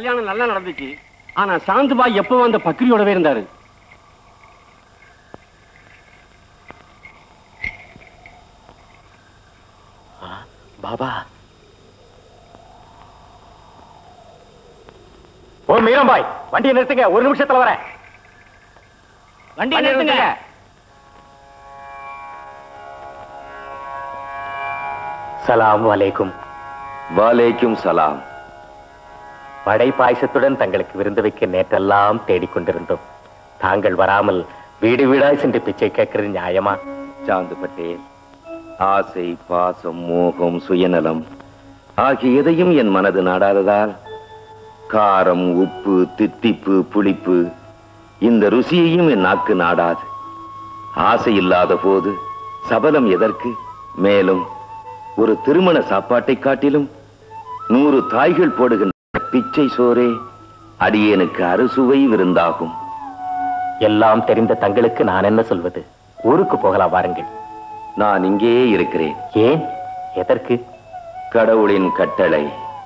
கல்யாணம் நல்லா நடந்துச்சு ஆனா சாந்துபாய் எப்பவும் அந்த பக்கிரியோடவே இருந்தாரு பாபா ஓ மீரம்பாய் வண்டியை நிறுத்துங்க ஒரு நிமிஷத்துல வரேன் வண்டியை நிறுத்துங்க. சலாம் வலைக்கும் வாலேக்கும் சலாம் வடை பாயசத்துடன் தங்களுக்கு விருந்து வைக்க நேற்றெல்லாம் தேடிக்கொண்டிருந்தோம் தாங்கள் வராமல் வீடு வீடாய் சென்று பிச்சை கேட்கிறது நியாயமா சாந்து பட்டேல் ஆசை பாசம் மோகம் சுயநலம் ஆகிய எதையும் என் மனது நாடாததால் காரம் உப்பு தித்திப்பு புளிப்பு இந்த ருசியையும் என் நாக்கு நாடாது ஆசை இல்லாத போது சபலம் எதற்கு மேலும் ஒரு திருமண சாப்பாட்டை காட்டிலும் நூறு தாய்கள் போடுகின்ற பிச்சை சோரே அடியேனுக்கு அறுசுவை விருந்தாகும் எல்லாம் தெரிந்த தங்களுக்கு நான் என்ன சொல்வது ஊருக்கு போகலாம் வாருங்கள் நான் இங்கேயே இருக்கிறேன் ஏன் எதற்கு கடவுளின் கட்டளை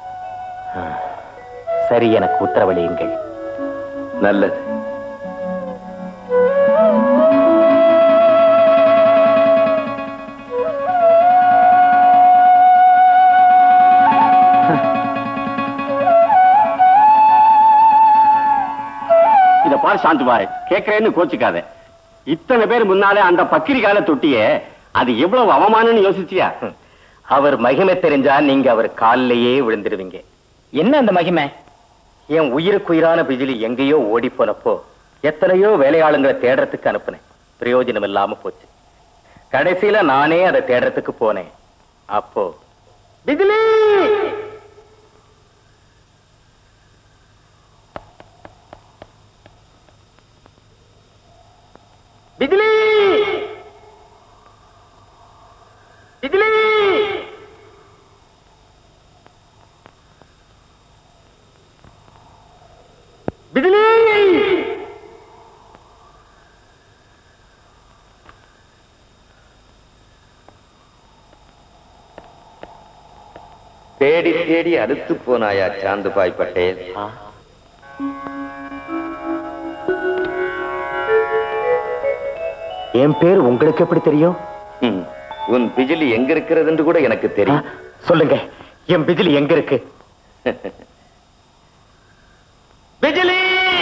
சரி எனக்கு உத்தரவளியுங்கள் நல்லது இத பாரு சாந்துபாய் கேட்கிறேன்னு கோச்சுக்காத இத்தனை பேர் முன்னாலே அந்த பக்கிரிகால தொட்டிய அது எவ்வளவு அவமானம்னு யோசிச்சியா அவர் மகிமை தெரிஞ்சா நீங்க அவர் காலிலேயே விழுந்துடுவீங்க என்ன அந்த மகிமை என் உயிருக்கு உயிரான பிஜிலி எங்கேயோ ஓடி போனப்போ எத்தனையோ வேலையாளுங்களை தேடுறதுக்கு அனுப்புனேன் பிரயோஜனம் இல்லாம போச்சு கடைசியில நானே அதை தேடுறதுக்கு போனேன் அப்போ பிஜிலி பிஜிலி பிஜிலி பிஜிலி தேடி தேடி அறுத்து போனாயா சாந்துபாய் பட்டேல் என் பேர் உங்களுக்கு எப்படி தெரியும் ம், உன் பிஜிலி எங்க இருக்கிறது என்று கூட எனக்கு தெரியும் சொல்லுங்க என் பிஜிலி எங்க இருக்கு பிஜிலி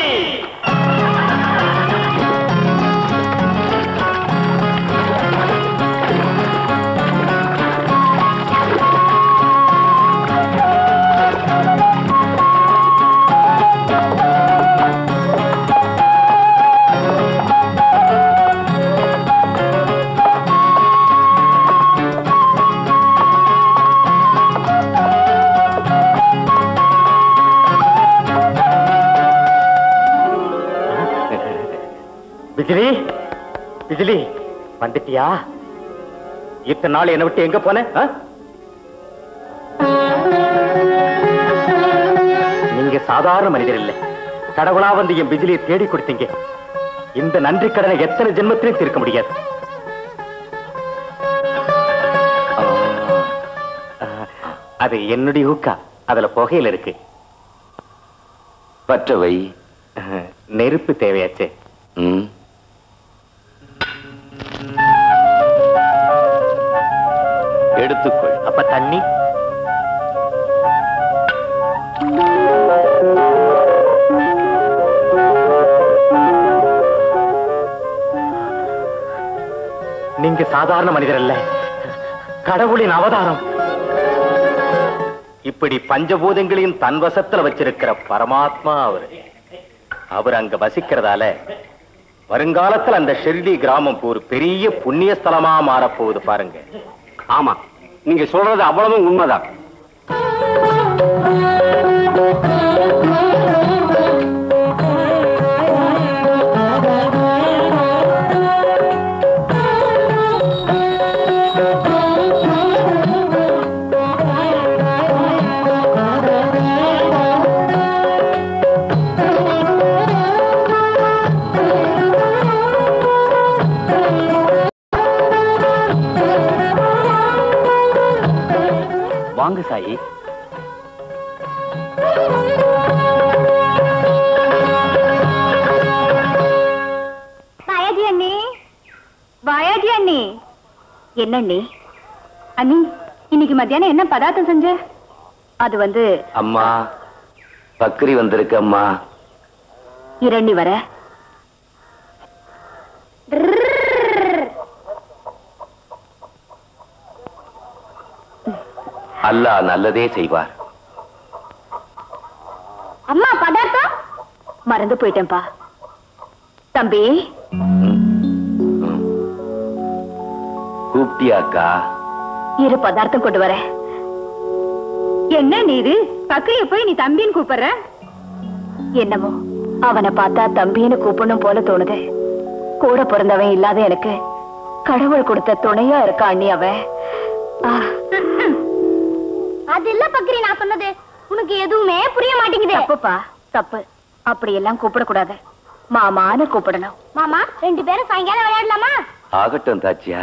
பிஜிலி பிஜிலி வந்துட்டியா இத்தனை நாள் என்னை விட்டு எங்க போன ஆ? நீங்க சாதாரண மனிதர் இல்ல கடவுளா வந்து என் பிஜிலியை தேடி கொடுத்தீங்க இந்த நன்றி கடனை எத்தனை ஜென்மத்திலையும் தீர்க்க முடியாது ஆ, அது என்னுடைய ஹூக்கா அதுல புகையில இருக்கு பற்றவை நெருப்பு தேவையாச்சே ம் எடுத்துக்கொள் அப்ப தண்ணி நீங்க சாதாரண மனிதர் அல்ல கடவுளின் அவதாரம் இப்படி பஞ்சபூதங்களையும் தன் வசத்துல வச்சிருக்கிற பரமாத்மா அவரு அவர் அங்க வசிக்கிறதால வருங்காலத்துல அந்த ஷெர்டி கிராமம் ஒரு பெரிய புண்ணிய ஸ்தலமா மாறப்போகுது பாருங்க ஆமா நீங்க சொல்றது அவ்வளவும் உண்மைதான் வாங்க சாயி வாயாஜி அண்ணி என்ன அண்ணி அண்ணி இன்னைக்கு மத்தியானம் என்ன பதார்த்தம் செஞ்ச அது வந்து அம்மா பக்ரி வந்திருக்கு அம்மா இரண்டி வர அல்லாஹ் நல்லதே செய்வார் அம்மா பதார்த்தம் மறந்து போயிட்டேன்பா தம்பி கூப்பிட்டியாக்கா இரு பதார்த்தம் கொண்டு வரேன் என்ன நீ இது பக்கைய போய் நீ தம்பின்னு கூப்பிடுற என்னமோ அவனை பார்த்தா தம்பின்னு கூப்பிடணும் போல தோணுது கூட பிறந்தவன் இல்லாத எனக்கு கடவுள் கொடுத்த துணையா இருக்கா அண்ணி அவன் அது இல்ல பக்ரி நான் சொன்னது உனக்கு எதுவுமே புரிய மாட்டேங்குது தப்புப்பா தப்பு அப்படி எல்லாம் கூப்பிடக்கூடாது மாமான்னு கூப்பிடணும் மாமா ரெண்டு பேரும் சாயங்காலம் விளையாடலாமா ஆகட்டும் தாச்சியா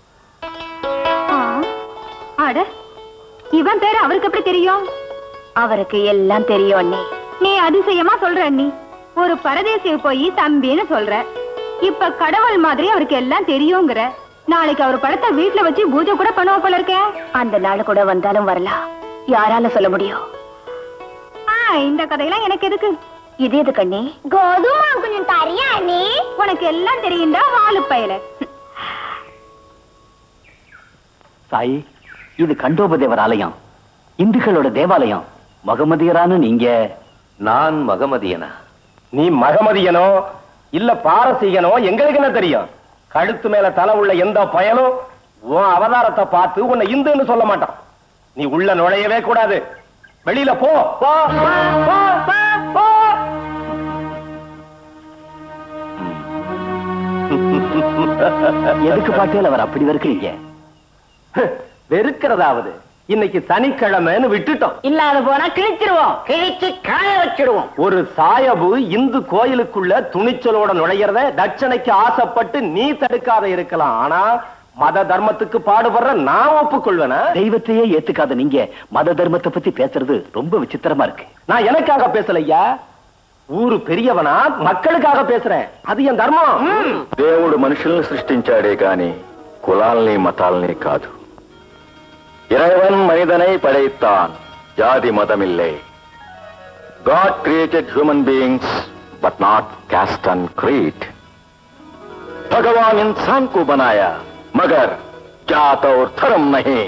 அட இவன் பேரு அவருக்கு எப்படி தெரியும் அவருக்கு எல்லாம் தெரியும் அண்ணி நீ அதிசயமா சொல்ற அண்ணி ஒரு பரதேசிய போய் தம்பின்னு சொல்ற இப்ப கடவுள் மாதிரி அவருக்கு எல்லாம் தெரியுங்கிற நாளைக்கு அவர் படத்தை வீட்டுல வச்சு பூஜை கூட பண்ணுவ போல இருக்கே அந்த நாள் கூட வந்தாலும் வரலாம் யாரால சொல்ல முடியும் இந்த கதையெல்லாம் எனக்கு எதுக்கு இது எது கண்ணி கோதுமா கொஞ்சம் தரியா நீ உனக்கு எல்லாம் தெரியுண்டா வாழு பயல சாயி இது கண்டோபதேவர் ஆலயம் இந்துக்களோட தேவாலயம் மகமதியரான நீங்க நான் மகமதியனா நீ மகமதியனோ இல்ல பாரசீகனோ எங்களுக்கு என்ன தெரியும் கழுத்து மேல தலை உள்ள எந்த பயனும் உன் அவதாரத்தை பார்த்து உன்னை இந்துன்னு சொல்ல மாட்டான் நீ உள்ள நுழையவே கூடாது வெளியில போ போ, போ, போ, போ, போ. எதுக்கு பாட்டியல் அவர் அப்படி வெறுக்கிறீங்க வெறுக்கிறதாவது இன்னைக்கு சனிக்கிழமைன்னு விட்டுட்டோம் இல்லாத போனா கிழிச்சிருவோம் கிழிச்சு காய வச்சிடுவோம் ஒரு சாயபு இந்து கோயிலுக்குள்ள துணிச்சலோட நுழையறத தட்சணைக்கு ஆசைப்பட்டு நீ தடுக்காத இருக்கலாம் ஆனா மத தர்மத்துக்கு பாடுபடுற நான் ஒப்புக்கொள்வேனா தெய்வத்தையே ஏத்துக்காத நீங்க மத தர்மத்தை பத்தி பேசுறது ரொம்ப விசித்திரமா இருக்கு நான் எனக்காக பேசலையா ஊரு பெரியவனா மக்களுக்காக பேசுறேன் அது என் தர்மம் దేవుడు మనుషుల్ని సృష్టించాడే గాని కులాల్ని మతాల్ని కాదు இறைவன் மனிதனை படைத்தான் ஜாதி மதமில்லை God created human beings but not caste and creed. भगवान इंसान को बनाया मगर जात और धर्म नहीं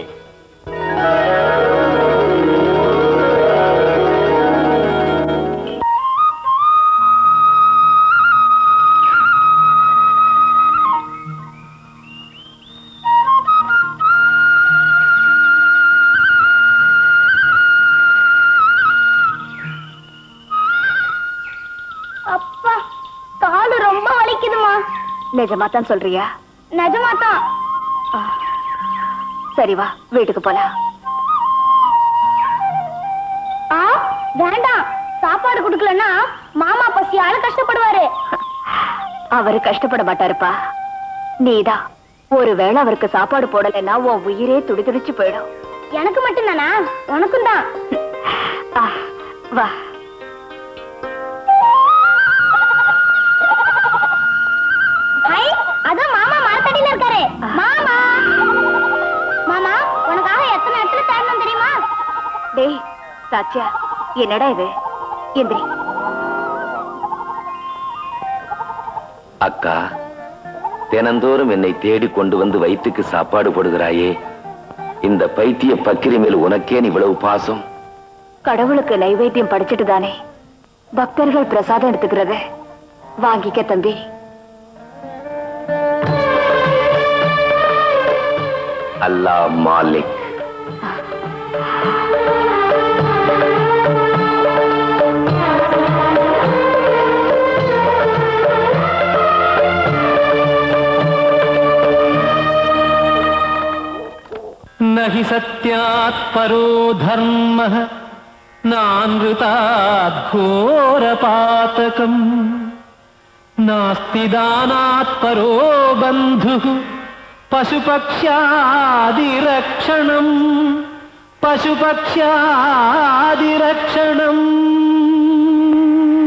அப்பா காலு ரொம்ப வலிக்குதுமா நிஜமா தான் சொல்றியா நிஜமா தான் சரி வா வீட்டுக்கு போலாம் ஆ வேண்டாம் சாப்பாடு குடுக்கலன்னா மாமா பசியால கஷ்டப்படுவாரு அவரு கஷ்டப்பட மாட்டாருப்பா நீதான் ஒருவேளை அவருக்கு சாப்பாடு போடலைன்னா உன் உயிரே துடிதுடிச்சு போயிடும் எனக்கு மட்டும் தானா உனக்கும் தான் ஆ, வா ஹை அதான் மாமா மரத்தடியில இருக்காரு மாமா மாமா உனக்காக எத்தனை இடத்துல தேடணும் தெரியுமா டேய் சாச்சியா என்னடா இது எந்திரி அக்கா தினந்தோறும் என்னை தேடி கொண்டு வந்து வயிற்றுக்கு சாப்பாடு போடுகிறாயே இந்த பைத்திய பக்கிரி மேல் உனக்கேன் இவ்வளவு பாசம் கடவுளுக்கு நைவேத்தியம் படிச்சிட்டு தானே பக்தர்கள் பிரசாதம் எடுத்துக்கிறது வாங்கிக்க தம்பி அல்லாஹ் மாலிக் न हि सत्यात् परो धर्मः नानृतात् घोरपातकम् नास्ति दानात् परो बन्धुः पशुपक्ष्यादिरक्षणम्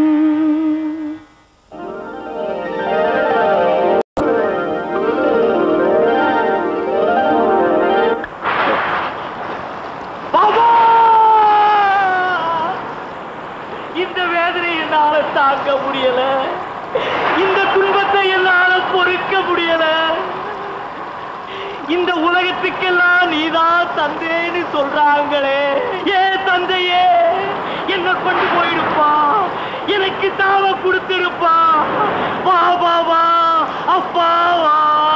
पशुपक्ष्यादिरक्षणम् இந்த உலகத்துக்கெல்லாம் நீதான் தந்தேன்னு சொல்றாங்களே ஏ தந்தையே என்ன கொண்டு போயிருப்பா எனக்கு தாவ கொடுத்திருப்பா வா வா வா அப்பா வா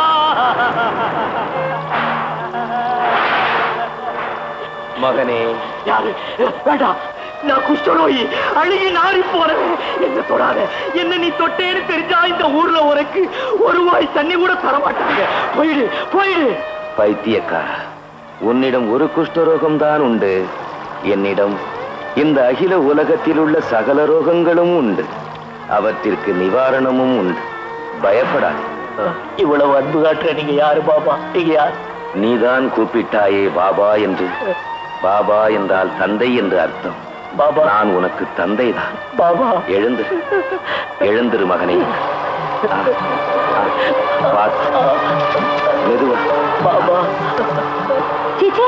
மகனே யாரு வேண்டாம் நான் குஷ்டநோயி அழுகி நாரி போறேன் என்ன தொடாத என்ன நீ தொட்டேன்னு தெரிஞ்சா இந்த ஊர்ல உனக்கு ஒரு வாய் தண்ணி கூட தர மாட்டாங்க போயிடு போயிடு பைத்தியக்காரா உன்னிடம் ஒரு குஷ்டரோகம் தான் உண்டு என்னிடம் இந்த அகில உலகத்தில் உள்ள சகல ரோகங்களும் உண்டு அவற்றிற்கு நிவாரணமும் உண்டு பயப்படாதே இவ்வளவு அன்பு காட்டுற நீங்க யாரு பாபா நீங்க யார் நீதான் கூப்பிட்டாயே பாபா என்று பாபா என்றால் தந்தை என்று அர்த்தம் பாபா நான் உனக்கு தந்தைதான் பாபா எழுந்திரு எழுந்திரு மகனே ஆ, ஆ, பார்த்து. மெதுவா பாபா சீச்சி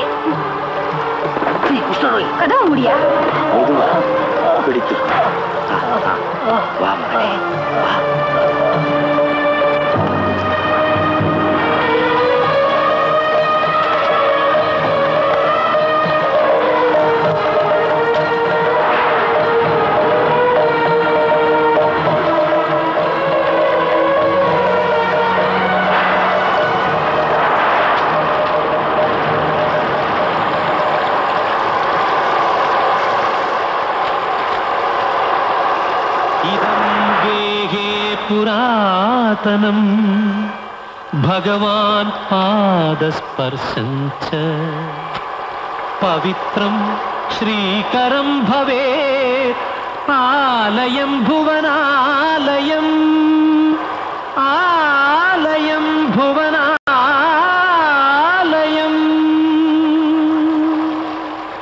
கதவு முடியா மெதுவா பிடித்து ஆ, ஆ. வா மகனே வா. इदं गेहे पुरातनम् भगवान् पादस्पर्शं च पवित्रं श्रीकरं भवेत् आलयं भुवनालयम् आलयं भुवनालयम्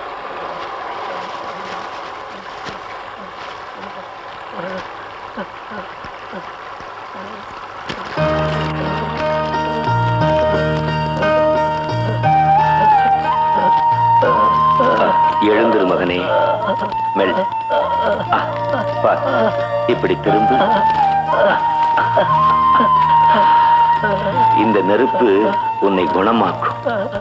எழுந்திரு மகனே மெல் ஆ, பார். இப்படி திரும்பு இந்த நெருப்பு உன்னை குணமாக்கும்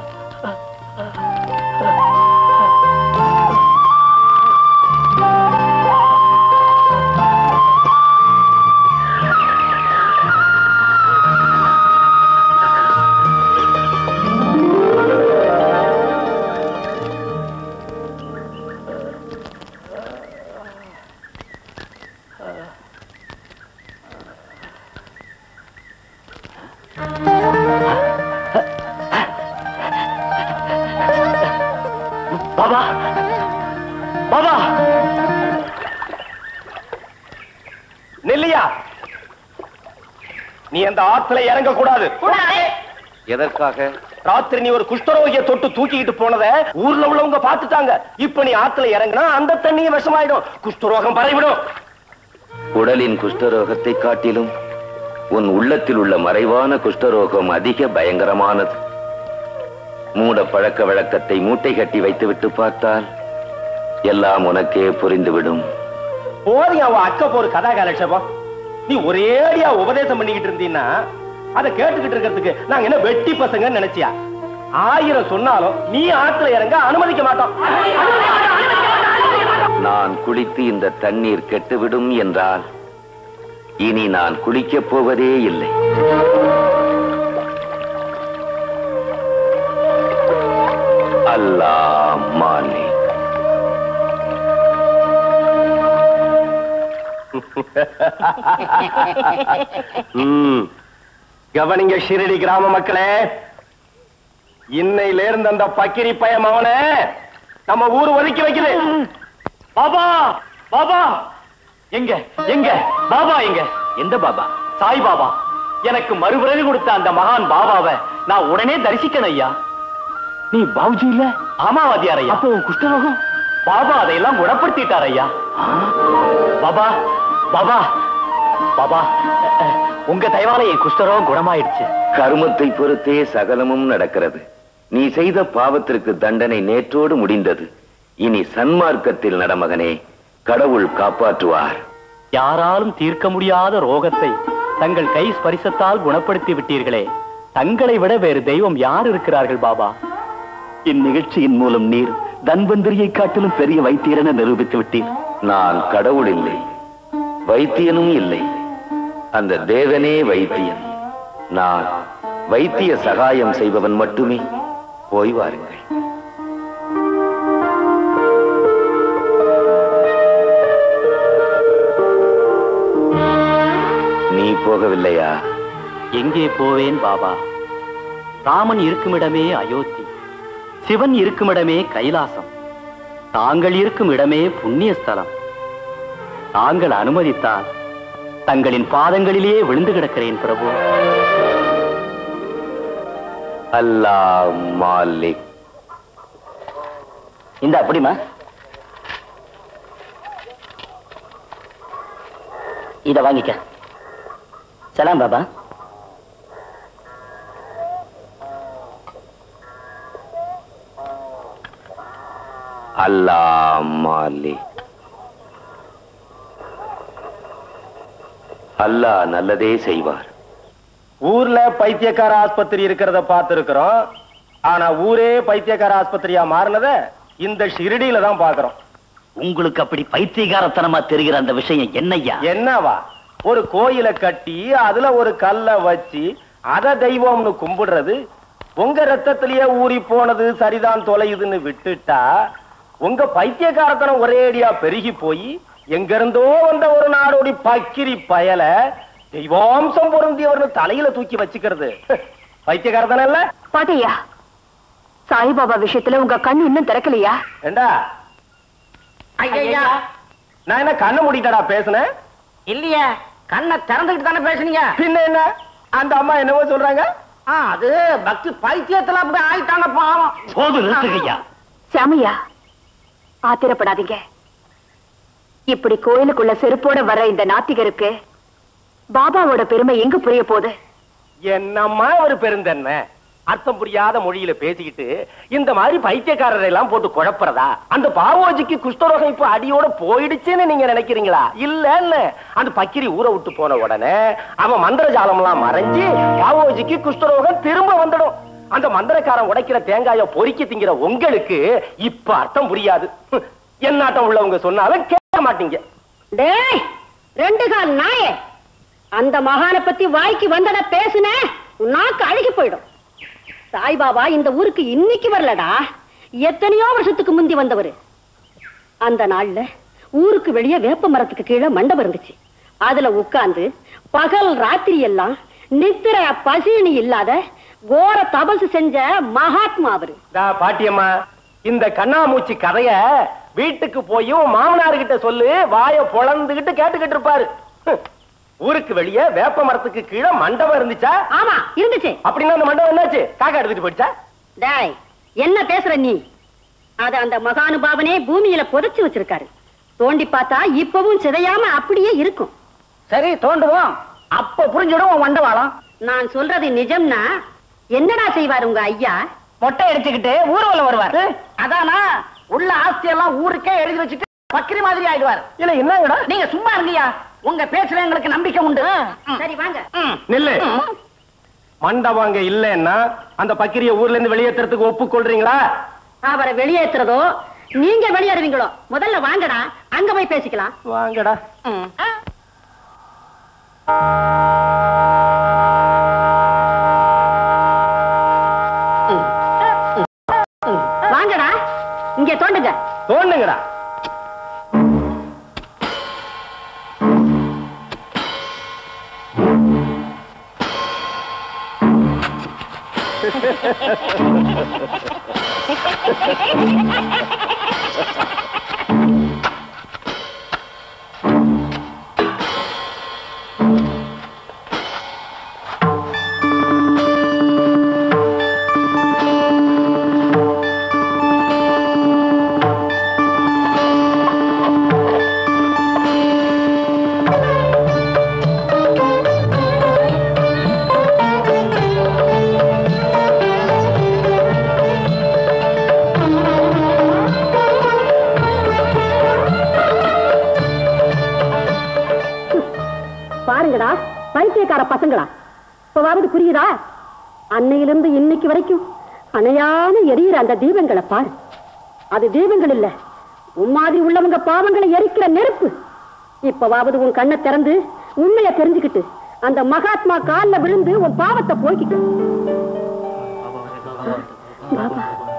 பாபா பாபா நெல்லியா நீ அந்த ஆத்துல இறங்க கூடாது எதற்காக ராத்திரி நீ ஒரு குஷ்டரோகிய தொட்டு தூக்கிக்கிட்டு போனத ஊர்ல உள்ளவங்க பாத்துட்டாங்க இப்ப நீ ஆத்துல இறங்கினா அந்த தண்ணியும் விஷமாயிடும் குஷ்டரோகம் பரவிடும் உடலின் குஷ்டரோகத்தை காட்டிலும் உன் உள்ளத்தில் உள்ள மறைவான குஷ்டரோகம் அதிக பயங்கரமானது மூட பழக்க வழக்கத்தை மூட்டை கட்டி வைத்துவிட்டு பார்த்தால் எல்லாம் உனக்கே புரிந்துவிடும் போதி அவன் அக்க போற கதா காலட்சேபம் நீ ஒரேடியா உபதேசம் பண்ணிக்கிட்டு இருந்தீன்னா அதை கேட்டுக்கிட்டு இருக்கிறதுக்கு நாங்க என்ன வெட்டி பசங்கன்னு நினைச்சியா ஆயிரம் சொன்னாலும் நீ ஆத்துல இறங்க அனுமதிக்க மாட்டோம் நான் குளித்து இந்த தண்ணீர் கெட்டுவிடும் என்றால் இனி நான் குளிக்கப் போவதே இல்லை அல்லாஹ் மாலிக் ம். கவனிங்க ஷிரடி கிராம மக்களே இன்னையில இருந்து அந்த பக்கிரி பயம் அவனை நம்ம ஊர் ஒதுக்கி வைக்குது பாபா பாபா எங்க எங்க பாபா எங்க எந்த பாபா சாய் பாபா எனக்கு மறுபிறவி கொடுத்த அந்த மகான் பாபாவை நான் உடனே தரிசிக்கணும் ஐயா நீ பாபுஜி இல்ல ஆமா வாத்தியார் ஐயா அப்போ குஷ்டரோகம் பாபா அதையெல்லாம் குணப்படுத்திட்டார் ஐயா பாபா பாபா பாபா அஹ், அஹ், உங்க தயவால என் குஷ்டரோகம் குணமாயிடுச்சு கருமத்தை பொறுத்தே சகலமும் நடக்கிறது நீ செய்த பாவத்திற்கு தண்டனை நேற்றோடு முடிந்தது இனி சன்மார்க்கத்தில் நடமகனே கடவுள் காப்பாற்றுவார் யாராலும் தீர்க்க முடியாத ரோகத்தை தங்கள் கை ஸ்பரிசத்தால் குணப்படுத்தி விட்டீர்களே தங்களை விட வேறு தெய்வம் யார் இருக்கிறார்கள் பாபா இந்நிகழ்ச்சியின் மூலம் நீர் தன்வந்திரியை காட்டிலும் பெரிய வைத்தியரென நிரூபித்து விட்டீர் நான் கடவுள் இல்லை வைத்தியனும் இல்லை அந்த தேவனே வைத்தியன் நான் வைத்திய சகாயம் செய்பவன் மட்டுமே போய் வாருங்கள் நீ போகவில்லையா எங்கே போவேன் பாபா ராமன் இருக்குமிடமே அயோத்தி சிவன் இருக்குமிடமே கைலாசம் தாங்கள் இருக்கும் இடமே புண்ணிய ஸ்தலம் தாங்கள் அனுமதித்தால் தங்களின் பாதங்களிலேயே விழுந்து கிடக்கிறேன் பிரபு அல்லாஹ் மாலிக் இந்த அப்படிமா இத வாங்கிக்க சலாம் பாபா அல்லாஹ் மாலிக் அல்லாஹ் நல்லதே செய்வார் ஊர்ல பைத்தியக்கார ஆஸ்பத்திரி இருக்கிறத பார்த்திருக்கிறோம் ஆனா ஊரே பைத்தியக்கார ஆஸ்பத்திரியா மாறினத இந்த ஷிரடியில தான் பாக்குறோம் உங்களுக்கு அப்படி பைத்தியகாரத்தனமா தெரிகிற அந்த விஷயம் என்னய்யா என்னவா ஒரு கோயிலை கட்டி அதுல ஒரு கல்ல வச்சு அத தெய்வம்னு கும்பிடுறது உங்க ரத்தத்திலேயே ஊறி போனது சரிதான் தொலையுதுன்னு விட்டுட்டா உங்க பைத்தியக்காரத்தனம் ஒரேடியா பெருகி போய் எங்க இருந்தோ வந்த ஒரு நாடோடி பக்கிரி பயல தெய்வாம்சம் பொருந்தியவர்னு தலையில தூக்கி வச்சுக்கிறது பைத்தியக்காரத்தனம் இல்ல பாத்தையா சாய்பாபா விஷயத்துல உங்க கண் இன்னும் திறக்கலையா ஏண்டா ஐயா நான் என்ன கண்ணை மூடிட்டடா பேசுனேன் இல்லையே கண்ணை திறந்துகிட்டு தானே பேசுனீங்க பின்ன என்ன அந்த அம்மா என்னவோ சொல்றாங்க ஆ, அது பக்தி பைத்தியத்துல அப்படி ஆயிட்டாங்க பாவம் போது நிறுத்துகையா சாமியா ஆத்திரப்படாதீங்க இப்படி கோயிலுக்குள்ள செருப்போட வர்ற இந்த நாத்திகருக்கு பாபாவோட பெருமை எங்க புரிய போகுது என்னம்மா ஒரு பெருந்தன்மை அர்த்தம் புரியாத மொழியில பேசிக்கிட்டு இந்த மாதிரி பைத்தியக்காரரை எல்லாம் போட்டு குழப்பறதா அந்த பாவோஜிக்கு குஷ்டரோகம் இப்ப அடியோட போயிடுச்சுன்னு நீங்க நினைக்கிறீங்களா இல்லன்னு அந்த பக்கிரி ஊரை விட்டு போன உடனே அவன் மந்திர ஜாலம் எல்லாம் மறைஞ்சு பாவோஜிக்கு குஷ்டரோகம் திரும்ப வந்துடும் அந்த மந்திரக்காரன் உடைக்கிற தேங்காய பொறுக்கி திங்கிற உங்களுக்கு இப்ப அர்த்தம் புரியாது என்னாட்டம் உள்ளவங்க சொன்னாலும் கேட்க மாட்டீங்க டேய் ரெண்டு கால் நாயே அந்த மகானை பத்தி வாய்க்கு வந்தட பேசுன உன் நாக்கு அழுகி போயிடும் சாய்பாபா இந்த ஊருக்கு இன்னைக்கு வரலடா எத்தனையோ வருஷத்துக்கு முந்தி வந்தவரு அந்த நாள்ல ஊருக்கு வெளியே வேப்ப மரத்துக்கு கீழே மண்டபம் இருந்துச்சு அதுல உட்கார்ந்து பகல் ராத்திரி எல்லாம் நித்திர பசினி இல்லாத கோர தபசு செஞ்ச மகாத்மா அவரு டா பாட்டியம்மா இந்த கண்ணாமூச்சி கதைய வீட்டுக்கு போய் உன் மாமனார் கிட்ட சொல்லு வாய பொளந்துகிட்டு கேட்டுக்கிட்டு இருப்பாரு ஹம். ஊருக்கு வெளியே வேப்ப மரத்துக்கு கீழே மண்டபம் இருந்துச்சா ஆமா இருந்துச்சு அப்படின்னா அந்த மண்டபம் என்னாச்சு காக்கா எடுத்துட்டு போயிடுச்சா டேய் என்ன பேசுற நீ அத அந்த மகானுபாவனே பூமியில புதைச்சு வச்சிருக்காரு தோண்டி பார்த்தா இப்பவும் சிதையாம அப்படியே இருக்கும் சரி தோண்டுவோம் அப்ப புரிஞ்சிடும் உன் வண்டவாளம் நான் சொல்றது நிஜம்னா என்னடா செய்வார் உங்க ஐயா மொட்டை அடிச்சுக்கிட்டு ஊர்வலம் வருவார் அதானா உள்ள ஆஸ்தி எல்லாம் ஊருக்கே எழுதி வச்சுட்டு பக்கிரி மாதிரி ஆயிடுவார் இல்ல என்னங்கடா நீங்க சும்மா இருங்கய்யா உங்க பேச்சுல எங்களுக்கு நம்பிக்கை உண்டு ம். சரி வாங்க ம். நில்லு மண்டபம் அங்க இல்லைன்னா அந்த பக்கிரிய ஊர்ல இருந்து வெளியேற்றுறதுக்கு ஒப்புக்கொள்றீங்களா அவரை வெளியேத்துறதோ நீங்க வெளியேறுவீங்களோ முதல்ல வாங்கடா அங்க போய் பேசிக்கலாம் வாங்கடா ம். வாங்கடா இங்க தோண்டுங்க தோண்டுங்கடா பாருங்கடா பைத்தியக்கார பசங்களா இப்பவாவது புரியுதா அன்னையிலிருந்து இன்னைக்கு வரைக்கும் அணையான எரியிற அந்த தீபங்களை பாரு அது தீபங்கள் இல்ல உன் மாதிரி உள்ளவங்க பாவங்களை எரிக்கிற நெருப்பு இப்பவாவது உன் கண்ணை திறந்து உண்மையை தெரிஞ்சுக்கிட்டு அந்த மகாத்மா கால்ல விழுந்து உன் பாவத்தை போய்க்கிட்டு பாபா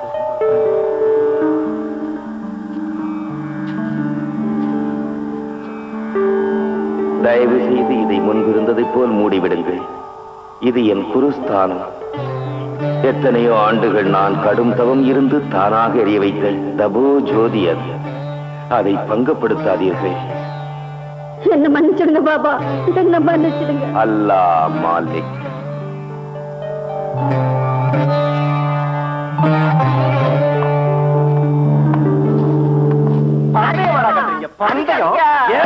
தயவு செய்து இதை முன்பிருந்ததைப் போல் மூடிவிடுங்கள் இது என் குருஸ்தானம் எத்தனையோ ஆண்டுகள் நான் கடும் தவம் இருந்து தானாக எரிய வைத்த தபோ ஜோதி அது அதை பங்கப்படுத்தாதீர்கள் என்ன மன்னிச்சிடுங்க பாபா என்ன மன்னிச்சிடுங்க அல்லாஹ் மாலிக் பந்தயம்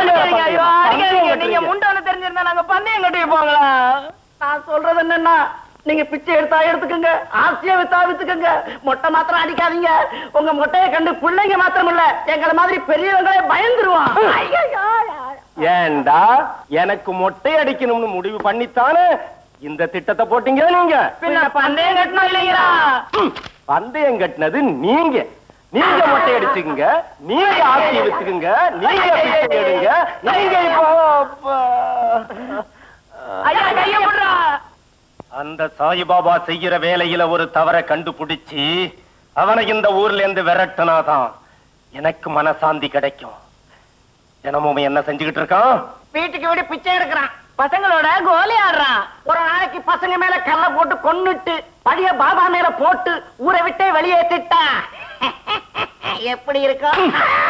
நீங்க முண்டான தெரிஞ்சிருந்தா நாங்க பந்தயம் கட்டி போங்களா நான் சொல்றது என்னன்னா நீங்க பிச்சை எடுத்தா எடுத்துக்கங்க ஆசையா வித்தா வித்துக்கங்க மொட்டை மாத்திரம் அடிக்காதீங்க உங்க மொட்டையை கண்டு பிள்ளைங்க மாத்திரம் இல்ல எங்களை மாதிரி பெரியவங்களே பயந்துருவான் ஐயையோ. ஏண்டா எனக்கு மொட்டை அடிக்கணும்னு முடிவு பண்ணித்தானே இந்த திட்டத்தை போட்டீங்க நீங்க பின்ன பந்தயம் கட்டணும் இல்லைங்களா ம், பந்தயம் கட்டினது நீங்க நீங்க மொட்டை அடிச்சுக்குங்க நீங்க ஆட்சியை வச்சுக்குங்க நீங்க பிச்சை எடுங்க நீங்க இப்போ அப்ப- ஐயா கைய விடுறா அந்த சாயிபாபா செய்யற வேலையில ஒரு தவறை கண்டுபிடிச்சு அவனை இந்த ஊர்ல இருந்து விரட்டினாதான் எனக்கு மனசாந்தி கிடைக்கும் தினமும் என்ன செஞ்சுக்கிட்டு இருக்கான் வீட்டுக்கு வீடு பிச்சை எடுக்கிறான் பசங்களோட கோலி ஆடுறான் ஒரு நாளைக்கு பசங்க மேல கல்ல போட்டு கொன்னுட்டு பழைய பாபா மேல போட்டு ஊரை விட்டே வெளியேற்றிட்டான் எப்படி இருக்கும்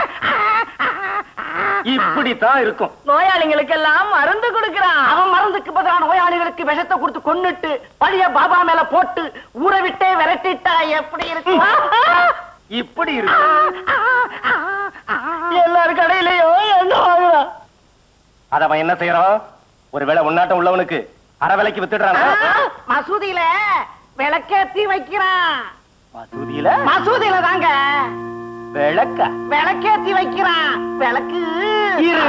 இப்படித்தான் இருக்கும் நோயாளிகளுக்கு எல்லாம் மருந்து கொடுக்கறான் அவன் மருந்துக்கு பதிலாக நோயாளிகளுக்கு விஷத்தை கொடுத்து கொன்னுட்டு பழைய பாபா மேல போட்டு ஊரை விட்டே விரட்டிட்டா எப்படி இருக்கும் இப்படி இருக்கு எல்லாரும் கடையிலயோ என்ன வாங்குறான் அத அவன் என்ன செய்யறான் ஒருவேளை உன்னாட்டம் உள்ளவனுக்கு அரை விலைக்கு வித்துடுறான் மசூதியில விளக்கேத்தி வைக்கிறான் மசூதியில மசூதியில தாங்க விளக்க விளக்கேத்தி வைக்கிறான் விளக்கு இரு.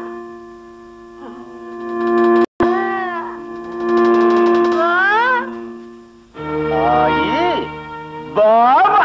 தாயி, பாபா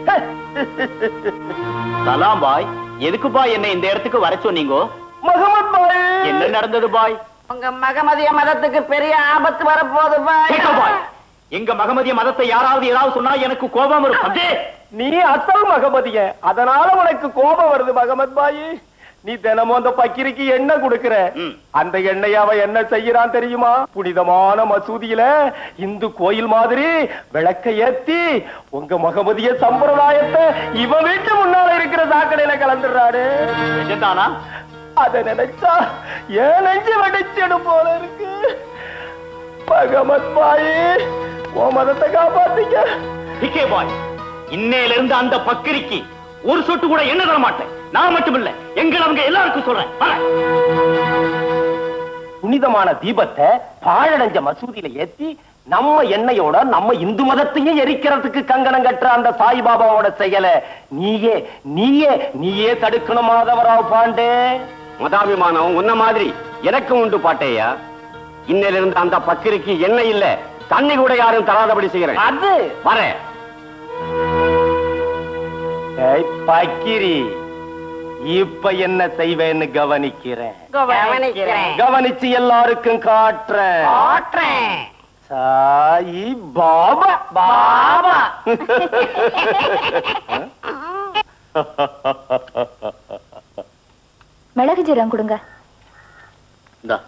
சலாம் பாய் எதுக்கு பாய் என்ன இந்த இடத்துக்கு வர சொன்னீங்க முகமது பாய் என்ன நடந்தது பாய் உங்க மகமதிய மதத்துக்கு பெரிய ஆபத்து வரப்போகுது கேட்க பாய் எங்க மகமதிய மதத்தை யாராவது ஏதாவது சொன்னா எனக்கு கோபம் வரும் அப்டே நீ அசல் மகமதிய அதனால உனக்கு கோபம் வருது மகமத் பாயி நீ தினமும் அந்த பக்கிரிக்கு எண்ணெய் கொடுக்கிற ம். அந்த எண்ணெய் அவன் என்ன செய்யறான் தெரியுமா புனிதமான மசூதியில இந்து கோயில் மாதிரி விளக்க ஏத்தி உங்க மகமதிய சம்பிரதாயத்தை இவன் வீட்டு முன்னால இருக்கிற சாக்கடையில கலந்துடுறாரு நிஜம்தானா அத நினைச்சா ஏன் நெஞ்சு வெடிச்சிடும் போல இருக்கு மகமத் பாயி உன் மதத்தை காப்பாத்தீங்க பிகே பாய் இன்னையில இருந்து அந்த பக்கிரிக்கு ஒரு சொட்டு கூட என்ன தர மாட்டேன் நான் மட்டுமில்ல எங்கள் அவங்க எல்லாருக்கும் சொல்றேன் வரேன். புனிதமான தீபத்தை பாழடைஞ்ச மசூதியில ஏத்தி நம்ம எண்ணெயோட நம்ம இந்து மதத்தையும் எரிக்கிறதுக்கு கங்கணம் கட்டுற அந்த சாய்பாபாவோட செயலை நீயே நீயே நீயே தடுக்கணும் மாதவராவ் பாண்டே மதாபிமானம் உன்ன மாதிரி எனக்கும் உண்டு பாட்டையா இன்னையில இருந்து அந்த பக்கிரிக்கு என்ன இல்ல தண்ணி கூட யாரும் தராதபடி செய்யறேன் அது வரேன் ஏய், பக்கிரி இப்ப என்ன செய்வேன்னு கவனிக்கிறேன் கவனிக்கிறேன் கவனிச்சு எல்லாருக்கும் காட்டுறேன் காட்டுறேன் சாயி பாபா பாபா மிளகு ஜீரகம் கொடுங்க இந்தா.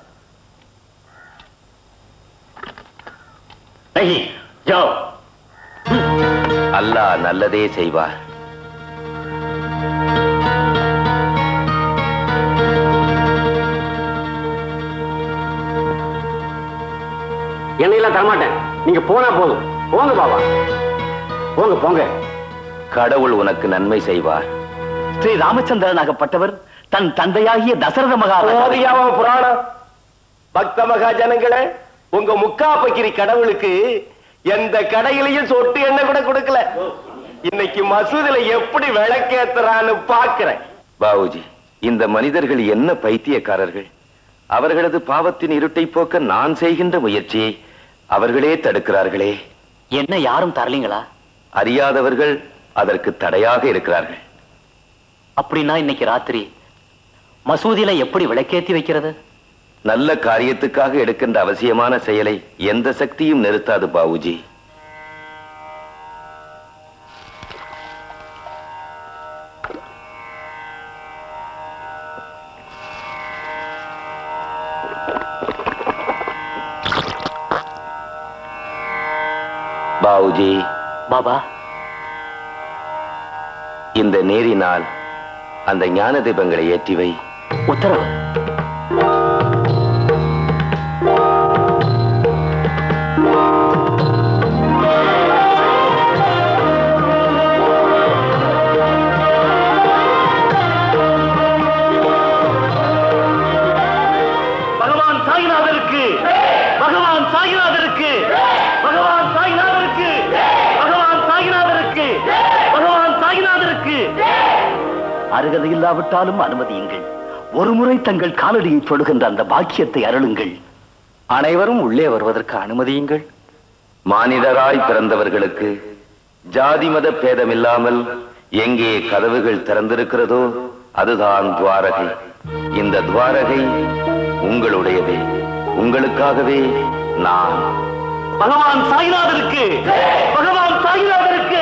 ஐ, ஜாவ். அல்லாஹ் நல்லதே செய்வார் எண்ணெயெல்லாம் தரமாட்டேன் நீங்க போனா போதும் போங்க பாபா போங்க போங்க கடவுள் உனக்கு நன்மை செய்வார் ஸ்ரீ ராமச்சந்திரனாகப்பட்டவர் தன் தந்தையாகிய தசரத மகாராஜா போதியாவும் புராணம் பக்த மகா ஜனங்களே உங்க முக்கா பக்கிரி கடவுளுக்கு எந்த கடையிலையும் சொட்டு எண்ணெய் கூட கொடுக்கல இன்னைக்கு மசூதில எப்படி விளக்கேத்துறான்னு பாக்குறேன் பாபுஜி இந்த மனிதர்கள் என்ன பைத்தியக்காரர்கள் அவர்களது பாவத்தின் இருட்டை போக்க நான் செய்கின்ற முயற்சியை அவர்களே தடுக்கிறார்களே என்ன யாரும் தரலீங்களா அறியாதவர்கள் அதற்கு தடையாக இருக்கிறார்கள் அப்படின்னா இன்னைக்கு ராத்திரி மசூதியில எப்படி விளக்கேத்தி வைக்கிறது நல்ல காரியத்துக்காக எடுக்கின்ற அவசியமான செயலை எந்த சக்தியும் நிறுத்தாது பாவுஜி பாவுஜி பாபா இந்த நேரினால் அந்த ஞான தீபங்களை ஏற்றி வை உத்தரவு பகவான் சாய்நாதருக்கு பகவான் சாய்நாதருக்கு பகவான் சாய்நாதருக்கு பகவான் சாய்நாதருக்கு பகவான் சாய்நாதருக்கு அருகதை இல்லாவிட்டாலும் அனுமதியுங்கள் ஒருமுறை தங்கள் காலடியை தொடுகின்ற அந்த பாக்கியத்தை அருளுங்கள் அனைவரும் உள்ளே வருவதற்கு அனுமதியுங்கள் மானிடராய் பிறந்தவர்களுக்கு ஜாதி மத பேதமில்லாமல் எங்கே கதவுகள் திறந்திருக்கிறதோ அதுதான் துவாரகை இந்த துவாரகை உங்களுடையதே உங்களுக்காகவே நான் பகவான் சாய்நாதருக்கு பகவான் சாய்நாதருக்கு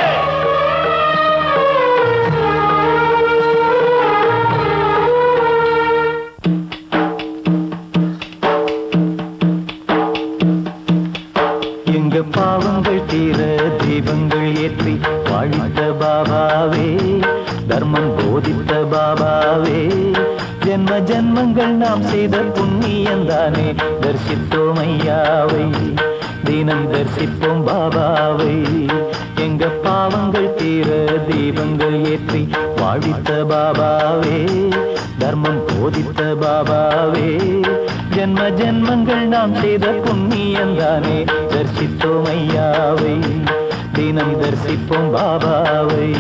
எங்க பாவங்கள் தீர தீபங்கள் ஏற்றி வாழ்த்த பாபாவே தர்மம் போதித்த பாபாவே ஜென்ம ஜென்மங்கள் நாம் செய்த புண்ணியந்தானே தரிசித்தோம் ஐயாவை தினம் தரிசிப்போம் பாபாவை எங்க பாவங்கள் தீர தீபங்கள் ஏற்றி வாழித்த பாபாவே தர்மம் போதித்த பாபாவே ஜென்ம ஜென்மங்கள் நாம் செய்த புண்ணியந்தானே தரிசித்தோம் ஐயாவை தினம் தரிசிப்போம் பாபாவை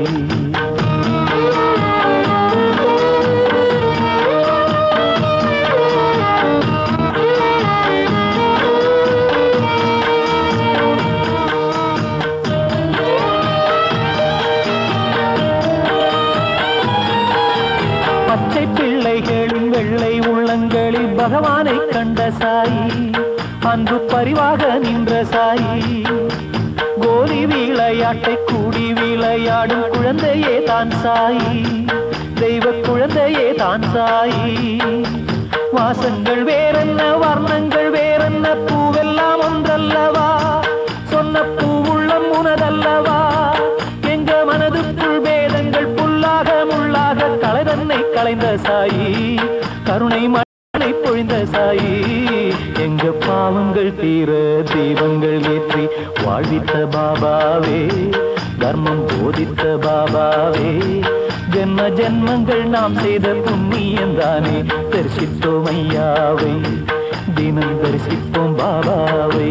பச்சை பிள்ளைகளின் வெள்ளை உள்ளங்களில் பகவானை கண்ட சாயி அன்பு பரிவாக நின்ற சாயி கோலி விளையாட்டை கூடி விளையாடும் குழந்தையே தான் சாயி தெய்வ குழந்தையே தான் சாயி வாசங்கள் வேறென்ன வர்ணங்கள் வேறென்ன பூவெல்லாம் ஒன்றல்லவா சொன்ன பூவுள்ளம் உனதல்லவா எங்க மனதுக்குள் வேதங்கள் புல்லாக முள்ளாக களைதன்னை களைந்த சாயி கருணை மழை பொழிந்த சாயி எங்க பாவங்கள் தீர தீபங்கள் ஏற்றி வாழ்வித்த பாபாவே தர்மம் போதித்த பாபாவே ஜென்ம ஜென்மங்கள் நாம் செய்த புண்ணியம் தானே தரிசித்தோம் ஐயாவை தினம் தரிசிப்போம் பாபாவை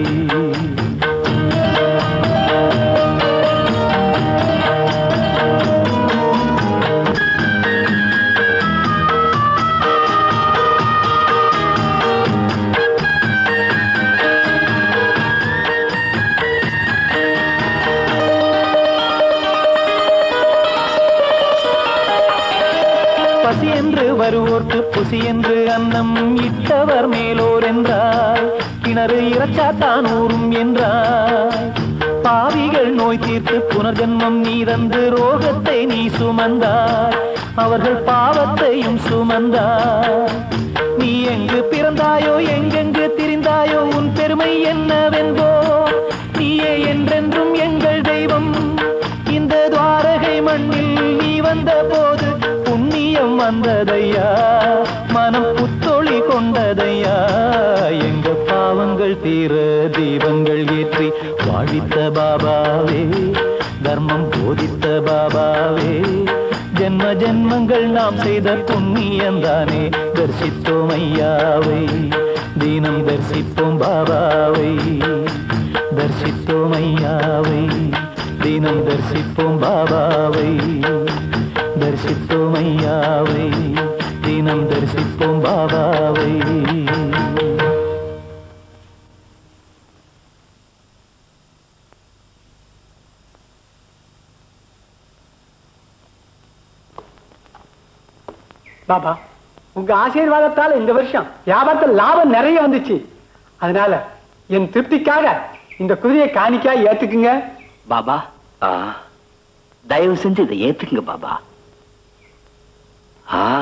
பசி என்று வருவோர்க்கு புசி என்று அன்னம் இட்டவர் மேலோர் என்றார் கிணறு இறச்சாத்தான் ஊறும் என்றார் பாவிகள் நோய் தீர்த்து புனர்ஜன்மம் நீ தந்து ரோகத்தை நீ சுமந்தார் அவர்கள் பாவத்தையும் சுமந்தார் நீ எங்கு பிறந்தாயோ எங்கெங்கு திரிந்தாயோ உன் பெருமை என்னவென்போ நீயே என்றென்றும் எங்கள் தெய்வம் இந்த துவாரகை மண்ணில் நீ வந்த போது புண்ணியம் வந்ததையா மனம் புத்தொளி கொண்டதையா எங்க பாவங்கள் தீர தீபங்கள் ஏற்றி வாழித்த பாபாவே தர்மம் போதித்த பாபாவே ஜென்ம ஜென்மங்கள் நாம் செய்த புண்ணியந்தானே தரிசித்தோம் ஐயாவை தினம் தரிசிப்போம் பாபாவை தரிசித்தோம் ஐயாவை தினம் தரிசிப்போம் பாபாவை தரிசித்தோம் ஐயாவை தினம் தரிசிப்போம் பாபாவை பாபா உங்க ஆசீர்வாதத்தால இந்த வருஷம் வியாபாரத்தில் லாபம் நிறைய வந்துச்சு அதனால என் திருப்திக்காக இந்த குதிரையை காணிக்கா ஏத்துக்குங்க பாபா ஆ தயவு செஞ்சு இதை ஏத்துக்குங்க பாபா ஆ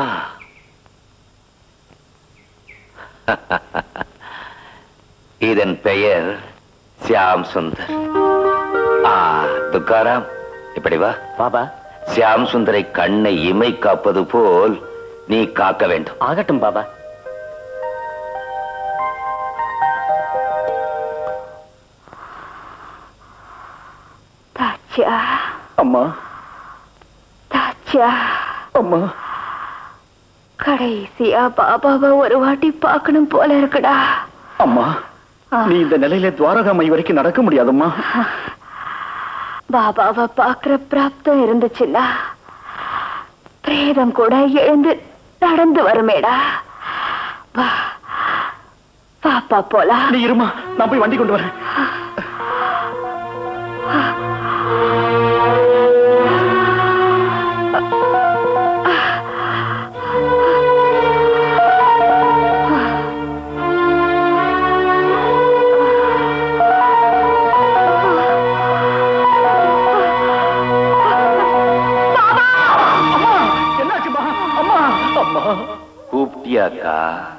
இதன் பெயர் சியாம் சுந்தர் ஆ துக்காராம் இப்படி வா பாபா சியாம் சுந்தரை கண்ணை இமை காப்பது போல் நீ காக்க வேண்டும் ஆகட்டும் பாபா தாச்சியா அம்மா தாச்சியா அம்மா கடைசியா பாபாவை ஒரு வாட்டி பார்க்கணும் போல இருக்குடா அம்மா நீ இந்த நிலையில துவாரகாமை வரைக்கும் நடக்க முடியாதம்மா பாபாவை பார்க்கிற பிராப்தம் இருந்துச்சுன்னா பிரேதம் கூட எழுந்து நடந்து வருமேடா வா பாப்பா போலாம் நீ இருமா நான் போய் வண்டி கொண்டு வரேன் என்னாச்சுமா அம்மா அம்மா கூப்பிட்டியாக்கா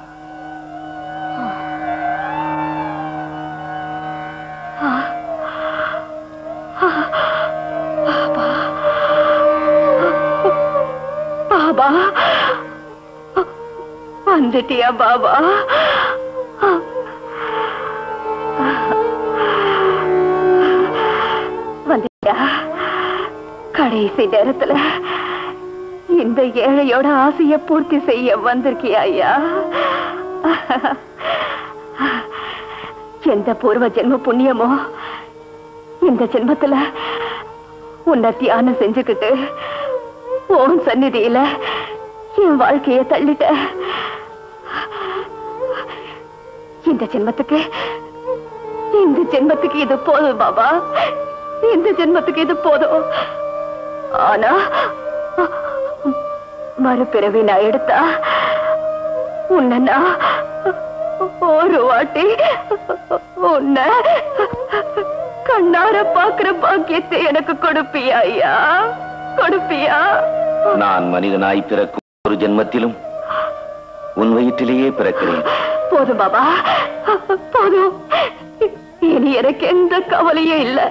பாபா வந்துட்டியா பாபா வந்துட்டியா கடைசி நேரத்துல இந்த ஏழையோட ஆசைய பூர்த்தி செய்ய வந்திருக்கியா ஐயா எந்த பூர்வ ஜென்ம புண்ணியமோ இந்த ஜென்மத்துல உன்னை தியானம் செஞ்சுக்கிட்டு உன் சந்நிதியில என் வாழ்க்கைய தள்ளிட்ட இந்த ஜென்மத்துக்கு இந்த ஜென்மத்துக்கு இது போதும் பாபா இந்த ஜென்மத்துக்கு இது போதும் ஆனா மறுபிறவி நான் எடுத்தா உன்னை நான் ஒரு வாட்டி உன்னை கண்ணார பாக்குற பாக்கியத்தை எனக்கு கொடுப்பியா ஐயா கொடுப்பியா நான் மனிதனாய் பிறக்கும் ஒரு ஜென்மத்திலும் உன் வயிற்றிலேயே பிறக்கிறேன் போதும் பாபா போதும் இனி எனக்கு எந்த கவலையும் இல்ல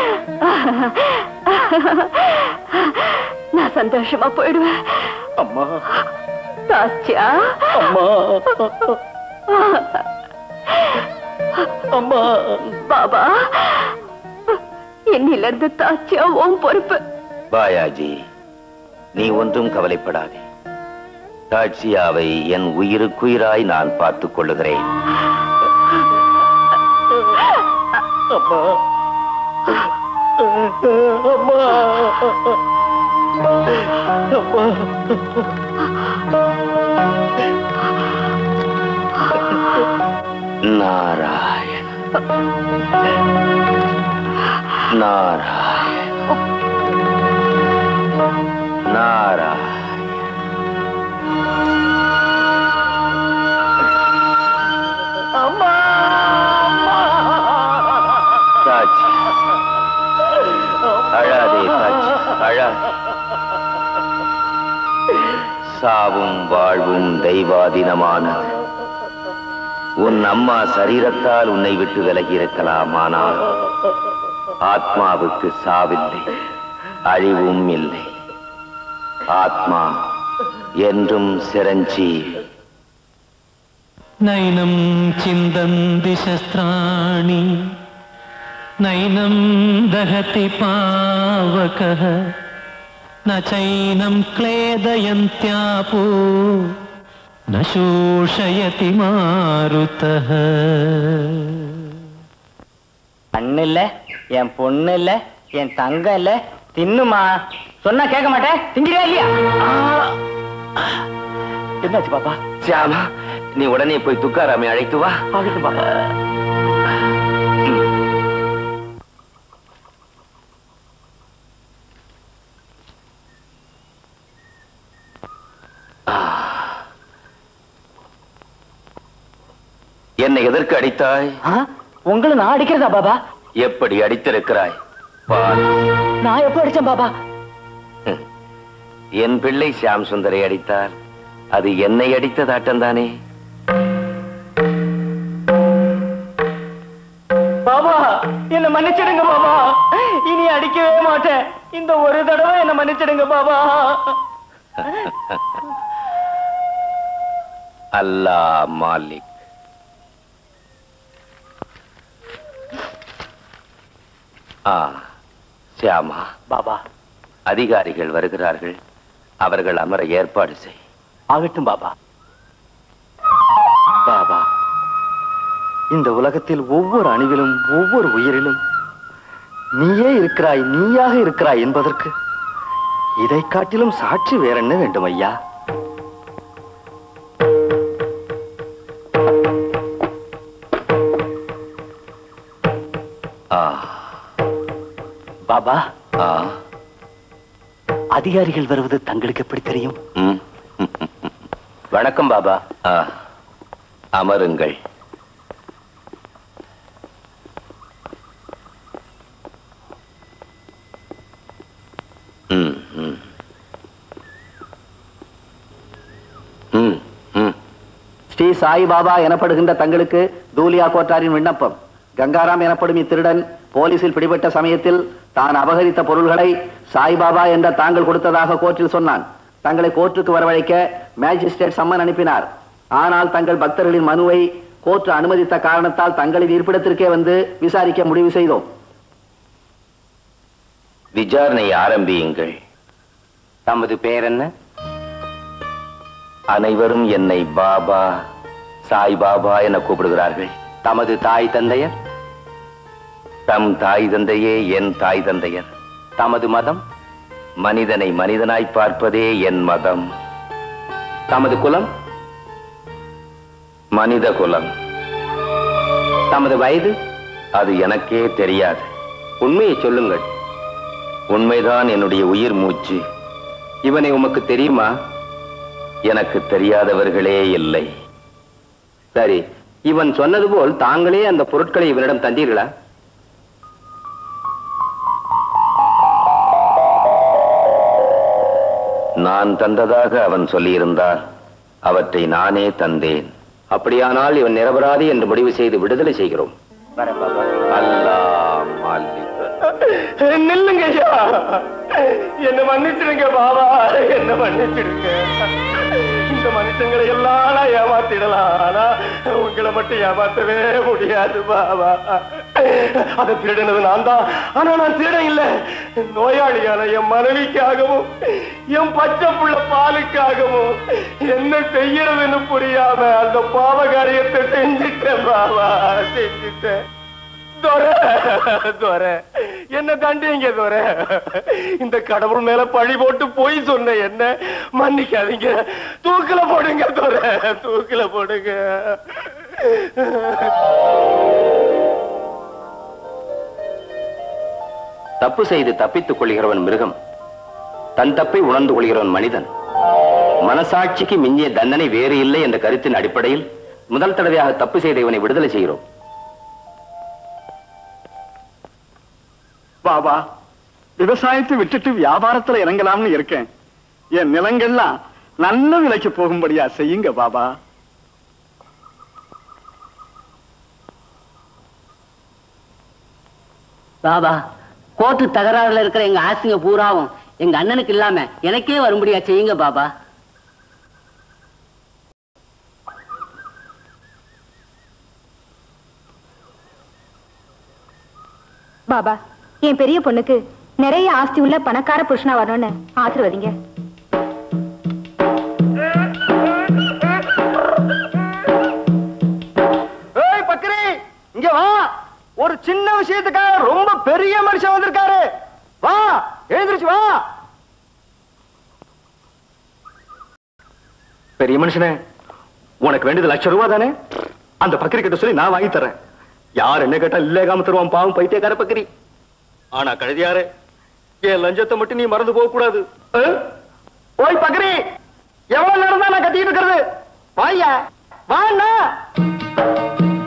நான் சந்தோஷமா போயிடுவேன் அம்மா தாச்சியா அம்மா அம்மா பாபா இன்னில இருந்து தாச்சியா உன் பொறுப்பு பாயாஜி நீ ஒன்றும் கவலைப்படாதே தாட்சியாவை என் உயிருக்குயிராய் நான் பார்த்துக் கொள்ளுகிறேன் அம்மா அம்மா அம்மா நாராயண நாராயண நாராயண தாட்சி அழாதே தாட்சி அழாதே சாவும் வாழ்வும் தெய்வாதீனமானது உன் அம்மா சரீரத்தால் உன்னை விட்டு விலகி இருக்கலாம் ஆனால் ஆத்மாவுக்கு சாவில்லை அழிவும் இல்லை ஆத்மா என்றும் சிரஞ்சீவி नैनं चिन्दन्ति शस्त्राणि नैनं दहति पावकः न चैनं क्लेदयन्त्यापो न शोषयति मारुतः அண்ணு இல்ல என் பொண்ணு இல்ல என் தங்கம் இல்ல தின்னுமா சொன்னா கேட்க மாட்டேன் திங்கிறியா இல்லையா என்னாச்சு பாப்பா சியாமா நீ உடனே போய் துக்காராமை அழைத்து வா ஆகட்டும் பாப்பா ஆ என்னை எதற்கு அடித்தாய் உங்களை நான் அடிக்கிறதா பாபா எப்படி அடித்திருக்கிறாய் பார் நான் எப்ப அடிச்சேன் பாபா என் பிள்ளை சியாம் சுந்தரை அடித்தார் அது என்னை அடித்ததாட்டம் தானே பாபா என்ன மன்னிச்சிடுங்க பாபா இனி அடிக்கவே மாட்டேன் இந்த ஒரு தடவை என்ன மன்னிச்சிடுங்க பாபா அல்லா மாலிக் ஆ சியாமா பாபா அதிகாரிகள் வருகிறார்கள் அவர்கள் அமர ஏற்பாடு செய் ஆகட்டும் பாபா பாபா இந்த உலகத்தில் ஒவ்வொரு அணுவிலும் ஒவ்வொரு உயிரிலும் நீயே இருக்கிறாய் நீயாக இருக்கிறாய் என்பதற்கு இதை காட்டிலும் சாட்சி வேற என்ன வேண்டும் ஐயா ஆ பாபா ஆ அதிகாரிகள் வருவது தங்களுக்கு எப்படி தெரியும் ம். வணக்கம் பாபா ஆ அமருங்கள் ம், ம். ம், ம். ஸ்ரீ சாய் பாபா எனப்படுகின்ற தங்களுக்கு தூலியா கோட்டாரின் விண்ணப்பம் கங்காராம் எனப்படும் இத்திருடன் போலீசில் பிடிபட்ட சமயத்தில் தான் அபகரித்த பொருள்களை சாய்பாபா என்ற தாங்கள் கொடுத்ததாக கோர்ட்டில் சொன்னான் தங்களை கோர்ட்டுக்கு வரவழைக்க மேஜிஸ்ட்ரேட் சம்மன் அனுப்பினார் ஆனால் தங்கள் பக்தர்களின் மனுவை கோர்ட் அனுமதித்த காரணத்தால் தங்களின் இருப்பிடத்திற்கே வந்து விசாரிக்க முடிவு செய்தோம் விசாரணை ஆரம்பியுங்கள் தமது பேர் என்ன அனைவரும் என்னை பாபா சாய் பாபா என கூப்பிடுகிறார்கள் தமது தாய் தந்தையர் தம் தாய் தந்தையே என் தாய் தந்தையர் தமது மதம் மனிதனை மனிதனாய் பார்ப்பதே என் மதம் தமது குலம் மனித குலம் தமது வயது அது எனக்கே தெரியாது உண்மையை சொல்லுங்கள் உண்மைதான் என்னுடைய உயிர் மூச்சு இவனை உமக்கு தெரியுமா எனக்கு தெரியாதவர்களே இல்லை சரி இவன் சொன்னது போல் தாங்களே அந்த பொருட்களை இவனிடம் தந்தீர்களா நான் தந்ததாக அவன் சொல்லியிருந்தால் அவற்றை நானே தந்தேன் அப்படியானால் இவன் நிரபராதி என்று முடிவு செய்து விடுதலை செய்கிறோம் அல்லாஹ் மாலிக் நில்லுங்க ஐயா என்ன மன்னிச்சிடுங்க பாபா என்ன மன்னிச்சிடுங்க இந்த மனுஷங்களை எல்லாம் நான் ஏமாத்திடலாம் ஆனா உங்களை மட்டும் ஏமாத்தவே முடியாது பாபா அதை திருடினது நான் தான் ஆனா நான் திருட இல்ல நோயாளியான என் மனைவிக்காகவும் என் பச்சை புள்ள பாலுக்காகவும் என்ன செய்யறதுன்னு புரியாம அந்த பாவ காரியத்தை செஞ்சிட்டேன் பாபா செஞ்சிட்டேன் துரை, துரை, என்ன தண்டிங்க துரை இந்த கடவுள் மேல பழி போட்டு போய் சொன்ன என்ன மன்னிக்காதீங்க தூக்கில போடுங்க துரை தூக்கில போடுங்க தப்பு செய்து தப்பித்துக் கொள்கிறவன் மிருகம் தன் தப்பை உணர்ந்து கொள்கிறவன் மனிதன் மனசாட்சிக்கு மிஞ்சிய தண்டனை வேறு இல்லை என்ற கருத்தின் அடிப்படையில் முதல் தடவையாக தப்பு செய்த இவனை விடுதலை செய்கிறோம் பாபா விவசாயத்தை விட்டுட்டு வியாபாரத்துல இறங்கலாம்னு இருக்கேன் என் நிலங்கள்லாம் நல்ல விலைக்கு போகும்படியா செய்யுங்க பாபா பாபா கோர்ட்டு தகராறுல இருக்கிற எங்க ஆசிங்க பூராவும் எங்க அண்ணனுக்கு இல்லாம எனக்கே வரும்படியா செய்யுங்க பாபா பாபா என் பெரிய பொண்ணுக்கு நிறைய ஆஸ்தி உள்ள பணக்கார புருஷனா வரணும்னு ஆசீர்வதிங்க ஏய் பக்கரி இங்க வா ஒரு சின்ன விஷயத்துக்காக ரொம்ப பெரிய மனுஷன் வந்திருக்காரு வா எழுந்திருச்சு வா பெரிய மனுஷனே உனக்கு வேண்டியது லட்சம் ரூபா தானே அந்த பக்கரி கிட்ட சொல்லி நான் வாங்கி தரேன் யார் என்ன கேட்டா இல்லேகாம தருவான் பாவம் பைத்தியக்கார பக்கரி ஆனா கழுதியாரே என் லஞ்சத்தை மட்டும் நீ மறந்து போக கூடாது ஓய் பக்கரி எவ்வளவு நேரம் தான் நான் கத்திட்டு இருக்கிறது வாயா வா அண்ணா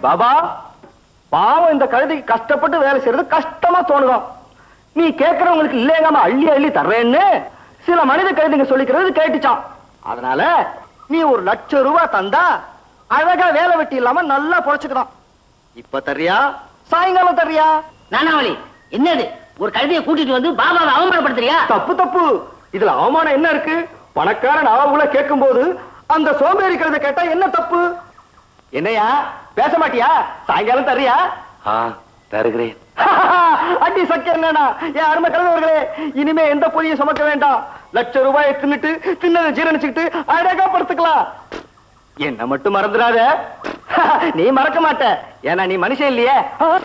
பாபா பாவம் இந்த கழுதைக்கு கஷ்டப்பட்டு வேலை செய்யறது கஷ்டமா தோணுதான் நீ கேட்கறவங்களுக்கு இல்லையாம அள்ளி அள்ளி தர்றேன்னு சில மனித கழுதைங்க சொல்லிக்கிறது கேட்டுச்சான் அதனால நீ ஒரு லட்சம் ரூபாய் தந்தா அழகா வேலை வெட்டி இல்லாம நல்லா பொழைச்சுக்கலாம் இப்ப தர்றியா சாயங்காலம் தர்றியா நானாவளி என்னது ஒரு கழுதையை கூட்டிட்டு வந்து பாபாவை அவமானப்படுத்துறியா தப்பு தப்பு இதுல அவமானம் என்ன இருக்கு பணக்காரன் அவங்கள கேட்கும் போது அந்த சோம்பேறி கழுதை கேட்டா என்ன தப்பு என்னையா பேச மாட்டியா சாயங்காலம் தர்றியா ஆ தருகிறேன் அடி சக்க என்னடா என் அருமை கலந்தவர்களே இனிமே எந்த பொய்யை சுமக்க வேண்டாம் லட்சம் ரூபாயை தின்னுட்டு தின்னதை ஜீரணிச்சுக்கிட்டு அழகா படுத்துக்கலாம் என்ன மட்டும் மறந்துடாத நீ மறக்க மாட்ட ஏன்னா நீ மனுஷன் இல்லையே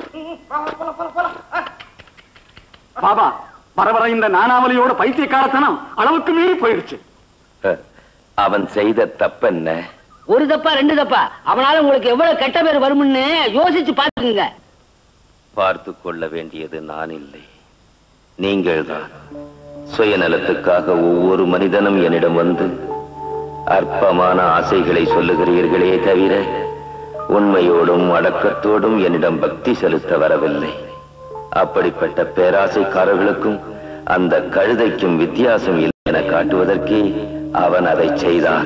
பாபா வர வர இந்த நானாவலியோட பைத்தியக்காரத்தனம் அளவுக்கு மீறி போயிடுச்சு அஹ், அவன் செய்த தப்பென்ன ஒரு தப்பா ரெண்டு தப்பா அவனால உங்களுக்கு எவ்வளவு கெட்ட பேர் வரும்னு யோசிச்சு பாத்துக்குங்க பார்த்து கொள்ள வேண்டியது நான் இல்லை நீங்கள்தான் சுயநலத்துக்காக ஒவ்வொரு மனிதனும் என்னிடம் வந்து அற்பமான ஆசைகளை சொல்லுகிறீர்களே தவிர உண்மையோடும் அடக்கத்தோடும் என்னிடம் பக்தி செலுத்த வரவில்லை அப்படிப்பட்ட பேராசைக்காரர்களுக்கும் அந்த கழுதைக்கும் வித்தியாசம் இல்லை என காட்டுவதற்கே அவன் அதை செய்தான்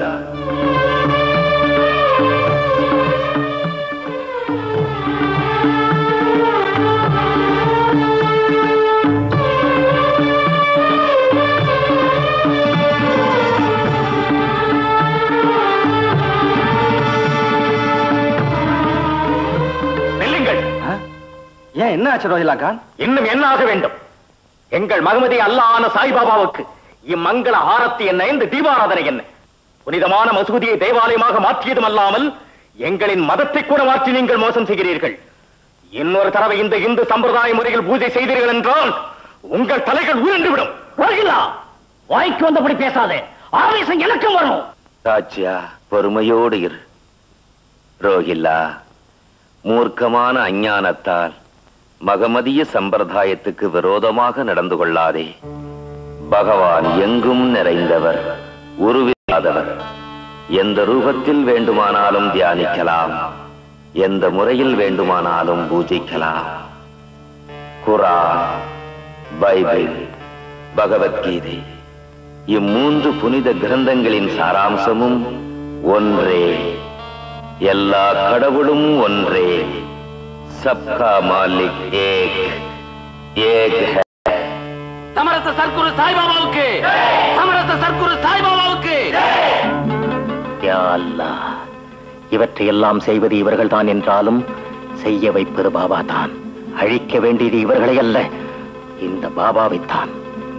நெல்லுங்கள் ஏன் என்ன ஆச்சு ரோஹிலா கான் இன்னும் என்ன ஆக வேண்டும் எங்கள் மகமதி அல்லான சாய்பாபாவுக்கு இம்மங்கள ஆரத்தி என்ன இந்த தீபாராதனை என்ன புனிதமான மசூதியை தேவாலயமாக மாற்றியதும் அல்லாமல் எங்களின் மதத்தை கூட மாற்றி நீங்கள் மோசம் செய்கிறீர்கள் இன்னொரு தடவை இந்த இந்து சம்பிரதாய முறையில் பூஜை செய்தீர்கள் என்றால் உங்கள் தலைகள் உருண்டுவிடும் ரோஹிலா வாய்க்கு வந்தபடி பேசாதே ஆவேசம் எனக்கும் வரும் சாட்சியா பொறுமையோடு இரு ரோஹில்லா மூர்க்கமான அஞ்ஞானத்தால் மகமதிய சம்பிரதாயத்துக்கு விரோதமாக நடந்து கொள்ளாதே பகவான் எங்கும் நிறைந்தவர் உருவில்லாதவர் எந்த ரூபத்தில் வேண்டுமானாலும் தியானிக்கலாம் எந்த முறையில் வேண்டுமானாலும் பூஜிக்கலாம் குரான் பைபிள் பகவத்கீதை இம்மூன்று புனித கிரந்தங்களின் சாராம்சமும் ஒன்றே எல்லா கடவுளும் ஒன்றே சப்கா மாலிக் ஏக் ஏக் ஹை. சமரச சர்க்குரு சாய்பாபாவுக்கு சமரச சர்க்குரு சாய்பாபாவுக்கு யா அல்லாஹ் இவற்றையெல்லாம் செய்வது இவர்கள்தான் என்றாலும் செய்ய வைப்பது பாபா தான் அழிக்க வேண்டியது இவர்களை அல்ல இந்த பாபாவைத்தான்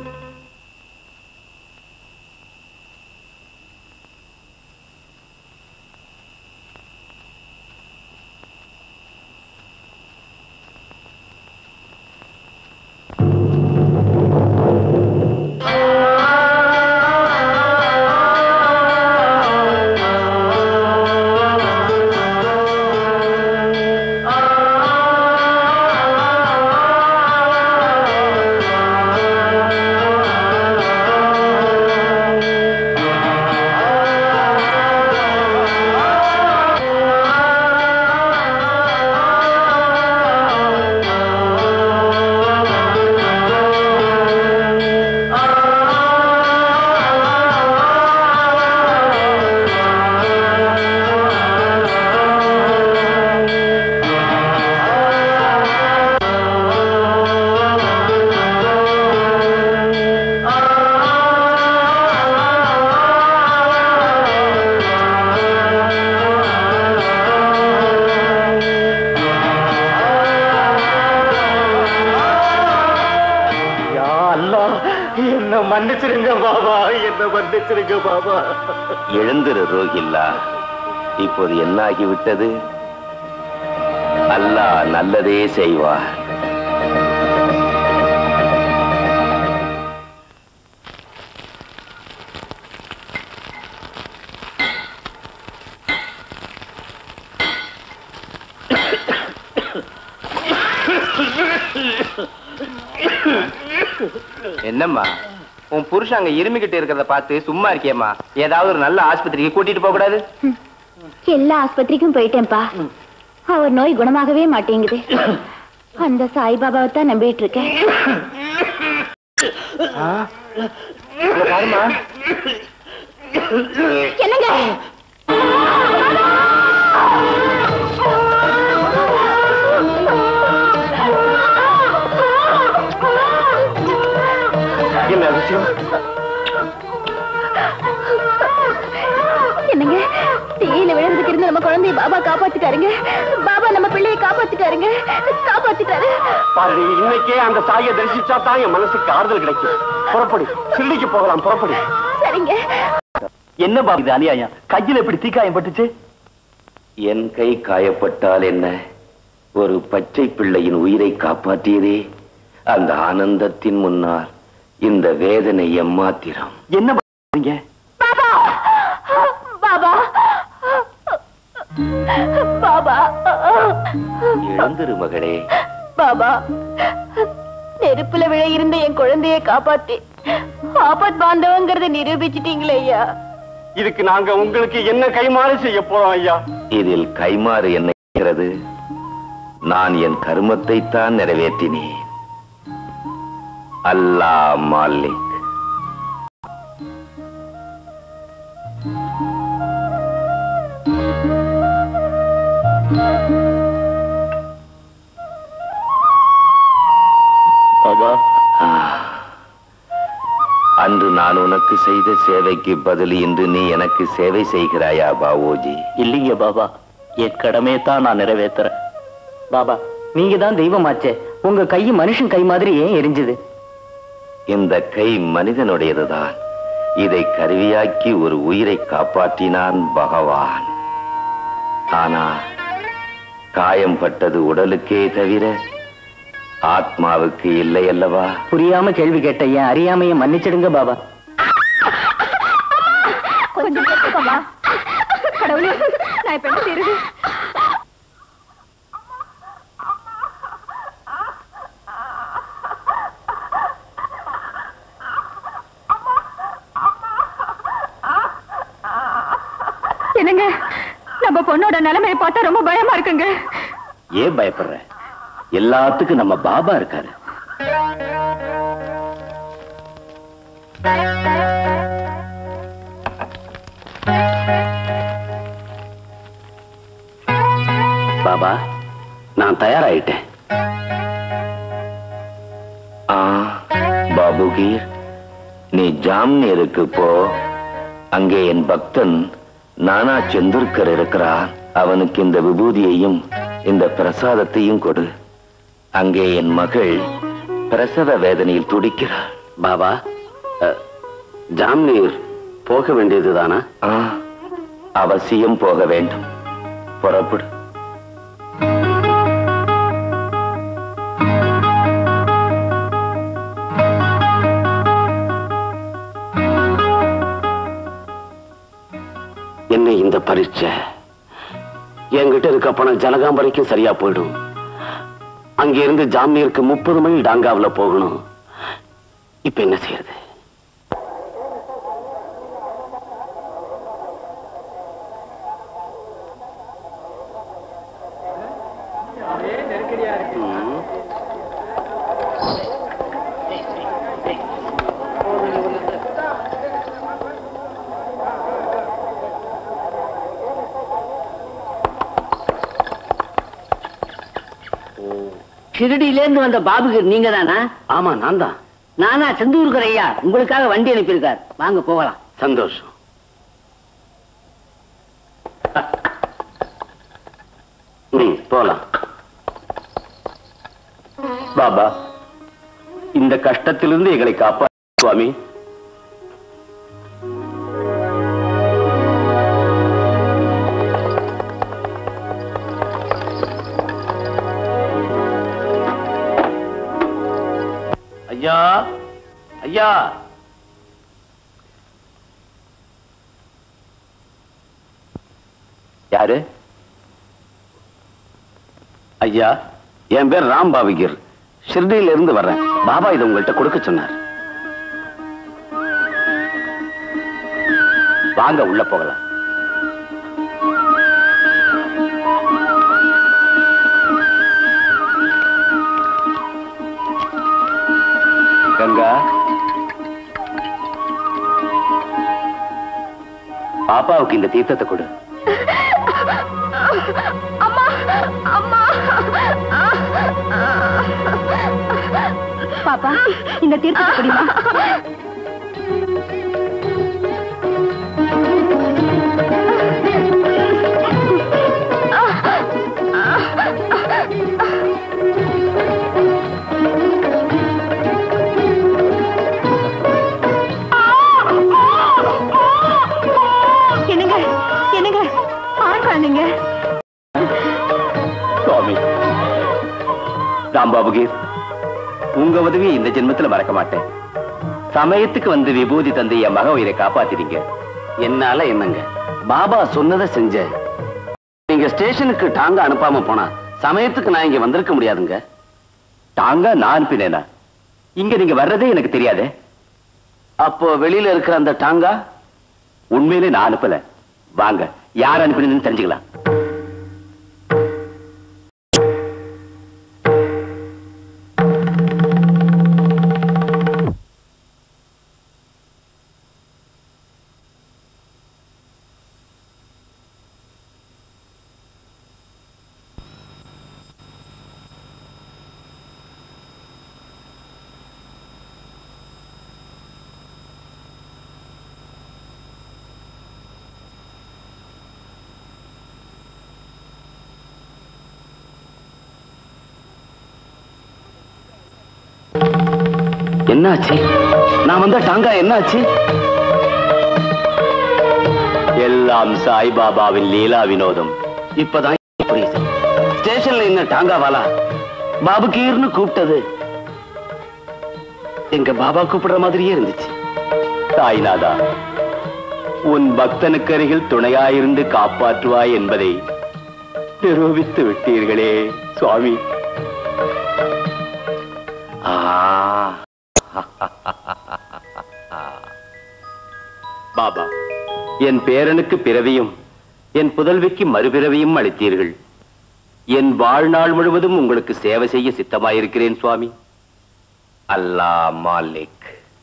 யா அல்லாஹ் என்ன மன்னிச்சிருங்க பாபா என்ன மன்னிச்சிருங்க பாபா எழுந்திரு ரோகில்லா இப்போது என்னாகிவிட்டது அல்லாஹ் நல்லதே செய்வார் என்னம்மா உன் புருஷன் அங்க இருமிக்கிட்டு இருக்கிறத பார்த்து சும்மா இருக்கியம்மா ஏதாவது ஒரு நல்ல ஆஸ்பத்திரிக்கு கூட்டிட்டு போக கூடாது எல்லா ஆஸ்பத்திரிக்கும் போயிட்டேன்ப்பா அவர் நோய் குணமாகவே மாட்டேங்குது அந்த சாய்பாபாவை தான் நம்பிட்டு இருக்கேன் பாருமா என்னங்க என்ன விஷயம் என்னங்க தீயில விழுந்துட்டு இருந்த நம்ம குழந்தைய பாபா காப்பாத்திட்டாருங்க பாபா நம்ம பிள்ளையை காப்பாத்திட்டாருங்க காப்பாத்திட்டாரு பாரு இன்னைக்கே அந்த சாயை தரிசிச்சா தான் என் மனசுக்கு ஆறுதல் கிடைக்கும் புறப்படு சில்லிக்கு போகலாம் புறப்படு சரிங்க என்ன பாபு இது அநியாயம் கையில எப்படி தீக்காயம் பட்டுச்சு என் கை காயப்பட்டால் என்ன ஒரு பச்சை பிள்ளையின் உயிரை காப்பாற்றியதே அந்த ஆனந்தத்தின் முன்னால் இந்த வேதனை எம்மாத்திரம் என்ன பாபு பாபா பாபா பாபா எழுந்திரு மகளே பாபா நெருப்புல விழ இருந்த என் குழந்தைய காப்பாத்தி ஆபத் பாந்தவங்கிறத நிரூபிச்சிட்டீங்களே ஐயா இதுக்கு நாங்க உங்களுக்கு என்ன கைமாறு செய்ய போறோம் ஐயா இதில் கைமாறு என்ன இருக்கிறது நான் என் கர்மத்தை தான் நிறைவேற்றினேன் அல்லாஹ் மாலிக் பாபா அன்று நான் உனக்கு செய்த சேவைக்கு பதில் இன்று நீ எனக்கு சேவை செய்கிறாயா பாவோஜி இல்லைங்க பாபா என் கடமையை தான் நான் நிறைவேத்துறேன் பாபா நீங்க தான் தெய்வமாச்சே உங்க கை மனுஷன் கை மாதிரி ஏன் எரிஞ்சது இந்த கை மனிதனுடையதுதான் இதை கருவியாக்கி ஒரு உயிரை காப்பாற்றினான் பகவான் ஆனா காயம் பட்டது உடலுக்கே தவிர ஆத்மாவுக்கு இல்லை அல்லவா புரியாம கேள்வி கேட்ட ஏன் அறியாமைய மன்னிச்சிடுங்க பாபா கொஞ்சம் கேட்டுக்கோமா கடவுளே நான் இப்ப என்ன செய்யறது என்னங்க நம்ம பொண்ணோட நிலைமையை பார்த்தா ரொம்ப பயமா இருக்குங்க ஏன் பயப்படுற எல்லாத்துக்கும் நம்ம பாபா இருக்காரு பாபா நான் தயாராயிட்டேன் ஆ பாபுகீர் நீ ஜாம்னேருக்கு போ அங்கே என் பக்தன் நானா செந்துர்கர் இருக்கிறான் அவனுக்கு இந்த விபூதியையும் இந்த பிரசாதத்தையும் கொடு அங்கே என் மகள் பிரசவ வேதனையில் துடிக்கிறாள் பாபா அஹ், ஜாம்னீர் போக வேண்டியதுதானா ஆ அவசியம் போக வேண்டும் புறப்படு என்ன இந்த பரீட்சை என்கிட்ட இருக்க பணம் ஜலகாம் வரைக்கும் சரியா போயிடும் அங்க இருந்து ஜாம்னீருக்கு முப்பது மைல் டாங்காவுல போகணும் இப்ப என்ன செய்யறது ஷிரடியில இருந்து வந்த பாபுகர் நீங்க தானா ஆமா நான் தான் நானா செந்தூருக்கர் ஐயா உங்களுக்காக வண்டி அனுப்பியிருக்கார் வாங்க போகலாம் சந்தோஷம் ம், போலாம் பாபா இந்த கஷ்டத்திலிருந்து எங்களை காப்பா சுவாமி ஐயா ஐயா யாரு ஐயா என் பேர் ராம் பாவிகர் ஷிர்டியில இருந்து வர்றேன் பாபா இதை உங்கள்கிட்ட கொடுக்க சொன்னார் வாங்க உள்ள போகலாம் கங்கா பாப்பாவுக்கு இந்த தீர்த்தத்தை கொடு அம்மா அம்மா பாப்பா இந்த தீர்த்தத்தை குடிமா என்னங்க என்னங்க ஆண்றா நீங்க சுவாமி ராம்பாபுகீர் உங்க உதவியை இந்த ஜென்மத்துல மறக்க மாட்டேன் சமயத்துக்கு வந்து விபூதி தந்து என் மக உயிரை காப்பாத்திட்டீங்க என்னால என்னங்க பாபா சொன்னதை செஞ்ச நீங்க ஸ்டேஷனுக்கு டாங்க அனுப்பாம போனா சமயத்துக்கு நான் இங்க வந்திருக்க முடியாதுங்க டாங்க நான் அனுப்பினேனா இங்க நீங்க வர்றதே எனக்கு தெரியாதே அப்போ வெளியில இருக்கிற அந்த டாங்கா உண்மையிலே நான் அனுப்பல வாங்க யார் அனுப்பினதுன்னு தெரிஞ்சுக்கலாம் என்னாச்சு நான் வந்த டாங்கா என்னாச்சு எல்லாம் சாய்பாபாவின் லீலா வினோதம் இப்பதான் புரியுது ஸ்டேஷன்ல என்ன டாங்காவாலா பாபு கீர்னு கூப்பிட்டது எங்க பாபா கூப்பிடுற மாதிரியே இருந்துச்சு சாய்நாதா உன் பக்தனுக்கு அருகில் துணையாயிருந்து காப்பாற்றுவாய் என்பதை நிரூபித்து விட்டீர்களே சுவாமி ஆ பாபா என் பேரனுக்கு பிறவியும் என் புதல்விக்கு மறுபிறவியும் அளித்தீர்கள் என் வாழ்நாள் முழுவதும் உங்களுக்கு சேவை செய்ய சித்தமாயிருக்கிறேன் சுவாமி அல்லா மாலிக்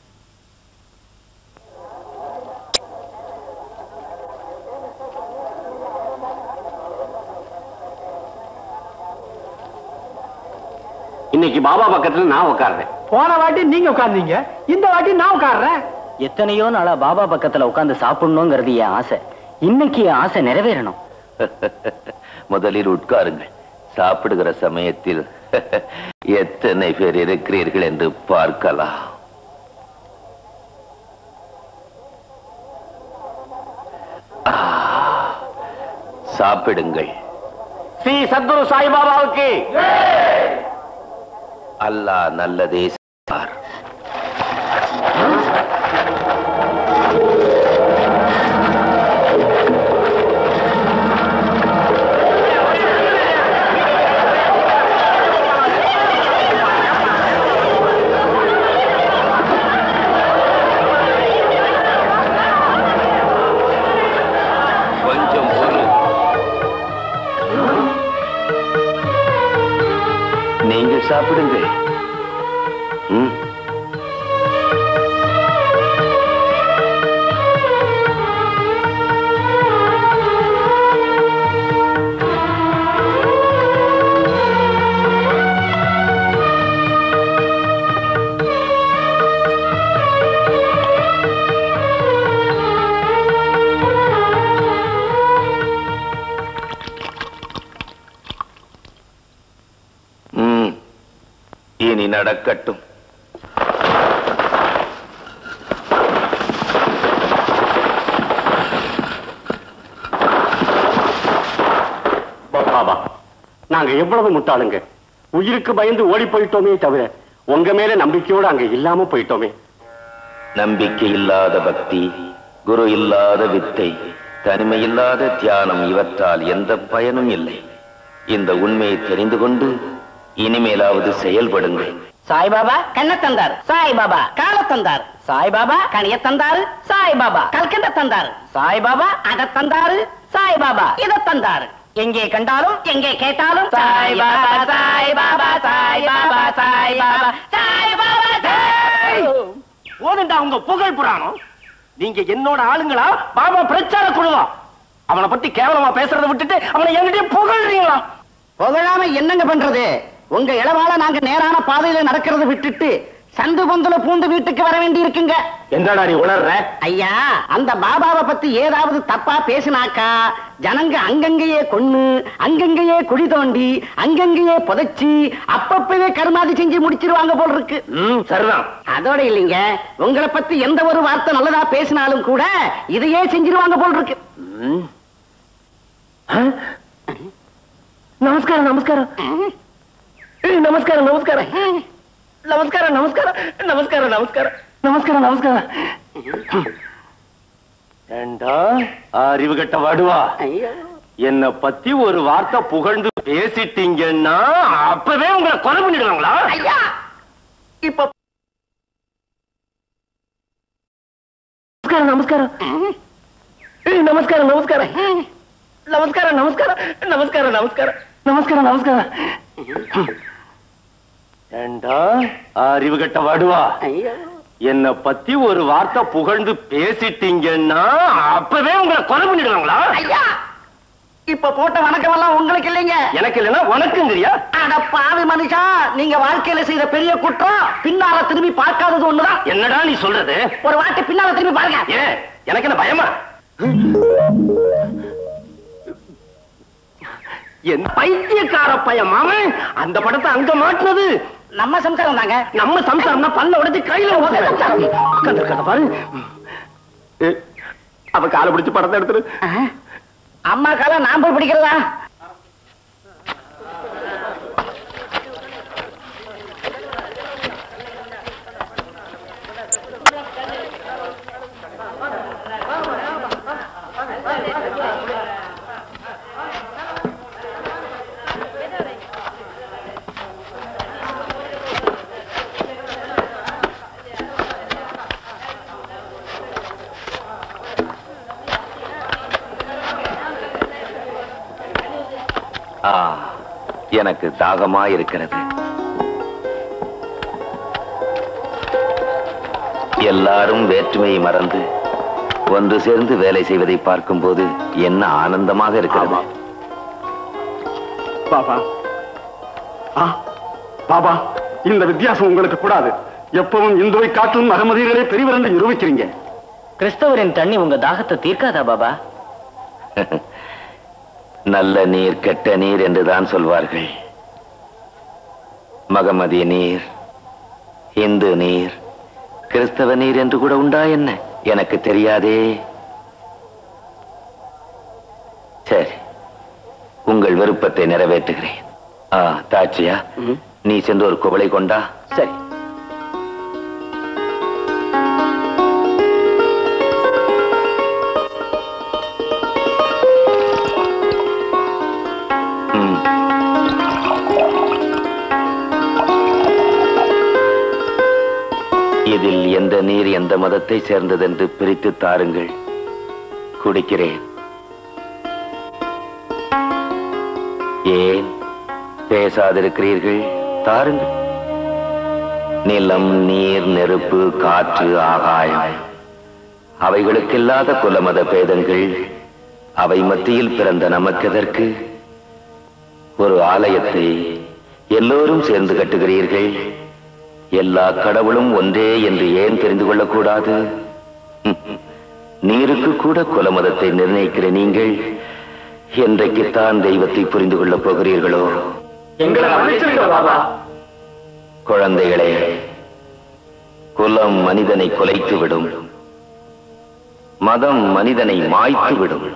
இன்னைக்கு பாபா பக்கத்துல நான் உட்கார்றேன் போன வாட்டி நீங்க உட்கார்ந்தீங்க இந்த வாட்டி நான் உட்கார்றேன் எத்தனையோ நாளா பாபா பக்கத்துல உட்கார்ந்து சாப்பிடணுங்கிறது என் ஆசை இன்னைக்கு என் ஆசை நிறைவேறணும் முதலில் உட்காருங்கள் சாப்பிடுகிற சமயத்தில் எத்தனை பேர் இருக்கிறீர்கள் என்று பார்க்கலாம் ஆ, சாப்பிடுங்கள் ஸ்ரீ சத்குரு சாய்பாபாவுக்கு அல்லாஹ் நல்லதே செய்வார் கொஞ்சம் பொறு நீங்கள் சாப்பிடுங்கள் ம். ம். இனி நடக்கட்டும் பாபா நாங்க எவ்வளவு முட்டாளுங்க உயிருக்கு பயந்து ஓடி போயிட்டோமே தவிர உங்க மேல நம்பிக்கையோட அங்க இல்லாம போயிட்டோமே நம்பிக்கை இல்லாத பக்தி குரு இல்லாத வித்தை தனிமை இல்லாத தியானம் இவற்றால் எந்த பயனும் இல்லை இந்த உண்மையை தெரிந்து கொண்டு இனிமேலாவது செயல்படுங்கள் சாய்பாபா கண்ண தந்தார் சாய்பாபா கால தந்தார் சாய்பாபா கனிய தந்தாரு சாய்பாபா கல்கண்ட தந்தாரு சாய்பாபா அத தந்தாரு சாய்பாபா இத தந்தாரு எங்கே கண்டாலும் எங்கே கேட்டாலும் சாய் பாபா சாய் பாபா சாய் பாபா சாய் பாபா சாய் பாபா சாய் போதுண்டா உங்க புகழ் புராணம் நீங்க என்னோட ஆளுங்களா பாபா பிரச்சார குழுவா அவனை பத்தி கேவலமா பேசுறதை விட்டுட்டு அவனை என்கிட்ட புகழ்றீங்களா புகழாம என்னங்க பண்றது உங்க இளவால நாங்க நேரான பாதையில நடக்கிறத விட்டுட்டு சந்து பொந்துல பூந்து வீட்டுக்கு வர வேண்டி இருக்குங்க என்னடா நீ உணர்ற ஐயா அந்த பாபாவை பத்தி ஏதாவது தப்பா பேசினாக்கா ஜனங்க அங்கங்கேயே கொன்னு அங்கங்கேயே குழி தோண்டி அங்கங்கேயே புதைச்சி அப்பப்பவே கருமாதி செஞ்சு முடிச்சிருவாங்க போல் இருக்கு ம் சரிதான் அதோட இல்லைங்க உங்களை பத்தி எந்த ஒரு வார்த்தை நல்லதா பேசினாலும் கூட இதையே செஞ்சிருவாங்க போல் இருக்கு நமஸ்காரம் நமஸ்காரம் ஏய், நமஸ்காரம் நமஸ்காரம் நமஸ்காரம் நமஸ்காரம் நமஸ்காரம் நமஸ்காரம் நமஸ்காரம் நமஸ்காரம் ஏண்டா அறிவு கட்ட வாடுவா என்ன பத்தி ஒரு வார்த்தை புகழ்ந்து பேசிட்டீங்கன்னா அப்பவே உங்களை கொலை பண்ணிடுவாங்களா ஐயா இப்ப நமஸ்காரம் நமஸ்காரம் ஏய், நமஸ்காரம் நமஸ்காரம் நமஸ்காரம் நமஸ்காரம் நமஸ்காரம் நமஸ்காரம் நமஸ்காரம் நமஸ்காரம் ஏண்டா அறிவு கட்ட வாடுவா என்ன பத்தி ஒரு வார்த்தை புகழ்ந்து பேசிட்டீங்கன்னா அப்பவே உங்களை கொலை பண்ணிடுவாங்களா ஐயா இப்ப போட்ட வணக்கம் எல்லாம் உங்களுக்கு இல்லைங்க எனக்கு இல்லைன்னா உனக்குங்கிறியா அட பாவி மனுஷா நீங்க வாழ்க்கையில செய்த பெரிய குற்றம் பின்னால திரும்பி பார்க்காதது ஒண்ணுதான் என்னடா நீ சொல்றது ஒரு வாட்டி பின்னால திரும்பி பாருங்க ஏன் எனக்கு என்ன பயமா என் பைத்தியக்கார பையன் மாமன் அந்த படத்தை அங்க மாட்டினது நம்ம சம்சாரம் தாங்க நம்ம சம்சாரம்னா பல்ல உடைச்சு கையில உட்காந்துருக்காத பாரு ஏ, அவ காலை பிடிச்சு படத்தை எடுத்துரு அம்மா காலம் நான் போய் பிடிக்கிறதா ஆ எனக்கு தாகமா இருக்கிறது எல்லாரும் வேற்றுமையை மறந்து ஒன்று சேர்ந்து வேலை செய்வதை பார்க்கும்போது என்ன ஆனந்தமாக இருக்கிறது பாபா ஆ பாபா இந்த வித்தியாசம் உங்களுக்கு கூடாது எப்பவும் இந்துவை காட்டிலும் அகமதிகளே பெரியவர் என்று நிரூபிக்கிறீங்க கிறிஸ்தவரின் தண்ணி உங்க தாகத்தை தீர்க்காதா பாபா நல்ல நீர் கெட்ட நீர் என்றுதான் சொல்வார்கள் மகமதிய நீர் இந்து நீர் கிறிஸ்தவ நீர் என்று கூட உண்டா என்ன எனக்கு தெரியாதே சரி உங்கள் விருப்பத்தை நிறைவேற்றுகிறேன் ஆ தாட்சியா நீ சென்று ஒரு குவளை கொண்டா சரி ம். இதில் எந்த நீர் எந்த மதத்தை சேர்ந்ததென்று பிரித்து தாருங்கள் குடிக்கிறேன் ஏன் பேசாதிருக்கிறீர்கள் தாருங்கள் நிலம் நீர் நெருப்பு காற்று ஆகாயம் அவைகளுக்கில்லாத குலமத பேதங்கள் அவை மத்தியில் பிறந்த நமக்கெதற்கு ஒரு ஆலயத்தை எல்லோரும் சேர்ந்து கட்டுகிறீர்கள் எல்லா கடவுளும் ஒன்றே என்று ஏன் தெரிந்து கொள்ளக்கூடாது நீருக்கு கூட குலமதத்தை நிர்ணயிக்கிற நீங்கள் என்றைக்குத்தான் தெய்வத்தை புரிந்து கொள்ளப் போகிறீர்களோ எங்களை மன்னிச்சிருங்க பாபா குழந்தைகளே குலம் மனிதனை குலைத்து விடும் மதம் மனிதனை மாய்த்து விடும்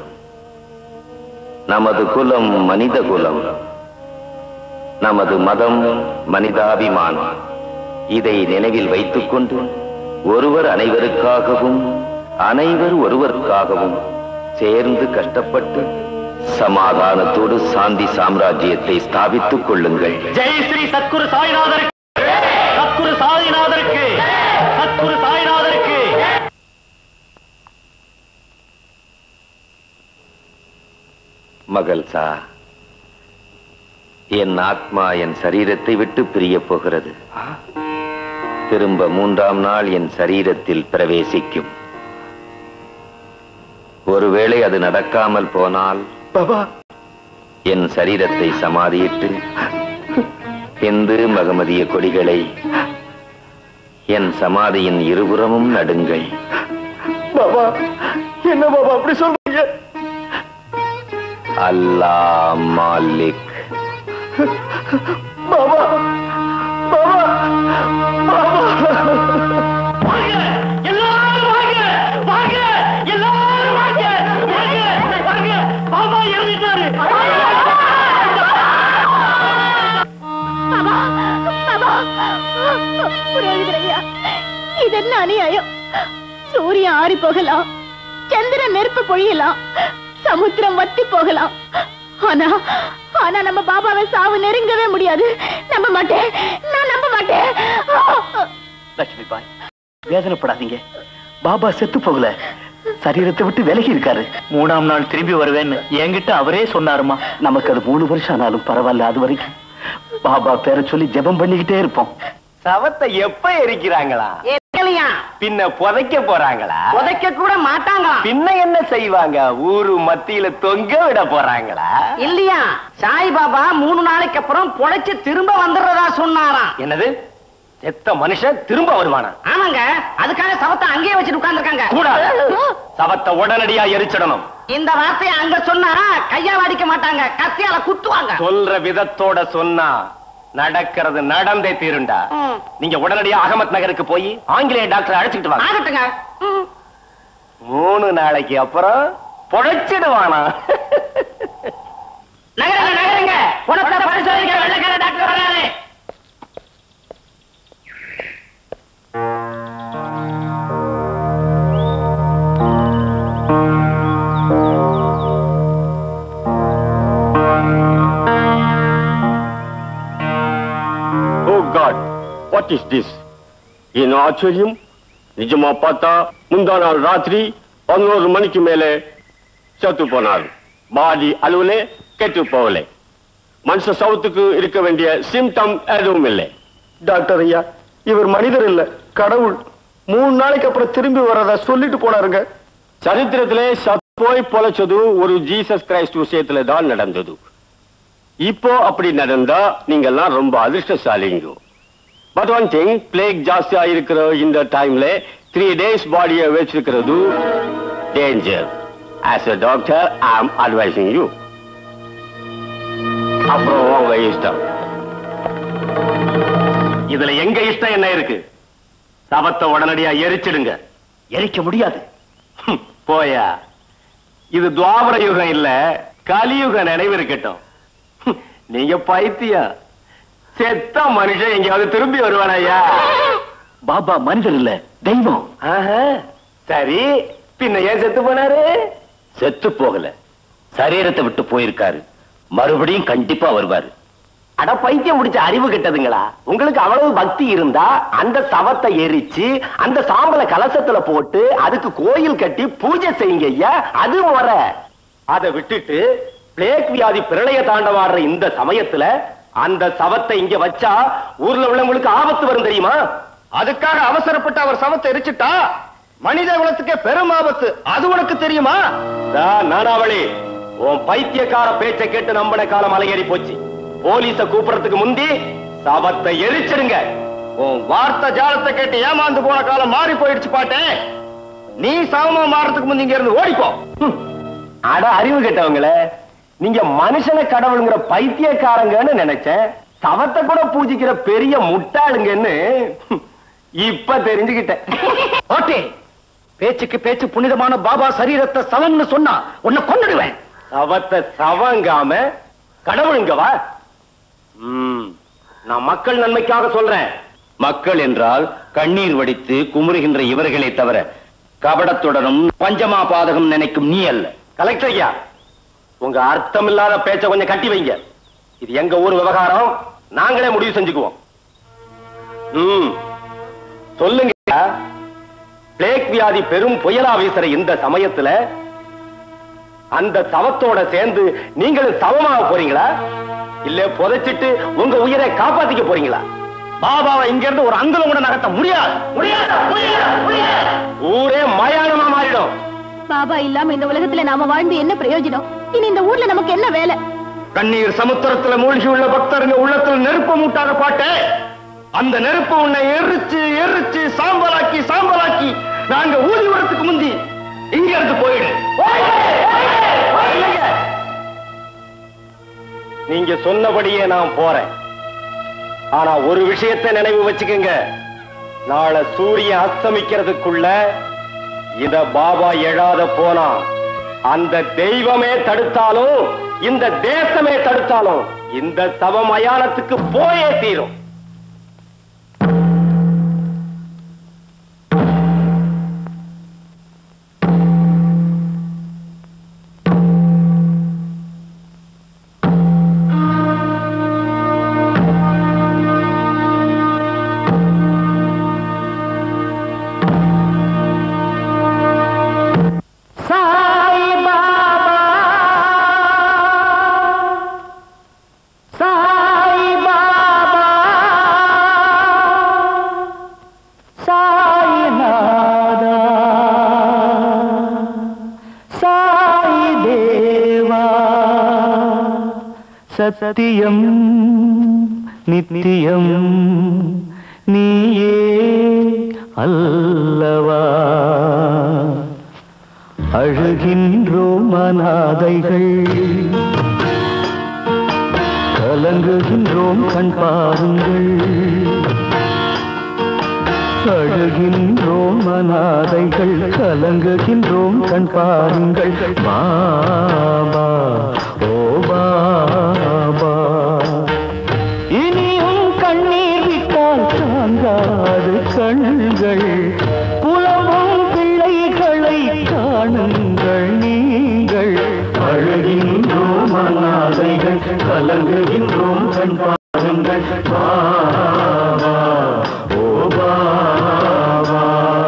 நமது குலம் மனித குலம் நமது மதம் மனிதாபிமானம் இதை நினைவில் வைத்துக் கொண்டு ஒருவர் அனைவருக்காகவும் அனைவர் ஒருவருக்காகவும் சேர்ந்து கஷ்டப்பட்டு சமாதானத்தோடு சாந்தி சாம்ராஜ்யத்தை ஸ்தாபித்துக் கொள்ளுங்கள் ஜெய் ஸ்ரீ சத்குரு சாய்நாதருக்கு சத்குரு சாய்நாதருக்கு சத்குரு சாய்நாதருக்கு மகள்சா என் ஆத்மா என் சரீரத்தை விட்டு பிரியப் போகிறது திரும்ப மூன்றாம் நாள் என் சரீரத்தில் பிரவேசிக்கும் ஒருவேளை அது நடக்காமல் போனால் பாபா என் சரீரத்தை சமாதியிட்டு இந்து மகமதிய கொடிகளை என் சமாதியின் இருபுறமும் நடுங்கள் பாபா என்ன பாபா அப்படி சொல்றீங்க அல்லாஹ் மாலிக் பாபா பாபா பாபா எல்லாரும் வாங்க வாங்க எல்லாரும் வாங்க வாங்க வாங்க பாபா இறந்துட்டாரு பாபா பாபா புரோகிதரையா இதென்ன அநியாயம் சூரியன் ஆறி போகலாம் சந்திரன் நெருப்பு பொழியலாம் சமுத்திரம் வத்தி போகலாம் ஆனா ஆனா நம்ம பாபாவை சாவு நெருங்கவே முடியாது நம்ப மாட்டேன் நான் நம்ப மாட்டேன் லட்சுமி பாய் வேதனைப்படாதீங்க பாபா செத்து போகல சரீரத்தை விட்டு விலகி இருக்காரு மூணாம் நாள் திரும்பி வருவேன்னு என்கிட்ட அவரே சொன்னாருமா நமக்கு அது மூணு வருஷம் ஆனாலும் பரவாயில்ல அது வரைக்கும் பாபா பேரை சொல்லி ஜெபம் பண்ணிக்கிட்டே இருப்போம் சவத்தை எப்ப எரிக்கிறாங்களா எரிக்கலையா பின்ன புதைக்க போறாங்களா புதைக்க கூட மாட்டாங்களா பின்ன என்ன செய்வாங்க ஊரு மத்தியில தொங்க விட போறாங்களா இல்லையா சாய்பாபா மூணு நாளைக்கு அப்புறம் பொழைச்சு திரும்ப வந்துடுறதா சொன்னாராம் என்னது செத்த மனுஷன் திரும்ப வருவானா ஆமாங்க அதுக்காக சவத்தை அங்கேயே வச்சுட்டு உட்கார்ந்துருக்காங்க கூடாது சவத்தை உடனடியா எரிச்சிடணும் இந்த வார்த்தையை அங்க சொன்னா கையால அடிக்க மாட்டாங்க கத்தியால குத்துவாங்க சொல்ற விதத்தோட சொன்னா நடக்கிறது நடந்தே தீருண்டா ம். நீங்க உடனடியா அகமத் நகருக்கு போய் ஆங்கிலேய டாக்டர் அழைச்சிட்டு வாங்க ஆகட்டுங்க ம். மூணு நாளைக்கு அப்புறம் பொழைச்சிடுவானா நகருங்க நகருங்க உனக்கு பரிசோதிக்க வெள்ளக்கார டாக்டர் வராரு oh God what is this என்ன ஆச்சரியம் நிஜமா பார்த்தா முந்தா நாள் ராத்திரி பதினோரு மணிக்கு மேலே செத்து போனார் பாடி அலுவலே கெட்டு போகலை மனுஷ சவுத்துக்கு இருக்க வேண்டிய சிம்டம் எதுவும் இல்லை டாக்டர் ஐயா இவர் மனிதர் இல்ல கடவுள் மூணு நாளைக்கு அப்புறம் திரும்பி வர்றதா சொல்லிட்டு போனாருங்க சரித்திரத்திலே சப்போய் பொழைச்சது ஒரு ஜீசஸ் கிரைஸ்ட் விஷயத்துல தான் நடந்தது இப்போ அப்படி நடந்தா நீங்கெல்லாம் ரொம்ப அதிர்ஷ்டசாலிங்க பட் ஒன் திங் பிளேக் ஜாஸ்தியா இருக்கிற இந்த டைம்ல த்ரீ டேஸ் பாடியை வச்சிருக்கிறது danger as a doctor I am advising you அப்புறம் உங்க இஷ்டம் இதுல எங்க இஷ்டம் என்ன இருக்கு சவத்தை உடனடியா எரிச்சிடுங்க எரிக்க முடியாது ஹம், போயா இது துவாபர யுகம் இல்ல கலியுக நினைவு இருக்கட்டும் ஹம், நீங்க பைத்தியம் செத்த மனுஷன் எங்கேயாவது திரும்பி வருவானையா பாபா மனிதர் இல்ல தெய்வம் ஆஹா, சரி பின்ன ஏன் செத்து போனாரு செத்து போகல சரீரத்தை விட்டு போயிருக்காரு மறுபடியும் கண்டிப்பா வருவாரு அட பைத்தியம் முடிச்ச அறிவு கெட்டதுங்களா உங்களுக்கு அவ்வளவு பக்தி இருந்தா அந்த சவத்தை எரிச்சு அந்த சாம்பல கலசத்துல போட்டு அதுக்கு கோயில் கட்டி பூஜை செய்யுங்க ஐயா அது முறை அதை விட்டுட்டு பிளேக் வியாதி பிரளய தாண்டவாடுற இந்த சமயத்துல அந்த சவத்தை இங்க வச்சா ஊர்ல உள்ளவங்களுக்கு ஆபத்து வரும் தெரியுமா அதுக்காக அவசரப்பட்டு அவர் சவத்தை எரிச்சிட்டா மனித குலத்துக்கே பெரும் ஆபத்து அது உனக்கு தெரியுமா டா, நானாவளி உன் பைத்தியக்கார பேச்சை கேட்டு நம்பின காலம் அலையேறி போச்சு போலீஸ கூப்பிடறதுக்கு முந்தி சவத்தை எரிச்சிடுங்க உன் வார்த்தை ஜாலத்தை கேட்டு ஏமாந்து போன காலம் மாறி போயிடுச்சு பாட்டே நீ சவமா மாறதுக்கு முந்தி இங்க இருந்து ஓடிப்போ ஹம். அட அறிவு கெட்டவங்களே நீங்க மனுஷன கடவுளுங்கிற பைத்தியக்காரங்கன்னு நினைச்சேன் சவத்தை கூட பூஜிக்கிற பெரிய முட்டாளுங்கன்னு ஹம், இப்ப தெரிஞ்சுக்கிட்டேன் ஓட்டே பேச்சுக்கு பேச்சு புனிதமான பாபா சரீரத்தை சவம்னு சொன்னா உன்னை கொன்னுடுவேன் சவத்தை சவங்காம கடவுளுங்க வா ம், நான் மக்கள் நன்மைக்காக சொல்றேன் மக்கள் என்றால் கண்ணீர் வடித்து குமுறுகின்ற இவர்களே தவிர கபடத்துடனும் பஞ்சமா பாதகம் நினைக்கும் நீ அல்ல கலெக்டர் ஐயா உங்க அர்த்தம் இல்லாத பேச்ச கொஞ்சம் கட்டி வைங்க இது எங்க ஊர் விவகாரம் நாங்களே முடிவு செஞ்சுக்குவோம் ம் சொல்லுங்க ஐயா. பிளேக் வியாதி பெரும் புயலா வீசுற இந்த சமயத்துல அந்த தவத்தோட சேர்ந்து நீங்களும் தவமாக போறீங்களா இல்ல புதைச்சிட்டு உங்க உயிரை காப்பாத்திக்க போறீங்களா பாபாவை இங்க இருந்து ஒரு அங்குலம் கூட நகர்த்த முடியாது ஊரே மயானமா மாறிடும் பாபா இல்லாம இந்த உலகத்துல நாம வாழ்ந்து என்ன பிரயோஜனம் இனி இந்த ஊர்ல நமக்கு என்ன வேலை கண்ணீர் சமுத்திரத்துல மூழ்கி உள்ள பக்தருங்க உள்ளத்துல நெருப்ப மூட்டாத பாட்டு அந்த நெருப்பு உன்னை எரிச்சு எரிச்சு சாம்பலாக்கி சாம்பலாக்கி நாங்க ஊதி வரத்துக்கு முந்தி இங்க இருந்து போயிடு இல்லைங்க. நீங்க சொன்னபடியே நான் போறேன் ஆனா ஒரு விஷயத்தை நினைவு வச்சுக்கோங்க நாளை சூரியன் அஸ்தமிக்கிறதுக்குள்ள இத பாபா எழாத போனா அந்த தெய்வமே தடுத்தாலும் இந்த தேசமே தடுத்தாலும் இந்த தவ மயானத்துக்கு போயே தீரும் சாய் பாபா சாய் பாபா சாய்நாதா சாய் தேவா சத்தியம் நித்தியம் நீயே அல்லவா அழுகின்றோம் அநாதைகள் கலங்குகின்றோம் கண் பாருங்கள் அழுகின்றோம் அநாதைகள் கலங்குகின்றோம் கண் பாருங்கள் பாபா ஓ பாபா இனியும் கண்ணீர் விட்டால் தாங்காது கண்கள் புலமும் பிள்ளைகளை காணுங்கள் நீங்கள் அழுகின்றோம் அநாதைகள் கலங்குகின்றோம் கண் பாருங்கள் பாபா ஓ பாபா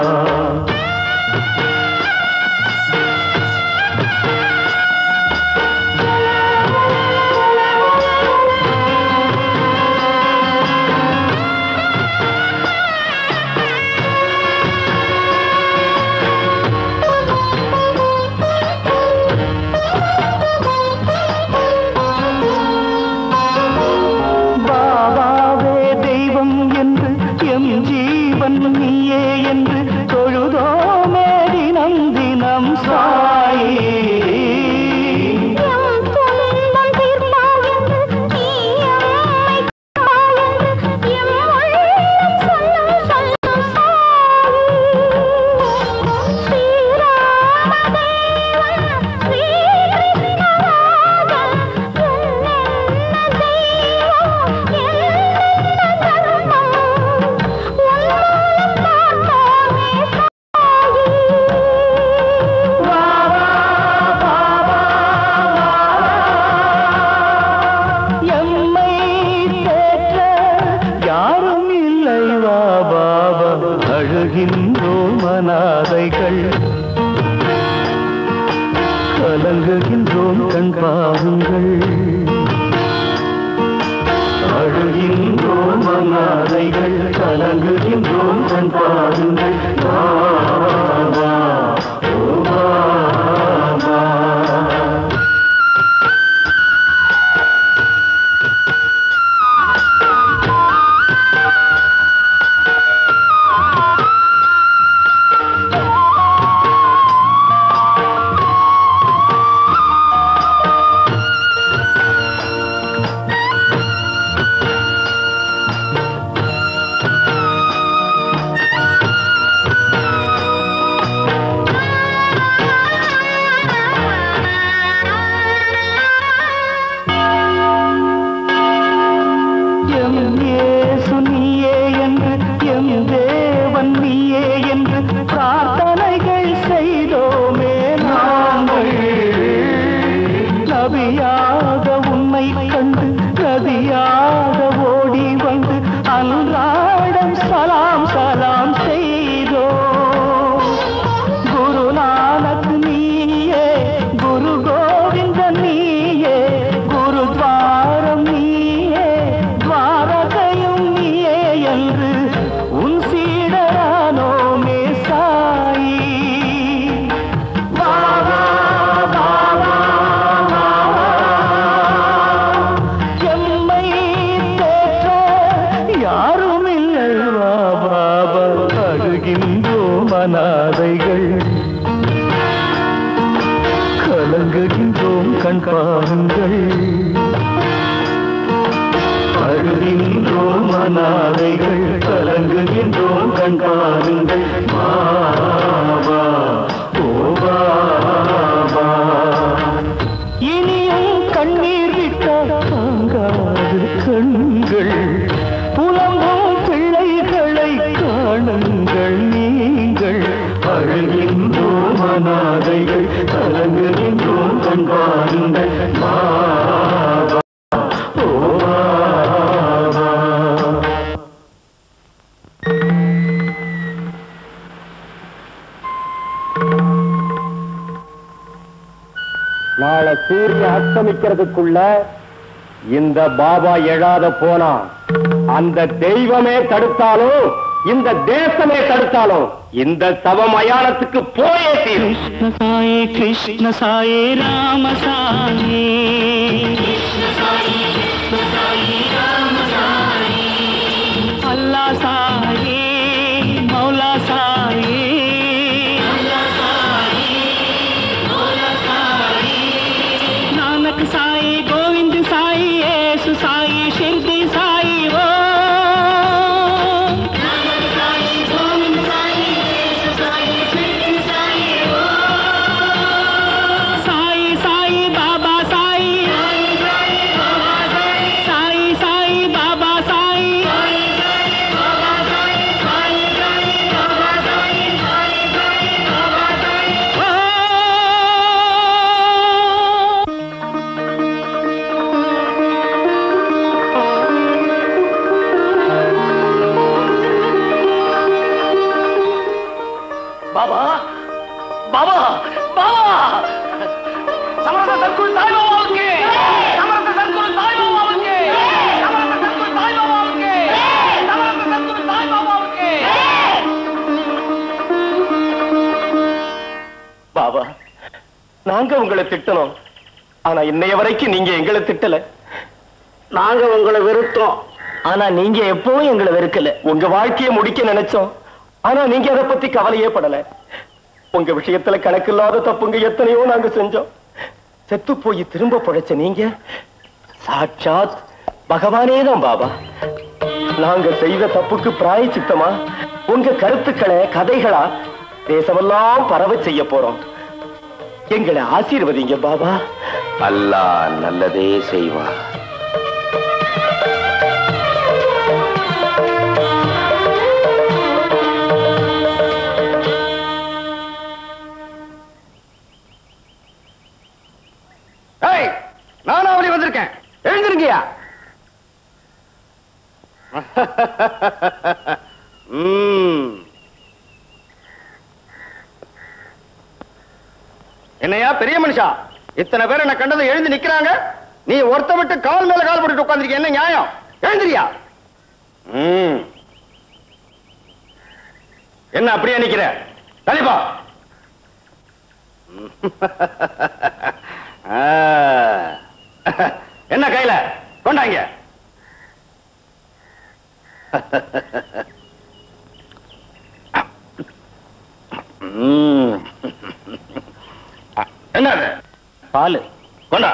பாபாவே தெய்வம் என்று எம் ஜீவன் நீயே என்று தொழுதோமே தினம் தினம் சாயே எம்மை தேற்ற யாரும் இல்லை வா பாபா அழுகின்றோம் அநாதைகள் கலங்குகின்றோம் கண் பாருங்கள் அழுகின்றோம் அநாதைகள் கலங்குகின்றோம் கண் பாருங்கள் பாபா ஓ பாபா எம் இயேசு நீயே என்று எம் தேவன் நீயே என்று பிரார்த்தனைகள் செய்தோமே நாங்கள் நபியாக உன்னை கண்டு நதியாக ஓடி வந்து அன்றாடம் சலாம் சலாம் செய்தோம் குருநானக் நீயே குரு கோ அழுகின்றோம் கண் பாருங்கள் அழுகின்றோம் அநாதைகள் கலங்குகின்றோம் கண் பாருங்கள் பாபா ஓ பாபா இனியும் கண்ணீர் விட்டால் தாங்காது கண்கள் புலம்பும் பிள்ளைகளை காணுங்கள் நீங்கள் அழுகின்றோம் அநாதைகள் கலங்குகின்றோம் கண் பாருங்கள் பாபா ஓ பாபா நாளை சூரிய அஸ்தமிக்கிறதுக்குள்ள இந்த பாபா எழாத போனா அந்த தெய்வமே தடுத்தாலும் இந்த தேசமே தடுத்தாலும் இந்த சவ மயானத்துக்கு போயே தீரும் कृष्ण साई कृष्ण साई राम साई अल्लाह साई मौला साई नानक साई गोविंद साई येसु साई शिरडी साई ओ साई साई बाबा साई साई साई बाबा साई பாபா பாபா பாபா சமரச சர்க்குள் தாய் பாபாவுக்கு சமரச சர்க்குள் தாய் பாபாவுக்கு சமரச சர்க்குள் தாய் பாபாவுக்கு சமரச சர்க்குள் தாய் பாபாவுக்கு பாபா நாங்க உங்களை திட்டணும் ஆனா இன்னைய வரைக்கும் நீங்க எங்களை திட்டல நாங்க உங்களை வெறுத்தோம் ஆனா நீங்க எப்பவும் எங்களை வெறுக்கல உங்க வாழ்க்கையை முடிக்க நினைச்சோம் ஆனா நீங்க அதை பத்தி கவலையே படல உங்க விஷயத்துல கணக்கில்லாத தப்புங்க எத்தனையோ நாங்க செஞ்சோம் செத்து போய் திரும்ப பிழைச்ச நீங்க சாட்சாத் பகவானே தான் பாபா நாங்க செய்த தப்புக்கு பிராய சித்தமா உங்க கருத்துக்களை கதைகளா தேசமெல்லாம் பரவ செய்ய போறோம் எங்களை ஆசீர்வதிங்க பாபா அல்லாஹ் நல்லதே செய்வார் ஏய் நானாவளி வந்திருக்கேன் எழுந்திருங்கயா ம். என்னையா பெரிய மனுஷா இத்தனை பேர் என்ன கண்டது எழுந்து நிக்கிறாங்க நீ ஒருத்த விட்டு கால் மேல கால் போட்டு உட்காந்துருக்க என்ன நியாயம் எழுந்திரியா ம். என்ன அப்படியே நிக்கிற தலிப்பா ஆ. என்ன கையில கொண்டாங்க ம். என்ன அது? பாலு கொண்டா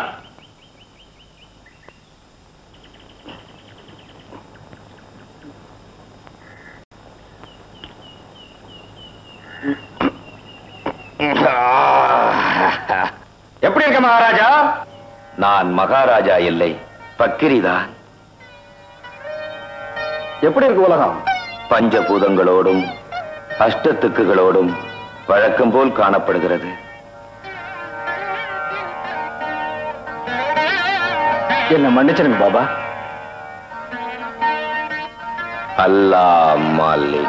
எப்படி இருக்க மகாராஜா நான் மகாராஜா இல்லை பக்கிரிதான் எப்படி இருக்கு உலகம் பஞ்சபூதங்களோடும் அஷ்டத்துக்குகளோடும் வழக்கம் போல் காணப்படுகிறது என்ன மன்னிச்சிருங்க பாபா அல்லாஹ் மாலிக்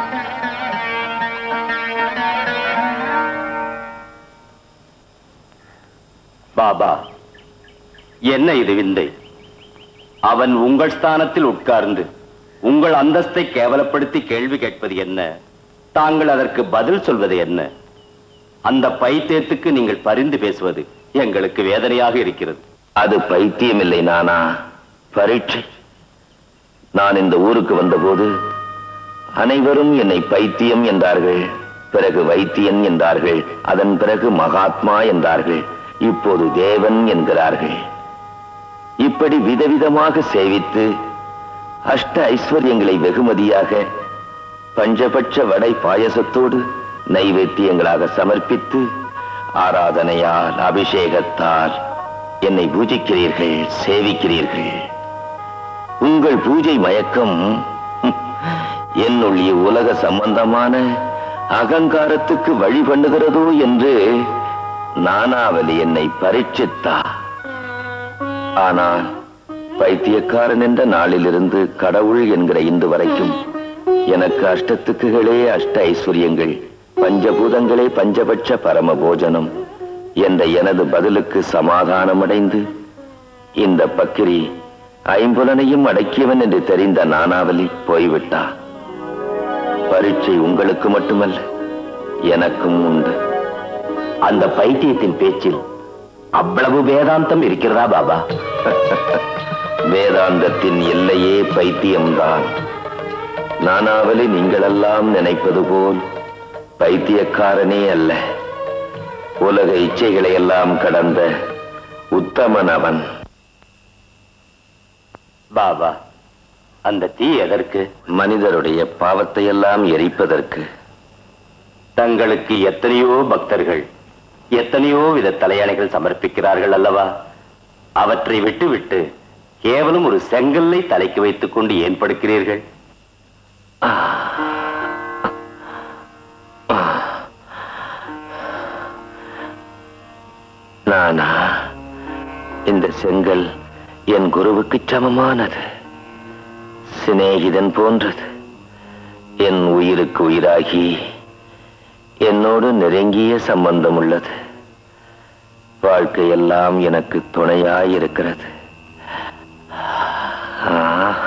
பாபா என்ன இது விந்தை அவன் உங்கள் ஸ்தானத்தில் உட்கார்ந்து உங்கள் அந்தஸ்தை கேவலப்படுத்தி கேள்வி கேட்பது என்ன தாங்கள் அதற்கு பதில் சொல்வது என்ன அந்த பைத்தியத்துக்கு நீங்கள் பரிந்து பேசுவது எங்களுக்கு வேதனையாக இருக்கிறது அது பைத்தியம் இல்லை நானா பரீட்சை நான் இந்த ஊருக்கு வந்தபோது அனைவரும் என்னை பைத்தியம் என்றார்கள் பிறகு வைத்தியன் என்றார்கள் அதன் பிறகு மகாத்மா என்றார்கள் இப்போது தேவன் என்கிறார்கள் இப்படி விதவிதமாக சேவித்து அஷ்ட ஐஸ்வர்யங்களை வெகுமதியாக பஞ்சபட்ச வடை பாயசத்தோடு நைவேத்தியங்களாக சமர்ப்பித்து ஆராதனையால் அபிஷேகத்தால் என்னை பூஜிக்கிறீர்கள் சேவிக்கிறீர்கள் உங்கள் பூஜை மயக்கம் என்னுள் உலக சம்பந்தமான அகங்காரத்துக்கு வழி பண்ணுகிறதோ என்று நானாவலி என்னை பரீட்சித்தா ஆனால் பைத்தியக்காரன் என்ற நாளிலிருந்து கடவுள் என்கிற இன்று வரைக்கும் எனக்கு அஷ்டத்துக்குகளே அஷ்ட ஐஸ்வர்யங்கள் பஞ்சபூதங்களே பஞ்சபட்ச பரம போஜனம் என்ற எனது பதிலுக்கு சமாதானமடைந்து இந்த பக்கிரி ஐம்புலனையும் அடக்கியவன் என்று தெரிந்த நானாவலி போய்விட்டா பரீட்சை உங்களுக்கு மட்டுமல்ல எனக்கும் உண்டு அந்த பைத்தியத்தின் பேச்சில் அவ்வளவு வேதாந்தம் இருக்கிறதா பாபா வேதாந்தத்தின் எல்லையே பைத்தியம்தான் நானாவலி நீங்களெல்லாம் நினைப்பது போல் பைத்தியக்காரனே அல்ல உலக இச்சைகளை எல்லாம் கடந்த உத்தமன் அவன் பாபா அந்த தீ எதற்கு மனிதருடைய பாவத்தை எல்லாம் எரிப்பதற்கு தங்களுக்கு எத்தனையோ பக்தர்கள் எத்தனையோ வித தலையணைகள் சமர்ப்பிக்கிறார்கள் அல்லவா அவற்றை விட்டு விட்டு கேவலம் ஒரு செங்கல்லை தலைக்கு வைத்துக் கொண்டு ஏன் படுக்கிறீர்கள் நானா இந்த செங்கல் என் குருவுக்கு சமமானது சிநேகிதன் போன்றது என் உயிருக்கு உயிராகி என்னோடு நெருங்கிய சம்பந்தம் உள்ளது வாழ்க்கையெல்லாம் எனக்கு துணையாயிருக்கிறது ஆ,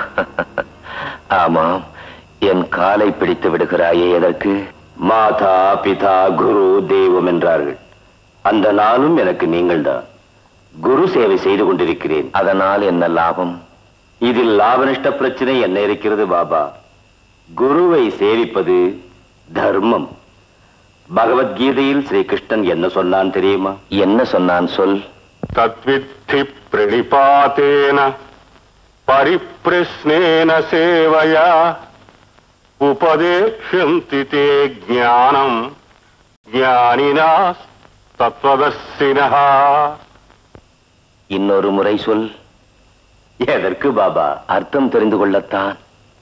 ஆமாம் என் காலை பிடித்து விடுகிறாயே எதற்கு மாதா பிதா குரு தெய்வம் என்றார்கள் அந்த நாளும் எனக்கு நீங்கள்தான் குரு சேவை செய்து கொண்டிருக்கிறேன் அதனால் என்ன லாபம் இதில் லாபநஷ்ட பிரச்சனை என்ன இருக்கிறது பாபா குருவை சேவிப்பது தர்மம் பகவத்கீதையில் ஸ்ரீகிருஷ்ணன் என்ன சொன்னான் தெரியுமா என்ன சொன்னான் சொல் तद्विद्धि प्रणिपातेन परिप्रश्नेन सेवया उपदेक्ष्यन्ति ते ज्ञानम् ज्ञानिना तत्त्वदर्शिनः இன்னொரு முறை சொல் எதற்கு பாபா அர்த்தம் தெரிந்து கொள்ளத்தான்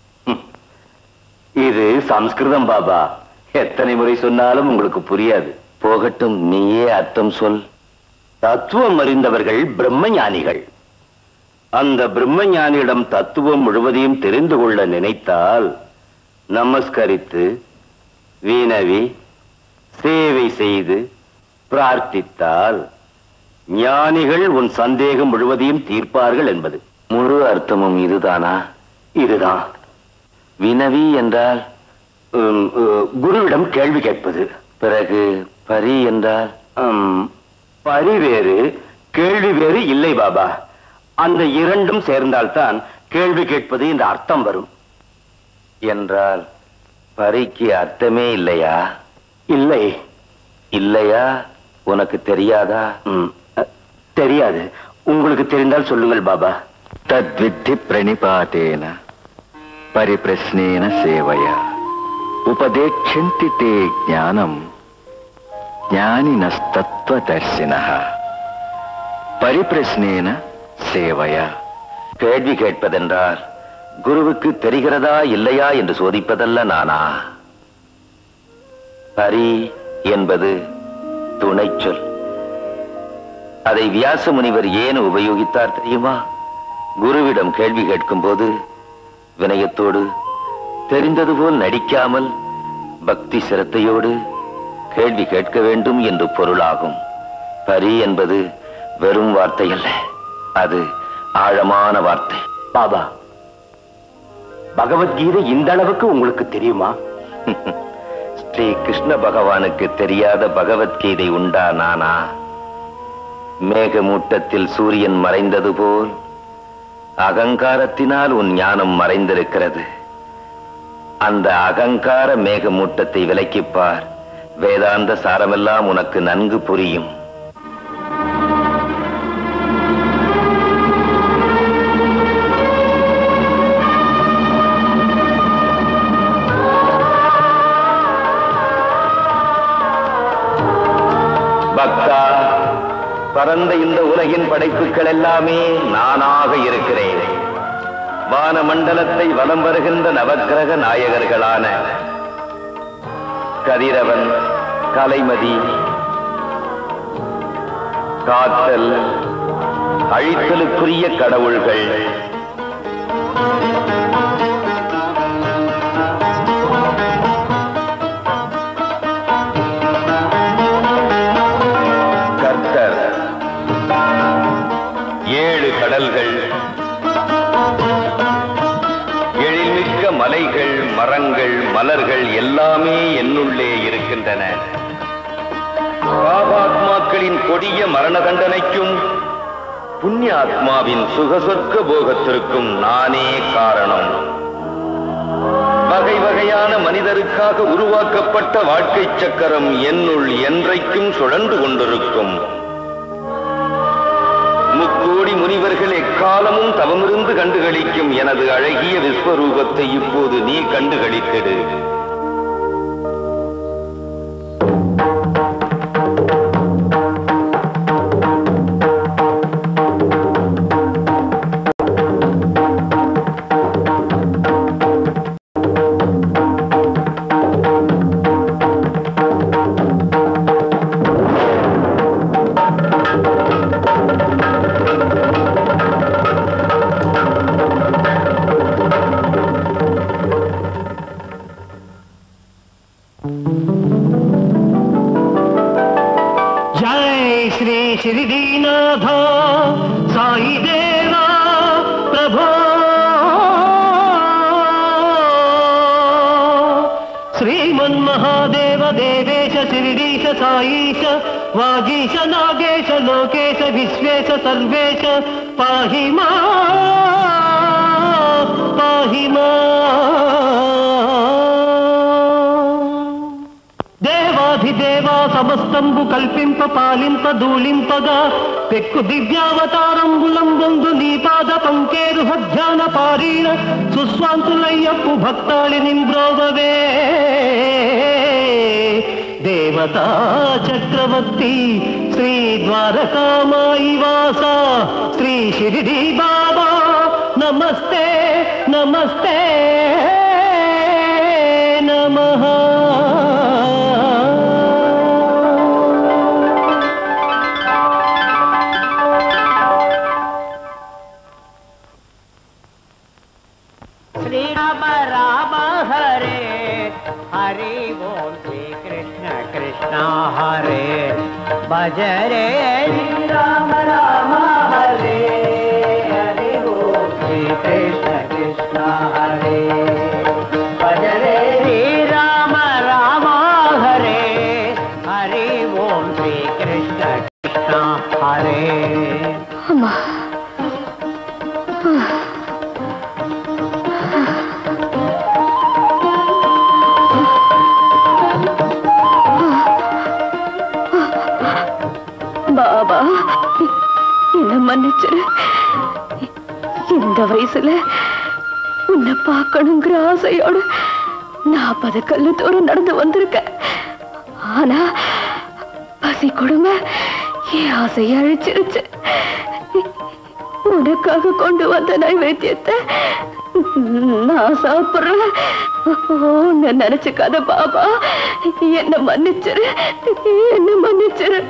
இது சம்ஸ்கிருதம் பாபா எத்தனை முறை சொன்னாலும் உங்களுக்கு புரியாது போகட்டும் நீயே அர்த்தம் சொல் தத்துவம் அறிந்தவர்கள் பிரம்மஞானிகள் அந்த பிரம்மஞானியிடம் தத்துவம் முழுவதையும் தெரிந்து கொள்ள நினைத்தால் நமஸ்கரித்து வீணவி சேவை செய்து பிரார்த்தித்தால் ஞானிகள் உன் சந்தேகம் முழுவதையும் தீர்ப்பார்கள் என்பது முழு அர்த்தமும் இதுதானா இதுதான் வினவி என்றால் உம், உ- குருவிடம் கேள்வி கேட்பது பிறகு பரி என்றால் உம், பரி வேறு கேள்வி வேறு இல்லை பாபா அந்த இரண்டும் சேர்ந்தால்தான் கேள்வி கேட்பது இந்த அர்த்தம் வரும் என்றால் பரிக்கு அர்த்தமே இல்லையா இல்லை இல்லையா உனக்கு தெரியாதா ம், அ, தெரியாது உங்களுக்கு தெரிந்தால் சொல்லுங்கள் பாபா தத்வித்தி பிரணிபாத்தேன பரிபிரஸ்னேன சேவையா உபதேட்சந்தி தே ஞானம் ஞானினஸ்தத்வதர்சின பரிபிரஸ்னேன சேவையா கேள்வி கேட்பதென்றால் குருவுக்கு தெரிகிறதா இல்லையா என்று சோதிப்பதல்ல நானா ஹரி என்பது துணைச்சொல் அதை வியாச முனிவர் ஏன் உபயோகித்தார் தெரியுமா குருவிடம் கேள்வி கேட்கும் போது வினயத்தோடு தெரிந்தது போல் நடிக்காமல் பக்தி சிரத்தையோடு கேள்வி கேட்க வேண்டும் என்று பொருளாகும் பரி என்பது வெறும் வார்த்தை அல்ல அது ஆழமான வார்த்தை பாபா பகவத்கீதை இந்த அளவுக்கு உங்களுக்கு தெரியுமா ஸ்ரீ கிருஷ்ண பகவானுக்கு தெரியாத பகவத்கீதை உண்டா நானா மேகமூட்டத்தில் சூரியன் மறைந்தது போல் அகங்காரத்தினால் உன் ஞானம் மறைந்திருக்கிறது அந்த அகங்கார மேகமூட்டத்தை விலக்கிப் பார் வேதாந்த சாரமெல்லாம் உனக்கு நன்கு புரியும் வந்த இந்த உலகின் படைப்புகள் எல்லாமே நானாக இருக்கிறேன் வான மண்டலத்தை வலம் வருகின்ற நவக்கிரக நாயகர்களான கதிரவன் கலைமதி காத்தல் அழித்தலுக்குரிய கடவுள்கள் கர்த்தர் ஏழு கடல்கள் எழில்மிக்க மலைகள் மரங்கள் மலர்கள் எல்லாமே என்னுள்ளே இருக்கின்றன பாபாத்மாக்களின் கொடிய மரண தண்டனைக்கும் புண்ணிய ஆத்மாவின் சுகசொர்க்க போகத்திற்கும் நானே காரணம் வகை வகையான மனிதருக்காக உருவாக்கப்பட்ட வாழ்க்கை சக்கரம் என்னுள் என்றைக்கும் சுழன்று கொண்டிருக்கும் முக்கோடி முனிவர்கள் எக்காலமும் தவமிருந்து கண்டுகளிக்கும் எனது அழகிய விஸ்வரூபத்தை இப்போது நீ கண்டுகளித்திடு जय श्री शिरडीनाथ साई देवा प्रभो श्रीमन्महादेव देवेश शिरडीश साईश वागीश नागेश लोकेश विश्वेश सर्वेश पाहि मा पाहि मा దేవాధిదేవా సమస్తంబు కల్పింప పాలింప దూలింపగా పెక్కు దివ్యావతారంబులంబొందు నీ పాద పంకేరు హధ్యాన పారీణ సుస్వాంతులయ్యప్పు భక్తాళి నింబ్రోవవే దేవతా చక్రవర్తి శ్రీ ద్వారకామాయి వాస శ్రీ షిరిడి బాబా నమస్తే నమస్తే నమః श्रीराम राम हरे हरि बोल श्री कृष्ण कृष्ण हरे भज रे श्री राम राम हरे हरि बोल श्री कृष्ण कृष्ण हरे भज रे श्री राम राम हरे हरि बोल श्री कृष्ण कृष्ण हरे அம்மா பாபா என்ன மன்னிச்சிரு இந்த வயசுல உன்னை பார்க்கணுங்கிற ஆசையோடு நாற்பது கல்லு தூரம் நடந்து வந்திருக்கேன் ஆனா பசி கொடுமை என் ஆசையை அழிச்சிருச்சு உனக்காக கொண்டு வந்த நைவேத்தியத்தை நான் சாப்பிடுறேன் உன்னை நினைச்சுக்காத பாபா என்ன மன்னிச்சிரு என்ன மன்னிச்சிரு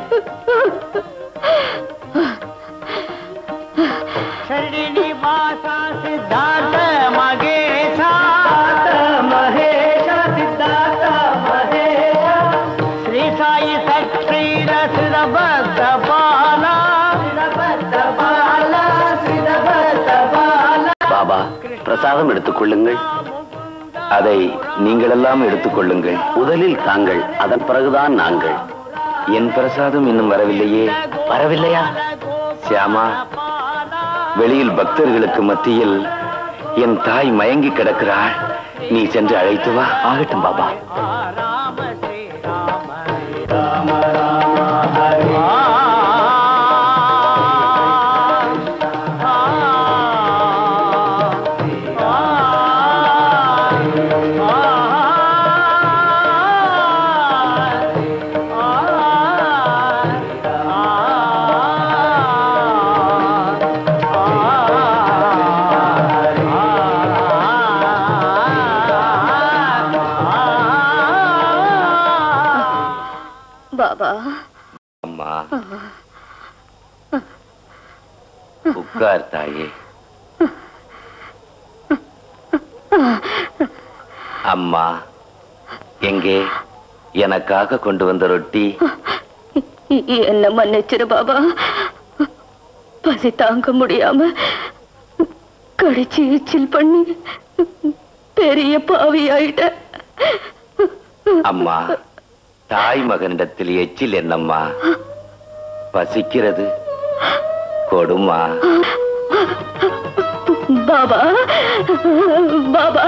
शरणी वासा सिद्धार्थ महेश महेश सिद्धार्थ महेश श्री साई सत्प्रीर श्रीभक्त बाला श्रीभक्त बाला श्रीभक्त बाला பாபா பிரசாதம் எடுத்துக்கொள்ளுங்கள் அதை நீங்களெல்லாம் எடுத்துக்கொள்ளுங்கள் முதலில் தாங்கள் அதன் பிறகுதான் நாங்கள் என் பிரசாதம் இன்னும் வரவில்லையே வரவில்லையா சியாமா வெளியில் பக்தர்களுக்கு மத்தியில் என் தாய் மயங்கி கிடக்கிறாள் நீ சென்று அழைத்து வா ஆகட்டும் பாபா ஆ பாபா அம்மா உட்கார் தாயே அம்மா எங்கே எனக்காக கொண்டு வந்த ரொட்டி என்ன மன்னிச்சிரு பாபா பசி தாங்க முடியாம கடிச்சு எச்சில் பண்ணி பெரிய பாவி ஆயிட்ட அம்மா தாய் மகனிடத்தில் எச்சில் என்னம்மா பசிக்கிறது கொடுமா பாபா பாபா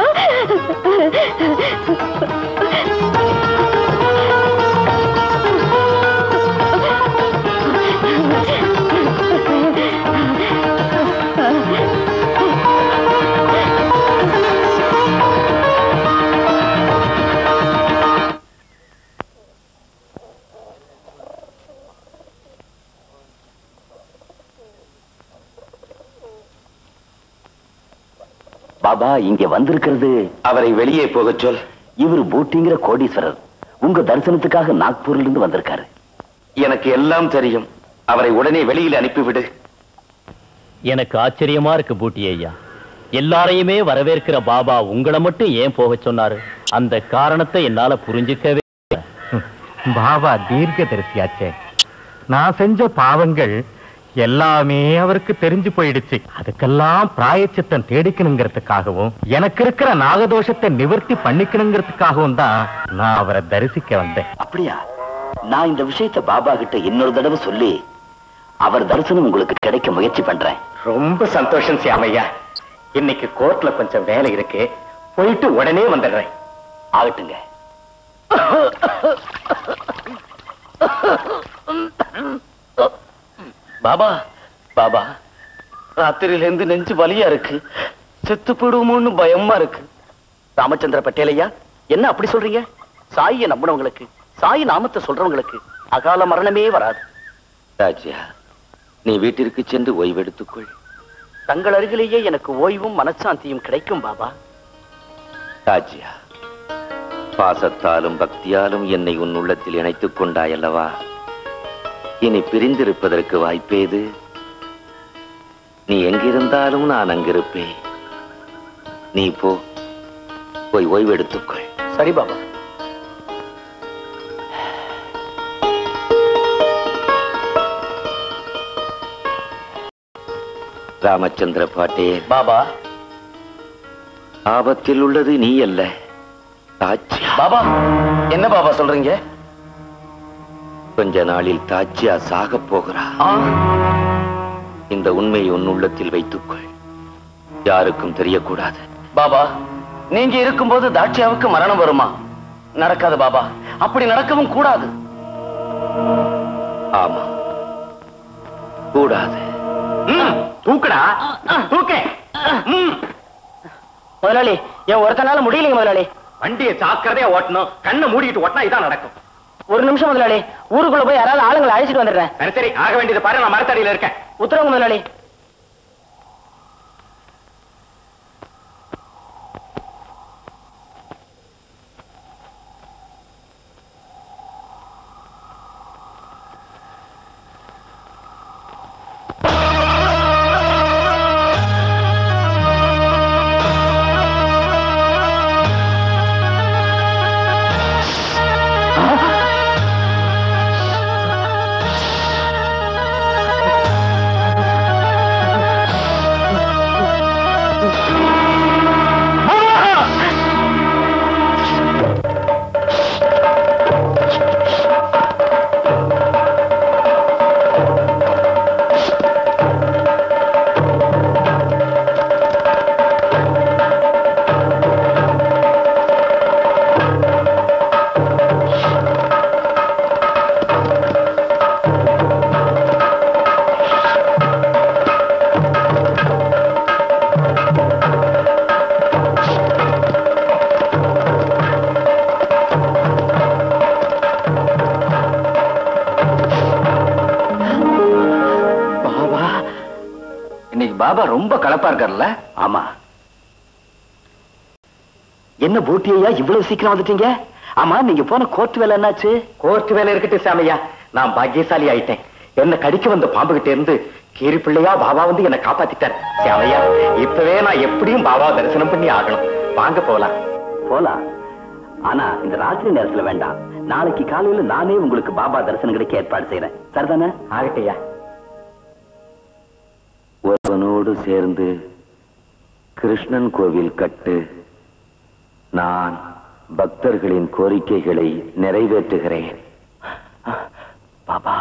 பாபா இங்க வந்திருக்கிறது அவரை வெளியே போகச் சொல் இவர் பூட்டிங்கிற கோடீஸ்வரர் உங்க தரிசனத்துக்காக நாக்பூர்ல இருந்து வந்திருக்காரு எனக்கு எல்லாம் தெரியும் அவரை உடனே வெளியில் அனுப்பிவிடு எனக்கு ஆச்சரியமா இருக்கு பூட்டி ஐயா எல்லாரையுமே வரவேற்கிற பாபா உங்களை மட்டும் ஏன் போக சொன்னாரு அந்த காரணத்தை என்னால புரிஞ்சுக்கவே பாபா தீர்க்க தரிசியாச்சே நான் செஞ்ச பாவங்கள் எல்லாமே அவருக்கு தெரிஞ்சு போயிடுச்சு அதுக்கெல்லாம் பிராயச்சித்தம் தேடிக்கணுங்கிறதுக்காகவும் எனக்கு இருக்கிற நாகதோஷத்தை நிவர்த்தி பண்ணிக்கணுங்கிறதுக்காகவும் தான் நான் அவரை தரிசிக்க வந்தேன் அப்படியா நான் இந்த விஷயத்தை பாபா கிட்ட இன்னொரு தடவை சொல்லி அவர் தரிசனம் உங்களுக்கு கிடைக்க முயற்சி பண்றேன் ரொம்ப சந்தோஷம் சியாமையா இன்னைக்கு கோர்ட்ல கொஞ்சம் வேலை இருக்கு போயிட்டு உடனே வந்துடுறேன் ஆகட்டுங்க பாபா பாபா ராத்திரியில இருந்து நெஞ்சு வலியா இருக்கு செத்து போயிடுவோமோன்னு பயமா இருக்கு ராமச்சந்திர பட்டேலையா என்ன அப்படி சொல்றீங்க சாயியை நம்பினவங்களுக்கு சாய் நாமத்தை சொல்றவங்களுக்கு அகால மரணமே வராது ராஜ்யா நீ வீட்டிற்கு சென்று ஓய்வெடுத்துக்கொள் தங்கள் அருகிலேயே எனக்கு ஓய்வும் மனசாந்தியும் கிடைக்கும் பாபா ராஜ்யா பாசத்தாலும் பக்தியாலும் என்னை உன் உள்ளத்தில் இணைத்துக் கொண்டாயல்லவா இனி பிரிந்திருப்பதற்கு வாய்ப்பேது நீ எங்கிருந்தாலும் நான் அங்கிருப்பேன் நீ போ போய் ஓய்வெடுத்துக்கொள் சரி பாபா ராமச்சந்திர பாட்டே பாபா ஆபத்தில் உள்ளது நீ அல்ல தாச்சியா பாபா என்ன பாபா சொல்றீங்க கொஞ்ச நாளில் தாச்சியா சாகப் போகிறா இந்த உண்மையை உன் உள்ளத்தில் வைத்துக்கொள் யாருக்கும் தெரியக்கூடாது பாபா நீங்க இருக்கும்போது தாட்சியாவுக்கு மரணம் வருமா நடக்காது பாபா அப்படி நடக்கவும் கூடாது ஆமா கூடாது தூக்குடா தூக்க முதலாளி என் ஒருத்தனால முடியலைங்க முதலாளி வண்டியை சாக்கிறதே ஓட்டணும் கண்ணை மூடிட்டு ஓட்டினா இதான் நடக்கும் ஒரு நிமிஷம் முதலாளி ஊருக்குள்ள போய் யாராவது ஆளுங்களை அழைச்சிட்டு வந்துடுறேன் சரி சரி ஆக வேண்டியது பாரு நான் மரத்தடியில இருக்கேன் உத்தரவு முதலாளி பாபா இன்னைக்கு பாபா ரொம்ப கலப்பா இருக்கார்ல ஆமா என்ன பூட்டியா இவ்வளவு சீக்கிரம் வந்துட்டீங்க ஆமா நீங்க போன கோர்ட் வேலை என்னாச்சு கோர்ட் வேலை இருக்கட்டும் சாமியா நான் பாக்கியசாலி ஆயிட்டேன் என்ன கடிக்க வந்த பாம்பு கிட்ட இருந்து கீரி பிள்ளையா பாபா வந்து என்ன காப்பாத்திட்டார் சாமையா இப்பவே நான் எப்படியும் பாபா தரிசனம் பண்ணி ஆகணும் வாங்க போலாம் போலாம் ஆனா இந்த ராத்திரி நேரத்துல வேண்டாம் நாளைக்கு காலையில நானே உங்களுக்கு பாபா தரிசனம் கிடைக்க ஏற்பாடு செய்யறேன் சரிதானே ஆகட்டையா ஒருவனோடு சேர்ந்து கிருஷ்ணன் கோவில் கட்டு நான் பக்தர்களின் கோரிக்கைகளை நிறைவேற்றுகிறேன் பாபா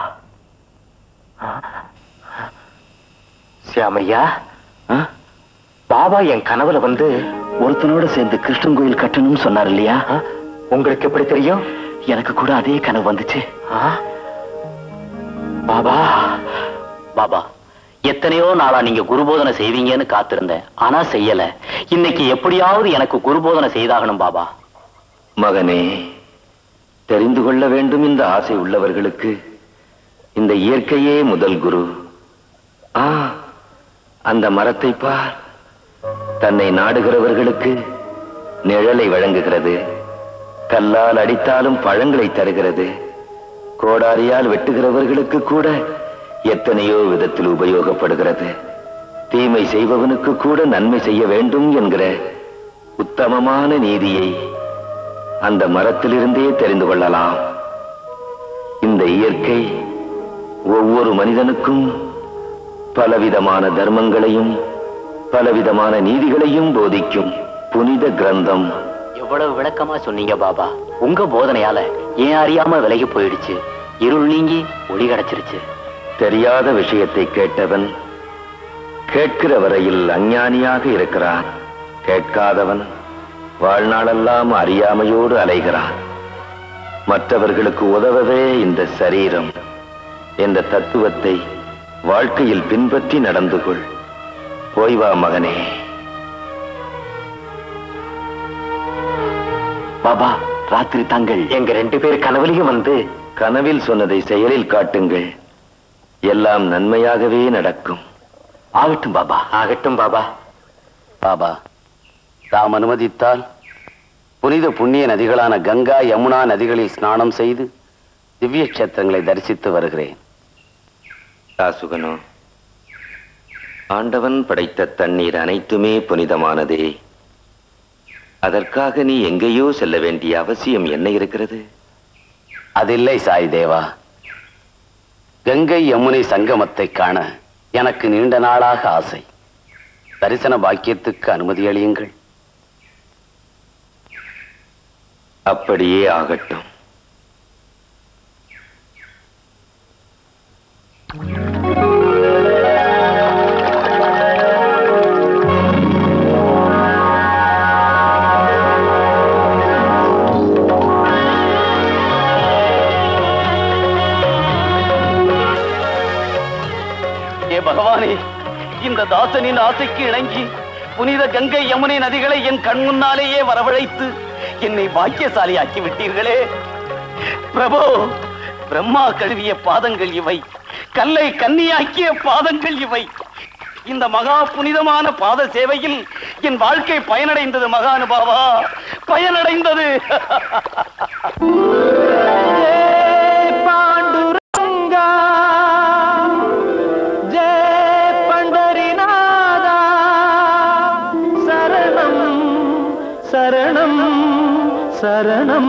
சியாமையா பாபா என் கனவுல வந்து ஒருத்தனோட சேர்ந்து கிருஷ்ணன் கோயில் கட்டணும்னு சொன்னார் இல்லையா உங்களுக்கு எப்படி தெரியும் எனக்கு கூட அதே கனவு வந்துச்சு பாபா பாபா எத்தனையோ நாளா நீங்க குருபோதனை செய்வீங்கன்னு காத்திருந்தேன் ஆனா செய்யல இன்னைக்கு எப்படியாவது எனக்கு குருபோதனை செய்தாகணும் பாபா மகனே தெரிந்து கொள்ள வேண்டும் இந்த ஆசை உள்ளவர்களுக்கு இந்த இயற்கையே முதல் குரு ஆ அந்த மரத்தை பார் தன்னை நாடுகிறவர்களுக்கு நிழலை வழங்குகிறது கல்லால் அடித்தாலும் பழங்களை தருகிறது கோடாரியால் வெட்டுகிறவர்களுக்கு கூட எத்தனையோ விதத்தில் உபயோகப்படுகிறது தீமை செய்பவனுக்கு கூட நன்மை செய்ய வேண்டும் என்கிற உத்தமமான நீதியை அந்த மரத்திலிருந்தே தெரிந்து கொள்ளலாம் இந்த இயற்கை ஒவ்வொரு மனிதனுக்கும் பலவிதமான தர்மங்களையும் பலவிதமான நீதிகளையும் போதிக்கும் புனித கிரந்தம் எவ்வளவு விளக்கமா சொன்னீங்க பாபா உங்க போதனையால ஏன் அறியாம விலகி போயிடுச்சு இருள் நீங்கி ஒளி கிடைச்சிருச்சு தெரியாத விஷயத்தை கேட்டவன் கேட்கிற வரையில் அஞ்ஞானியாக இருக்கிறான் கேட்காதவன் வாழ்நாளெல்லாம் அறியாமையோடு அலைகிறான் மற்றவர்களுக்கு உதவவே இந்த சரீரம் என்ற தத்துவத்தை வாழ்க்கையில் பின்பற்றி நடந்து கொள் போய் வா மகனே பாபா ராத்திரி தாங்கள் எங்க ரெண்டு பேர் கனவுலையும் வந்து கனவில் சொன்னதை செயலில் காட்டுங்கள் எல்லாம் நன்மையாகவே நடக்கும் ஆகட்டும் பாபா ஆகட்டும் பாபா பாபா தாம் அனுமதித்தால் புனித புண்ணிய நதிகளான கங்கா யமுனா நதிகளில் ஸ்நானம் செய்து திவ்ய கஷேத்திரங்களை தரிசித்து வருகிறேன் தாசுகனோ ஆண்டவன் படைத்த தண்ணீர் அனைத்துமே புனிதமானதே அதற்காக நீ எங்கேயோ செல்ல வேண்டிய அவசியம் என்ன இருக்கிறது அதில்லை சாய் தேவா கங்கை யமுனை சங்கமத்தை காண எனக்கு நீண்ட நாளாக ஆசை தரிசன பாக்கியத்துக்கு அனுமதி அளியுங்கள் அப்படியே ஆகட்டும் ஏ பகவானே இந்த தாசனின் ஆசைக்கு இணங்கி புனித கங்கை யமுனை நதிகளை என் கண் முன்னாலேயே வரவழைத்து என்னை பாக்கியசாலியாக்கி விட்டீர்களே பிரபு பிரம்மா கழுவிய பாதங்கள் இவை கல்லை கன்னியாக்கிய பாதங்கள் இவை இந்த மகா புனிதமான பாத சேவையில் என் வாழ்க்கை பயனடைந்தது மகானுபாவா பயனடைந்தது पांडुरंगा जय पंढरीनादा शरणं शरणं शरणं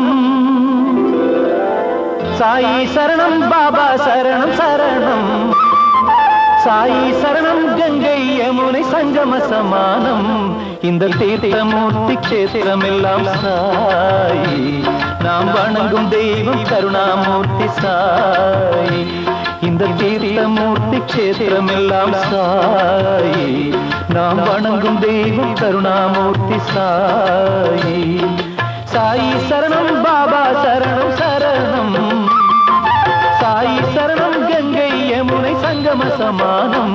साई शरणं बाबा शरणं शरणं சாயி சரணம் கங்கை யமுனை சங்கம சமானம் இந்த தீர்த்தமூர்த்தி கஷேத்திரம் எல்லாம் சாயி நாம் வணங்கும் தெய்வம் கருணாமூர்த்தி சாயி இந்த தீர்த்தமூர்த்தி கஷேத்திரம் எல்லாம் சாயி நாம் வணங்கும் தெய்வம் கருணாமூர்த்தி சாயி சாயி சரணம் பாபா சரணம் சரணம் சாயி சரணம் கங்கை யமுனை சங்கம சமானம்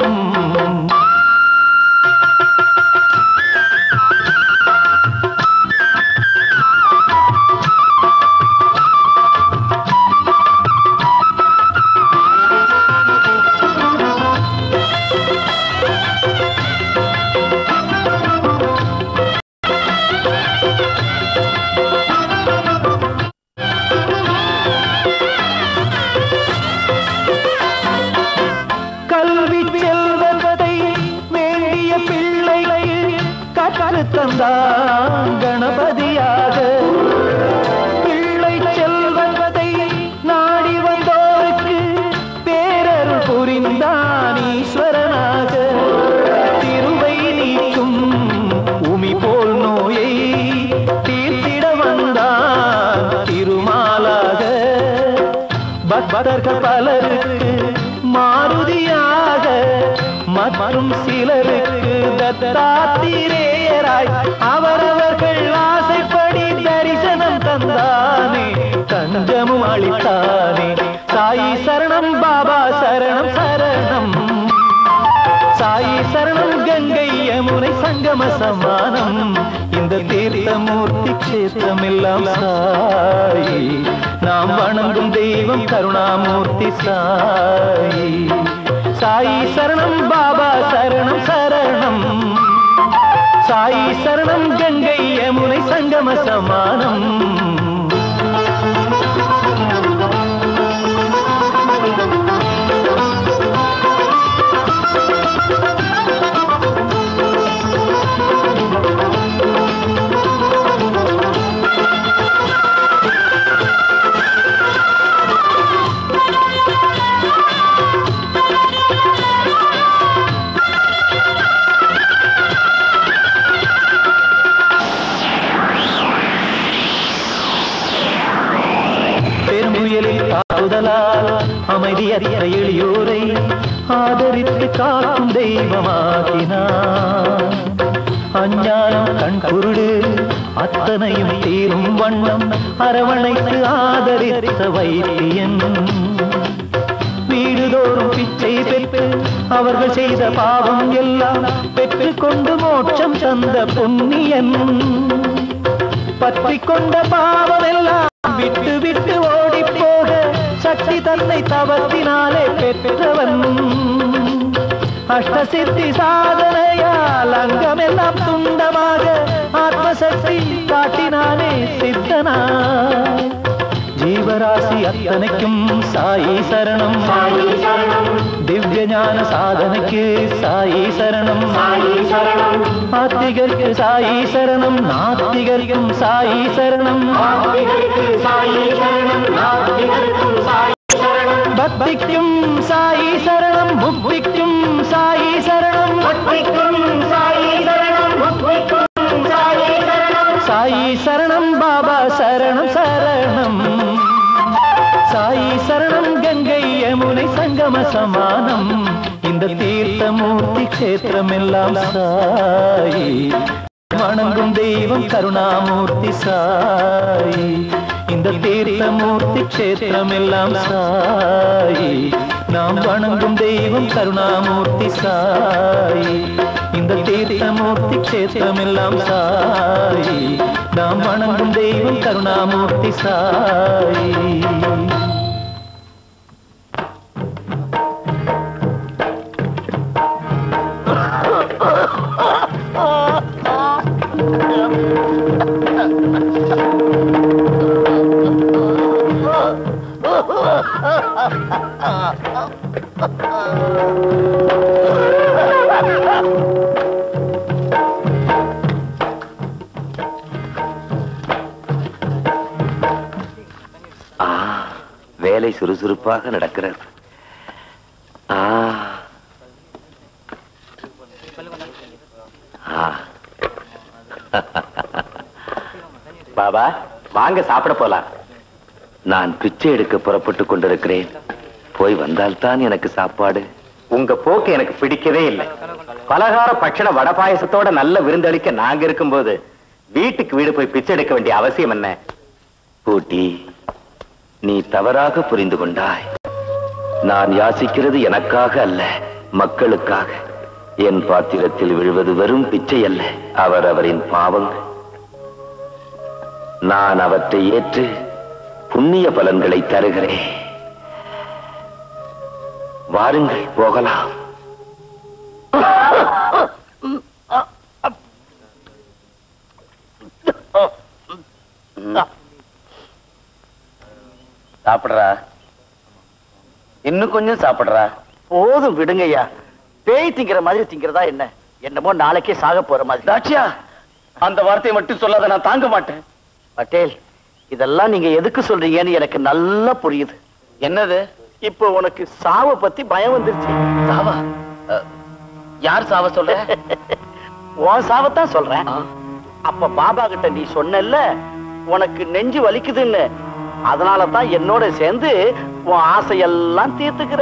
வந்தான் கணபதியாக பிள்ளை செல்வத்தை நாடி வந்தோருக்கு பேரருள் புரிந்தான் ஈஸ்வரனாக திருவை நீக்கும் உமி போல் நோயை தீர்த்திட வந்தான் திருமாலாக பக்தர்கள் பலருக்கு மாருதியாக மற்றும் சிலருக்கு தத்தாத்திரேயராய் அவரவர்கள் ஆசைப்படி தரிசனம் தந்தானே தஞ்சமும் அளித்தானே சாயி சரணம் பாபா சரணம் சரணம் சாயி சரணம் கங்கை யமுனை சங்கம சமானம் இந்த தீர்த்தமூர்த்தி கஷேத்திரம் எல்லாம் சாயி நாம் வணங்கும் தெய்வம் கருணாமூர்த்தி சாயி சாயி சரணம் பாபா சரணம் சரணம் சாயி சரணம் கங்கை யமுனை சங்கம சமானம் பெருமுயலில் தாக்குதலால் அமைதியற்ற எளியோரை ஆதரித்து காக்கும் தெய்வமாகினார் அஞ்ஞானம் கண் குருடு அத்தனையும் தீரும் வண்ணம் அரவணைத்து ஆதரித்த வைத்தியன் வீடுதோறும் பிச்சை பெற்று அவர்கள் செய்த பாவம் எல்லாம் பெற்றுக் கொண்டு மோட்சம் தந்த புண்ணியன் பற்றி கொண்ட பாவம் எல்லாம் விட்டு விட்டு ஓடி போக சக்தி தன்னை தவத்தினாலே பெற்றவன் அஷ்டசித்தி சாதனையால் அங்கமெல்லாம் துண்டமாக ஆத்மசக்தி காட்டினானே சித்தனாய் ஜீவராசி அத்தனைக்கும் சாயி சரணம் சாயி சரணம் திவ்ய ஞான சாதனைக்கு சாயி சரணம் சாயி சரணம் ஆத்திகருக்கு சாயி சரணம் நாத்திகருக்கும் சாயி சரணம் சாயி சரணம் நாத்திகருக்கும் சாயி சரணம் பக்திக்கும் சாயி சரணம் முக்திக்கும் சாயி சரணம் பக்திக்கும் சாயி சரணம் முக்திக்கும் சாயி சரணம் சாயி சரணம் பாபா சரணம் சரணம் சாயி சரணம் கங்கை யமுனை சங்கம சமானம் இந்த தீர்த்தமூர்த்தி கஷேத்திரம் எல்லாம் சாயி வணங்கும் தெய்வம் கருணாமூர்த்தி சாயி இந்த தீர்த்தமூர்த்தி கஷேத்திரம் எல்லாம் சாயி நாம் வணங்கும் தெய்வம் கருணாமூர்த்தி சாயி இந்த தீர்த்தமூர்த்தி கஷேத்திரம் எல்லாம் சாயி நாம் வணங்கும் தெய்வம் கருணாமூர்த்தி சாயி ஆ வேலை சுறுசுறுப்பாக நடக்கிறது ஆ ஆ. பாபா வாங்க சாப்பிட போலாம் நான் பிச்சை எடுக்க புறப்பட்டு கொண்டிருக்கிறேன் போய் வந்தால்தான் எனக்கு சாப்பாடு உங்க போக்கு எனக்கு பிடிக்கவே இல்லை பலகார பட்சண வட பாயசத்தோட நல்ல விருந்தளிக்க நாங்க இருக்கும்போது வீட்டுக்கு வீடு போய் பிச்சை எடுக்க வேண்டிய அவசியம் என்ன பூட்டி நீ தவறாக புரிந்து கொண்டாய் நான் யாசிக்கிறது எனக்காக அல்ல மக்களுக்காக என் பாத்திரத்தில் விழுவது வெறும் பிச்சை அல்ல அவரவரின் பாவங்கள் நான் அவற்றை ஏற்று புண்ணிய பலன்களை தருகிறேன் வாருங்கள் போகலாம் சாப்பிடுறா இன்னும் கொஞ்சம் சாப்பிடுறா போதும் விடுங்கய்யா பேய் திங்கிற மாதிரி திங்கிறதா என்ன என்னமோ நாளைக்கே சாக போற மாதிரி தாட்சியா அந்த வார்த்தையை மட்டும் சொல்லாத நான் தாங்க மாட்டேன் பட்டேல் இதெல்லாம் நீங்க எதுக்கு சொல்றீங்கன்னு எனக்கு நல்லா புரியுது என்னது இப்போ உனக்கு சாவ பத்தி பயம் வந்துருச்சு சாவா அஹ், யார் சாவ சொல்ற உன் சாவத்தான் சொல்றேன் அப்ப பாபா கிட்ட நீ சொன்னல்ல உனக்கு நெஞ்சு வலிக்குதுன்னு அதனால தான் என்னோட சேர்ந்து உன் ஆசையெல்லாம் தீர்த்துக்கிற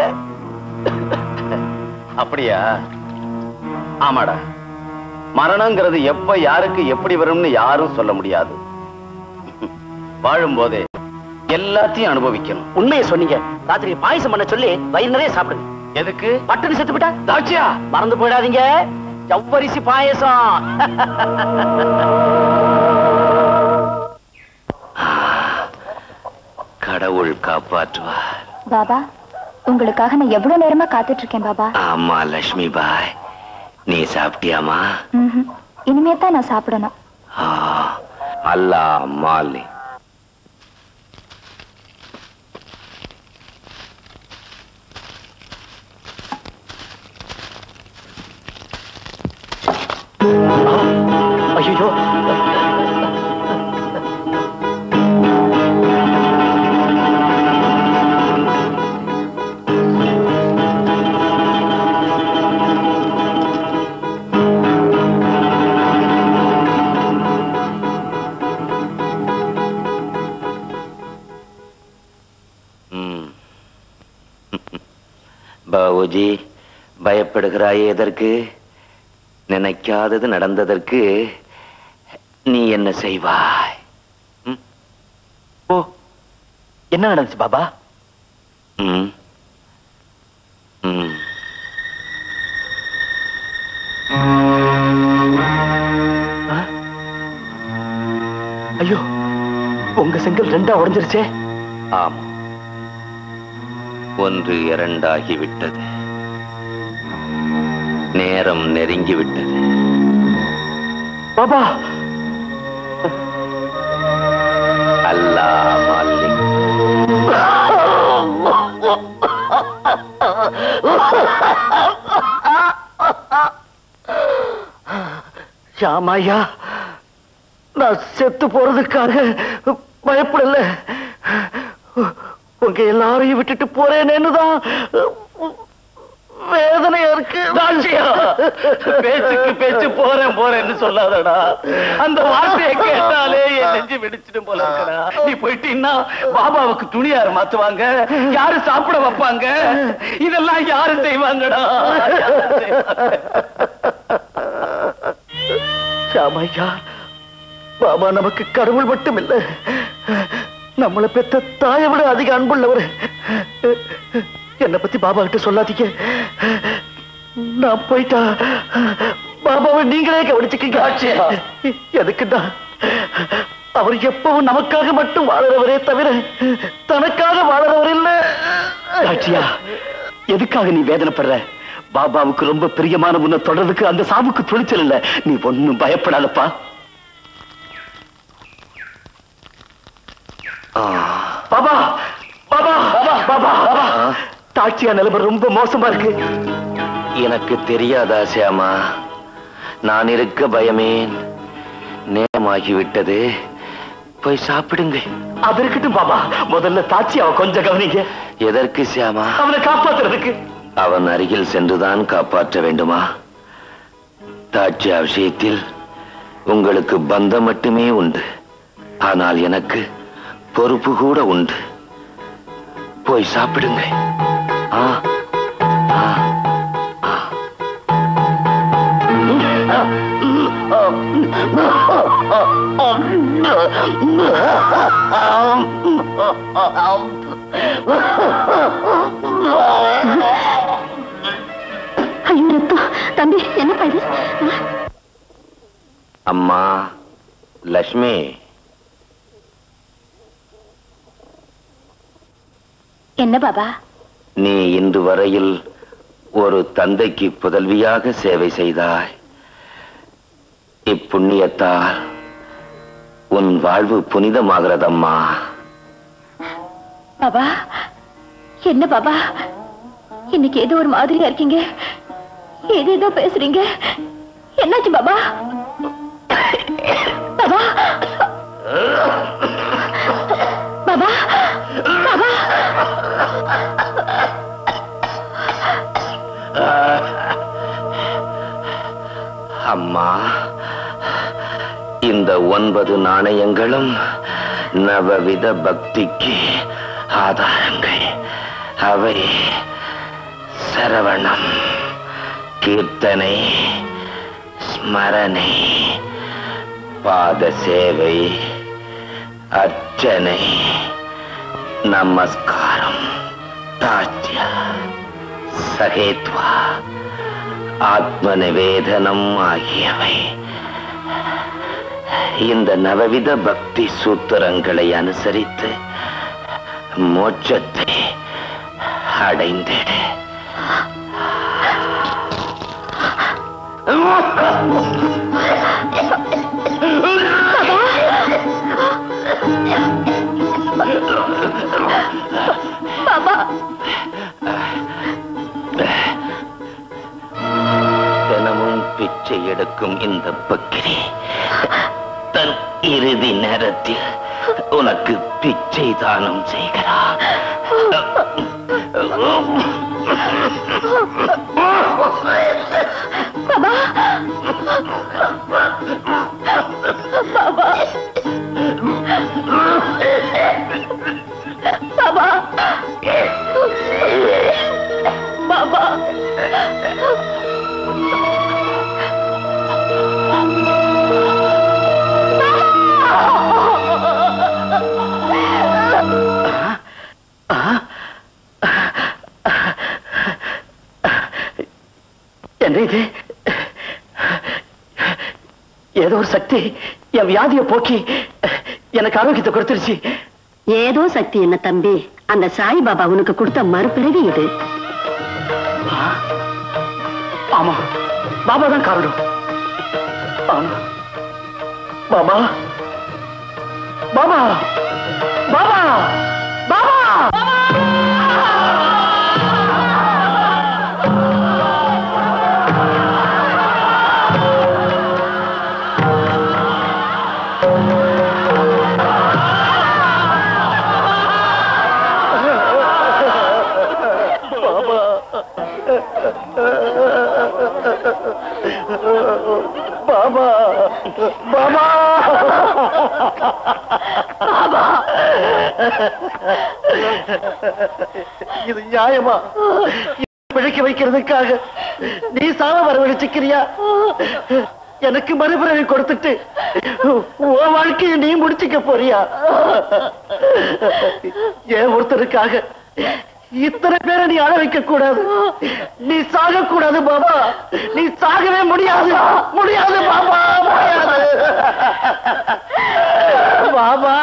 அப்படியா ஆமாடா மரணங்கிறது எப்ப யாருக்கு எப்படி வரும்னு யாரும் சொல்ல முடியாது வாழும்போதே எல்லாத்தையும் அனுபவிக்கணும் உண்மையை சொன்னீங்க ராத்திரி பாயசம் பண்ண சொல்லி வயிறு நிறைய சாப்பிடுங்க எதுக்கு பட்டுன்னு செத்து விட்டா தாட்சியா மறந்து போயிடாதீங்க ஜவ்வரிசி பாயசம் கடவுள் காப்பாற்றுவார் பாபா உங்களுக்காக நான் எவ்வளவு நேரமா காத்துட்டு இருக்கேன் பாபா ஆமா லட்சுமி பாய் நீ சாப்பிட்டியாமா ம்ஹும். இனிமே தான் நான் சாப்பிடணும் ஆ, அல்லா மாலி ஐயோ ம். பாபுஜி பயப்படுகிறாயே எதற்கு நினைக்காதது நடந்ததற்கு நீ என்ன செய்வாய் ஓ என்ன நடந்துச்சு பாபா ம் ம் ஐயோ உங்க செங்கல் ரெண்டா உடைஞ்சிருச்சே ஆம் ஒன்று இரண்டாகிவிட்டது நேரம் நெருங்கிவிட்டது பாபா அல்லா மாலிக் ஷாமாயா நான் செத்து போறதுக்காக பயப்படல உங்க எல்லாரையும் விட்டுட்டு போறேன்னு தான் வேதனையா இருக்கு பேச்சுக்கு பேச்சு போறேன் போறேன்னு சொல்லாதடா அந்த வார்த்தையை கேட்டாலே என் நெஞ்சு வெடிச்சிட்டு போல இருக்கடா நீ போயிட்டீன்னா பாபாவுக்கு துணியாரு மாத்துவாங்க யாரு சாப்பிட வைப்பாங்க இதெல்லாம் யாரு செய்வாங்கடா யாரு செய்வாங்க? ஷாமையா பாபா நமக்கு கடவுள் மட்டும் இல்ல நம்மளை பெத்த தாயை விட அதிக அன்புள்ளவர் என்னை பத்தி பாபா கிட்ட சொல்லாதீங்க நான் போயிட்டா பாபாவை நீங்களே கவனிச்சுக்கீங்க எதுக்குடா அவர் எப்பவும் நமக்காக மட்டும் வாழறவரே தவிர தனக்காக வாழறவர் இல்ல சாட்சியா எதுக்காக நீ வேதனைப்படுற பாபாவுக்கு ரொம்ப பிரியமான உன்னை தொடர்றதுக்கு அந்த சாவுக்கு துணிச்சல் இல்ல நீ ஒண்ணும் பயப்படாதப்பா பாபா பாபா பாபா பாபா தாட்சியா நிலைமை ரொம்ப மோசமா இருக்கு எனக்கு தெரியாதா சியாமா நான் இருக்க பயமேன் நேரமாகிவிட்டது போய் சாப்பிடுங்க அது இருக்கட்டும் பாபா முதல்ல தாட்சியாவை கொஞ்சம் கவனிங்க எதற்கு சியாமா அவனை காப்பாத்துறதுக்கு அவன் அருகில் சென்றுதான் காப்பாற்ற வேண்டுமா தாட்சியா விஷயத்தில் உங்களுக்கு பந்தம் மட்டுமே உண்டு ஆனால் எனக்கு பொறுப்பு கூட உண்டு போய் சாப்பிடுங்க ஆ ஆ ஐயோ ரத்தம் தம்பி என்னப்பா இது அம்மா லக்ஷ்மி என்ன பாபா நீ இன்று வரையில் ஒரு தந்தைக்கு புதல்வியாக சேவை செய்தாய் இப்புண்ணியத்தால் உன் வாழ்வு புனிதமாகிறதம்மா பாபா என்ன பாபா இன்னைக்கு ஏதோ ஒரு மாதிரியா இருக்கீங்க ஏதேதோ பேசுறீங்க என்னாச்சு பாபா பாபா பாபா பாபா அம்மா இந்த ஒன்பது நாணயங்களும் நவவித பக்திக்கு ஆதாரங்கள் அவை சரவணம் கீர்த்தனை ஸ்மரணை பாத சேவை அர்ச்சனை நமஸ்காரம் தாட்சிய சகேத்வா ஆத்ம நிவேதனம் ஆகியவை இந்த நவவித பக்தி சூத்திரங்களை அனுசரித்து மோட்சத்தை அடைந்திடு பாபா தினமும் பிச்சை எடுக்கும் இந்த பக்கிரி தன் இறுதி நேரத்தில் உனக்கு பிச்சை தானம் செய்கிறார் பாபா பாபா பாபா பாபா என்ன இது ஏதோ ஒரு சக்தி என் வியாதியை போக்கி எனக்கு ஆரோக்கியத்தை கொடுத்துருச்சு ஏதோ சக்தி என்ன தம்பி அந்த சாய்பாபா உனக்கு கொடுத்த மறுபிறவி இது ஆமா பாபா தான் காரணம் ஆமா பாபா பாபா பாபா பாபா பாபா பாபா பாபா இது நியாயமா பிழைக்க வைக்கிறதுக்காக நீ சாவ வரவழைச்சுக்கிறியா எனக்கு மறுபிறவி கொடுத்துட்டு உன் வாழ்க்கையை நீ முடிச்சுக்க போறியா ஏன் ஒருத்தருக்காக இத்தனை பேரை நீ அழ வைக்க கூடாது நீ சாக கூடாது பாபா நீ சாகவே முடியாது முடியாது பாபா முடியாது பாபா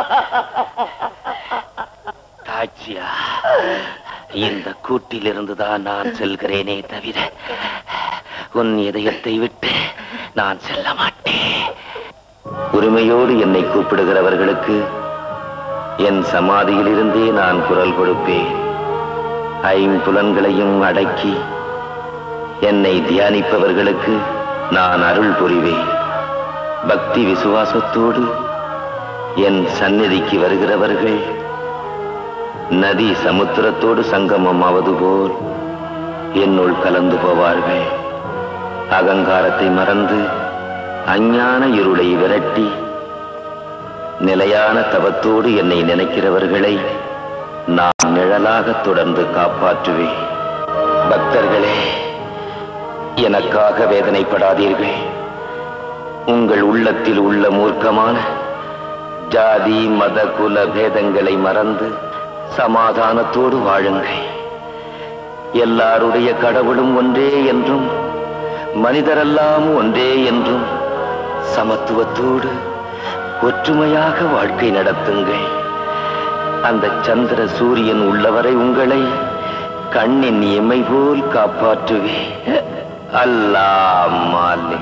தாட்சியா இந்த கூட்டிலிருந்துதான் நான் செல்கிறேனே தவிர உன் இதயத்தை விட்டு நான் செல்ல மாட்டேன் உரிமையோடு என்னை கூப்பிடுகிறவர்களுக்கு என் சமாதியிலிருந்தே நான் குரல் கொடுப்பேன் ஐம்புலன்களையும் அடக்கி என்னை தியானிப்பவர்களுக்கு நான் அருள் புரிவேன் பக்தி விசுவாசத்தோடு என் சந்நிதிக்கு வருகிறவர்கள் நதி சமுத்திரத்தோடு சங்கமம் ஆவது போல் என்னுள் கலந்து போவார்கள் அகங்காரத்தை மறந்து அஞ்ஞான இருளை விரட்டி நிலையான தவத்தோடு என்னை நினைக்கிறவர்களை நான் நிழலாக தொடர்ந்து காப்பாற்றுவேன் பக்தர்களே எனக்காக வேதனைப்படாதீர்கள் உங்கள் உள்ளத்தில் உள்ள மூர்க்கமான ஜாதி மத குல பேதங்களை மறந்து சமாதானத்தோடு வாழுங்கள் எல்லாருடைய கடவுளும் ஒன்றே என்றும் மனிதரெல்லாம் ஒன்றே என்றும் சமத்துவத்தோடு ஒற்றுமையாக வாழ்க்கை நடத்துங்கள் அந்த சந்திர சூரியன் உள்ளவரை உங்களை கண்ணின் இமை போல் காப்பாற்றுவே அல்லா மாலே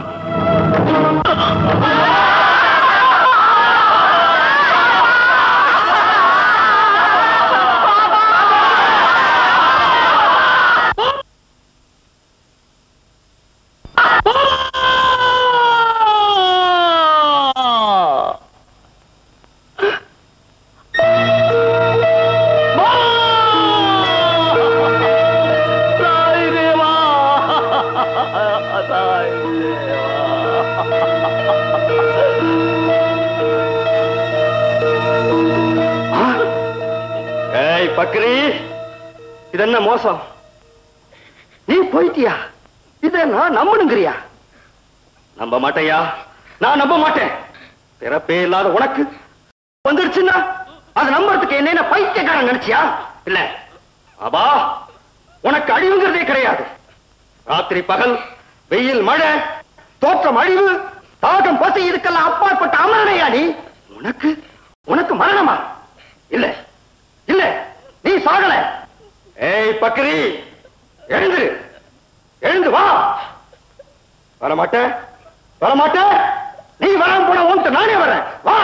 ஏய் பக்ரி இது என்ன மோசம் நீ போயிட்டியா இத நான் நம்பணுங்கிறியா நம்ப மாட்டேயா நான் நம்ப மாட்டேன் பிறப்பே இல்லாத உனக்கு வந்துருச்சுன்னா அது நம்புறதுக்கு என்ன பைத்தியக்காரன் நினைச்சியா இல்ல ஆபா உனக்கு அழிவுங்கிறதே கிடையாது ராத்திரி பகல் வெயில் மழை தோற்றம் அழிவு தாகம் பசி இதுக்கெல்லாம் அப்பாற்பட்ட அமரனையா நீ உனக்கு உனக்கு மரணமா இல்ல இல்ல நீ சாகல ஏய் பக்ரி எழுந்துரு எழுந்து வா வரமாட்ட வரமாட்ட நீ வராம போன உன்ட்டு நானே வரேன் வா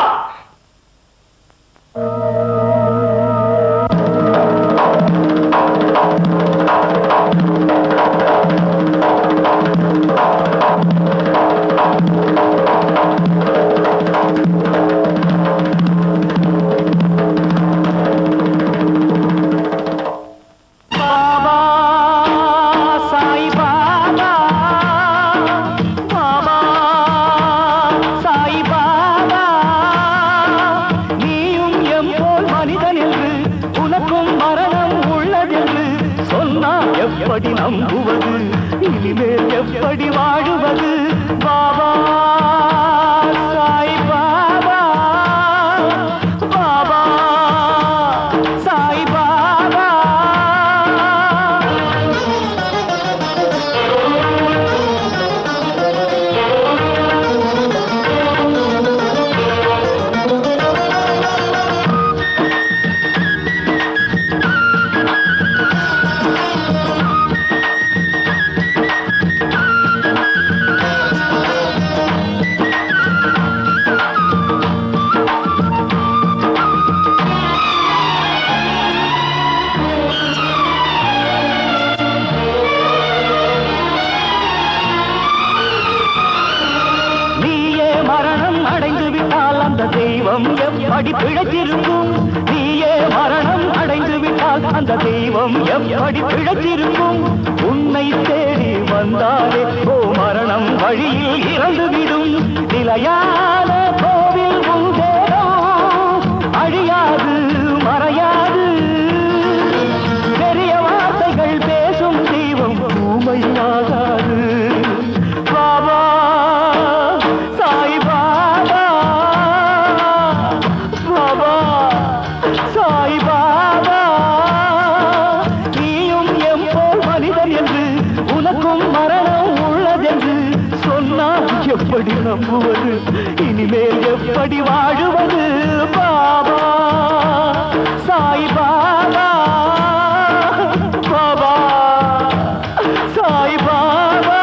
பாபா சாய் பாபா பாபா சாய் பாபா நீயும் எம் போல் மனிதன் என்று உனக்கும் மரணம் உள்ளதென்று சொன்னால் எப்படி நம்புவது இனிமேல் எப்படி வாழுவது பாபா சாய் பாபா பாபா சாய் பாபா நீயே மரணம் அடைந்து விட்டால் அந்த தெய்வம் எப்படி பிழைத்திருக்கும் நீயே மரணம் அடைந்து விட்டால் அந்த தெய்வம் எப்படி பிழைத்திருக்கும் உன்னை தேடி வந்தாலே ஓ மரணம் வழியில் இறந்துவிடும் நிலையான கோவில் உண்டேனோ அழியாது மறையாது பெரிய வார்த்தைகள் பேசும் தெய்வம் ஊமையாகாது பாபா சாய் பாபா பாபா சாய் பாபா நீயும் எம் போல் மனிதர் என்று உனக்கும் மரணம் உள்ளதென்று சொன்னால் எப்படி நம்புவது இனிமேல் எப்படி வாழுவது பாபா சாய் பாபா பாபா சாய் பாபா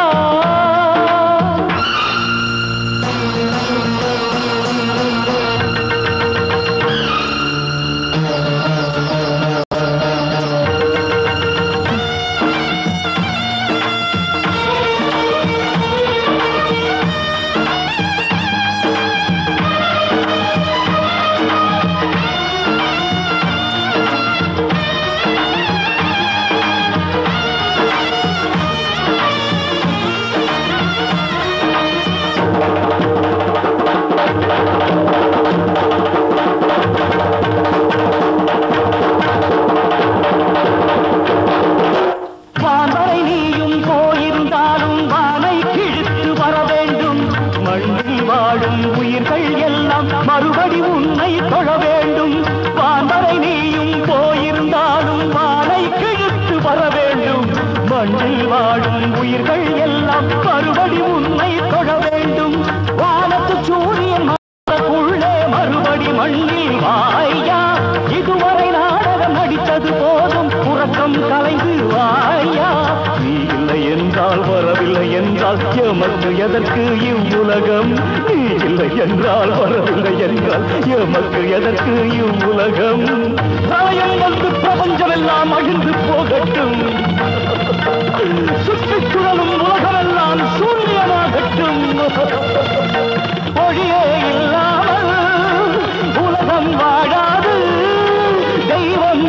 வான்வரை நீயும் போயிருந்தாலும் வானை கிழித்து வர வேண்டும் மண்ணில் வாழும் உயிர்கள் எல்லாம் மறுபடி உன்னை தொழ வேண்டும் வான்வரை நீயும் போயிருந்தாலும் வானை கிழித்து வர வேண்டும் மண்ணில் வாழும் உயிர்கள் எல்லாம் மறுபடி உன்னை தொழ வேண்டும் வானத்து சூரியன் உள்ளே மறுபடி மண்ணில் வாயா இதுவரை நாடகம் நடித்தது போதும் உறக்கம் கலைந்து வாயா நீ இல்லை என்றால் வரவில்லை என்றால் எமக்கு எதற்கு இவ்வுலகம் நீ இல்லை என்றால் வரவில்லை என்றால் எமக்கு எதற்கு இவ்வுலகம் பிரளயம் வந்து பிரபஞ்சமெல்லாம் அழிந்து போகட்டும் சுற்றிச் சுழலும் உலகமெல்லாம் சூன்யமாகட்டும் ஒளியே இல்லாமல் உலகம் வாழாது தெய்வம்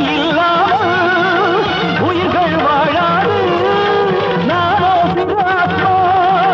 இல்லாமல் உயிர்கள் வாழாது நானோ சிவாத்மா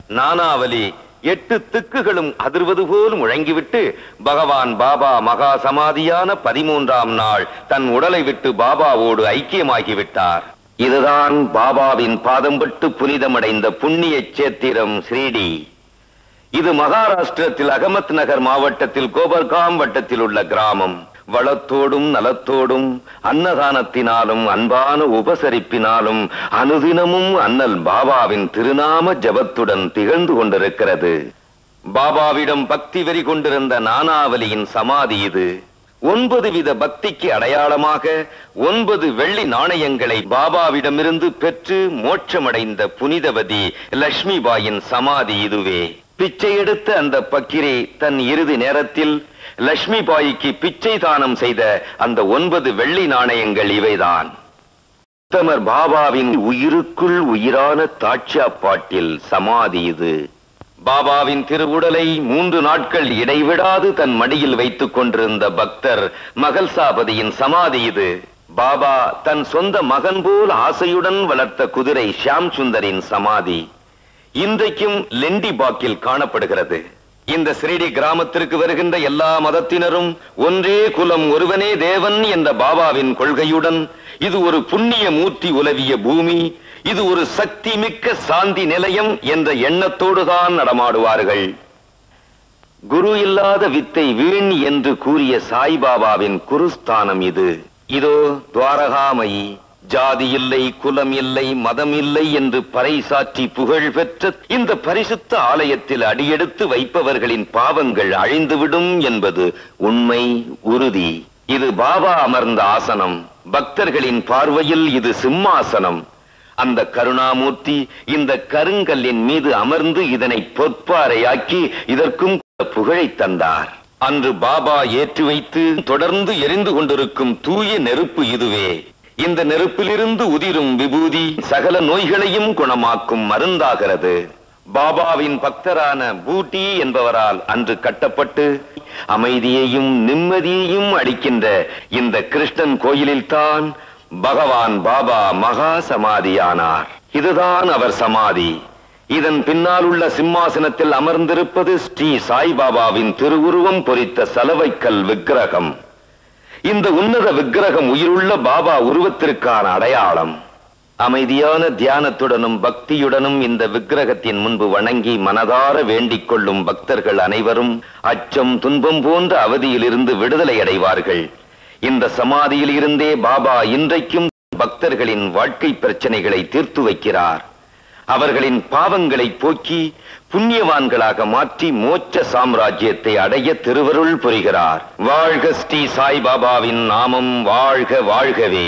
நானாவலி எட்டு திக்குகளும் அதிர்வது போல் முழங்கிவிட்டு பகவான் பாபா மகா சமாதியான பதிமூன்றாம் நாள் தன் உடலை விட்டு பாபாவோடு ஐக்கியமாகிவிட்டார் இதுதான் பாபாவின் பாதம்பட்டு புனிதமடைந்த புண்ணிய சேத்திரம் ஸ்ரீடி இது மகாராஷ்டிரத்தில் அகமத் நகர் மாவட்டத்தில் கோபர்காம் வட்டத்தில் உள்ள கிராமம் வளத்தோடும் நலத்தோடும் அன்னதானத்தினாலும் அன்பான உபசரிப்பினாலும் அனுதினமும் அண்ணல் பாபாவின் திருநாம ஜபத்துடன் திகழ்ந்து கொண்டிருக்கிறது பாபாவிடம் பக்தி வெறி கொண்டிருந்த நானாவலியின் சமாதி இது ஒன்பது வித பக்திக்கு அடையாளமாக ஒன்பது வெள்ளி நாணயங்களை பாபாவிடமிருந்து பெற்று மோட்சமடைந்த புனிதவதி லட்சுமிபாயின் சமாதி இதுவே பிச்சை எடுத்த அந்த பக்கிரி தன் இறுதி நேரத்தில் லட்சுமி பாய்க்கு பிச்சை தானம் செய்த அந்த ஒன்பது வெள்ளி நாணயங்கள் இவைதான் உத்தமர் பாபாவின் உயிருக்குள் உயிரான தாட்சியாப்பாட்டில் சமாதி இது பாபாவின் திருவுடலை மூன்று நாட்கள் இடைவிடாது தன் மடியில் வைத்துக் கொண்டிருந்த பக்தர் மகள்சாபதியின் சமாதி இது பாபா தன் சொந்த மகன் போல் ஆசையுடன் வளர்த்த குதிரை ஷியாம் சுந்தரின் சமாதி இன்றைக்கும் லெண்டி பாக்கில் காணப்படுகிறது இந்த ஸ்ரீடி கிராமத்திற்கு வருகின்ற எல்லா மதத்தினரும் ஒன்றே குலம் ஒருவனே தேவன் என்ற பாபாவின் கொள்கையுடன் இது ஒரு புண்ணிய மூர்த்தி உலவிய பூமி இது ஒரு சக்தி மிக்க சாந்தி நிலையம் என்ற எண்ணத்தோடுதான் நடமாடுவார்கள் குரு இல்லாத வித்தை வீண் என்று கூறிய சாய்பாபாவின் குருஸ்தானம் இது இதோ துவாரகாமயி ஜாதி இல்லை குலம் இல்லை மதம் இல்லை என்று பறைசாற்றி புகழ் பெற்ற இந்த பரிசுத்த ஆலயத்தில் அடியெடுத்து வைப்பவர்களின் பாவங்கள் அழிந்துவிடும் என்பது உண்மை உறுதி இது பாபா அமர்ந்த ஆசனம் பக்தர்களின் பார்வையில் இது சிம்மாசனம் அந்த கருணாமூர்த்தி இந்த கருங்கல்லின் மீது அமர்ந்து இதனை பொற்பாறையாக்கி இதற்கும் புகழை தந்தார் அன்று பாபா ஏற்றி வைத்து தொடர்ந்து எரிந்து கொண்டிருக்கும் தூய நெருப்பு இதுவே இந்த நெருப்பிலிருந்து உதிரும் விபூதி சகல நோய்களையும் குணமாக்கும் மருந்தாகிறது பாபாவின் பக்தரான பூட்டி என்பவரால் அன்று கட்டப்பட்டு அமைதியையும் நிம்மதியையும் அளிக்கின்ற இந்த கிருஷ்ணன் கோயிலில்தான் பகவான் பாபா மகா சமாதியானார் இதுதான் அவர் சமாதி இதன் பின்னால் உள்ள சிம்மாசனத்தில் அமர்ந்திருப்பது ஸ்ரீ சாய்பாபாவின் திருவுருவம் பொறித்த சலவைக்கல் விக்கிரகம் இந்த உன்னத விக்கிரகம் உயிருள்ள பாபா உருவத்திற்கான அடையாளம் அமைதியான தியானத்துடனும் பக்தியுடனும் இந்த விக்கிரகத்தின் முன்பு வணங்கி மனதார வேண்டிக் கொள்ளும் பக்தர்கள் அனைவரும் அச்சம் துன்பம் போன்ற அவதியிலிருந்து விடுதலை அடைவார்கள் இந்த சமாதியில் இருந்தே பாபா இன்றைக்கும் பக்தர்களின் வாழ்க்கை பிரச்சனைகளை தீர்த்து வைக்கிறார் அவர்களின் பாவங்களை போக்கி புண்ணியவான்களாக மாற்றி மோட்ச சாம்ராஜ்யத்தை அடைய திருவருள் புரிகிறார் வாழ்க ஸ்ரீ சாய்பாபாவின் நாமம் வாழ்க வாழ்கவே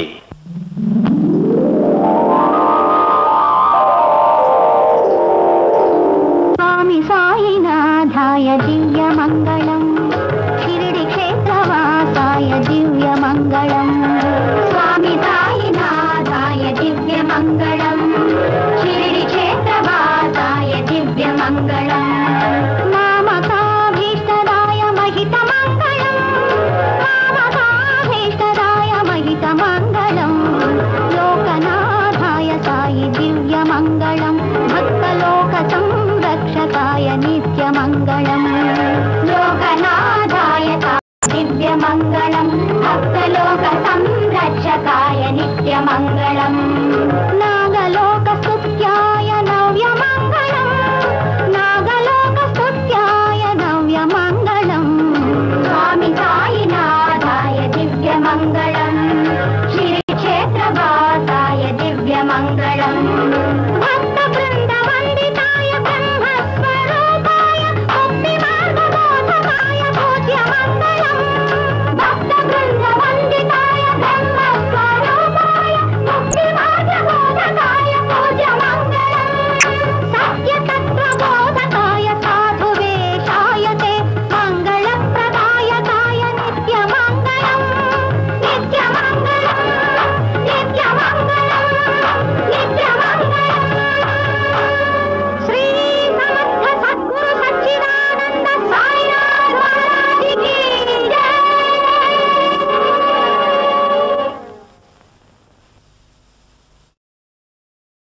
स्वामी साईनाथाय दिव्यमङ्गलम् शिरडिक्षेत्रवासाय दिव्यमङ्गलम् स्वामी साईनाथाय दिव्यमङ्गलम् शिरडिक्षेत्रवासाय दिव्यमङ्गलम् मामकाभीष्टदाय महितमङ्गलम् मामकाभीष्टदाय महितमङ्गलम् लोकनाथाय साई दिव्यमङ्गलम् भक्तलोकसंरक्षकाय नित्यमङ्गलम् लोकनाथाय साई दिव्यमङ्गलम् भक्तलोकसंरक्षकाय नित्यमङ्गलम् नागलोकस्तुत्याय नव्यमङ्गलम् नागलोकस्तुत्याय नव्यमङ्गलम् स्वामि साईनाथाय दिव्यमङ्गलम् श्रीक्षेत्रवासाय दिव्यमङ्गलम्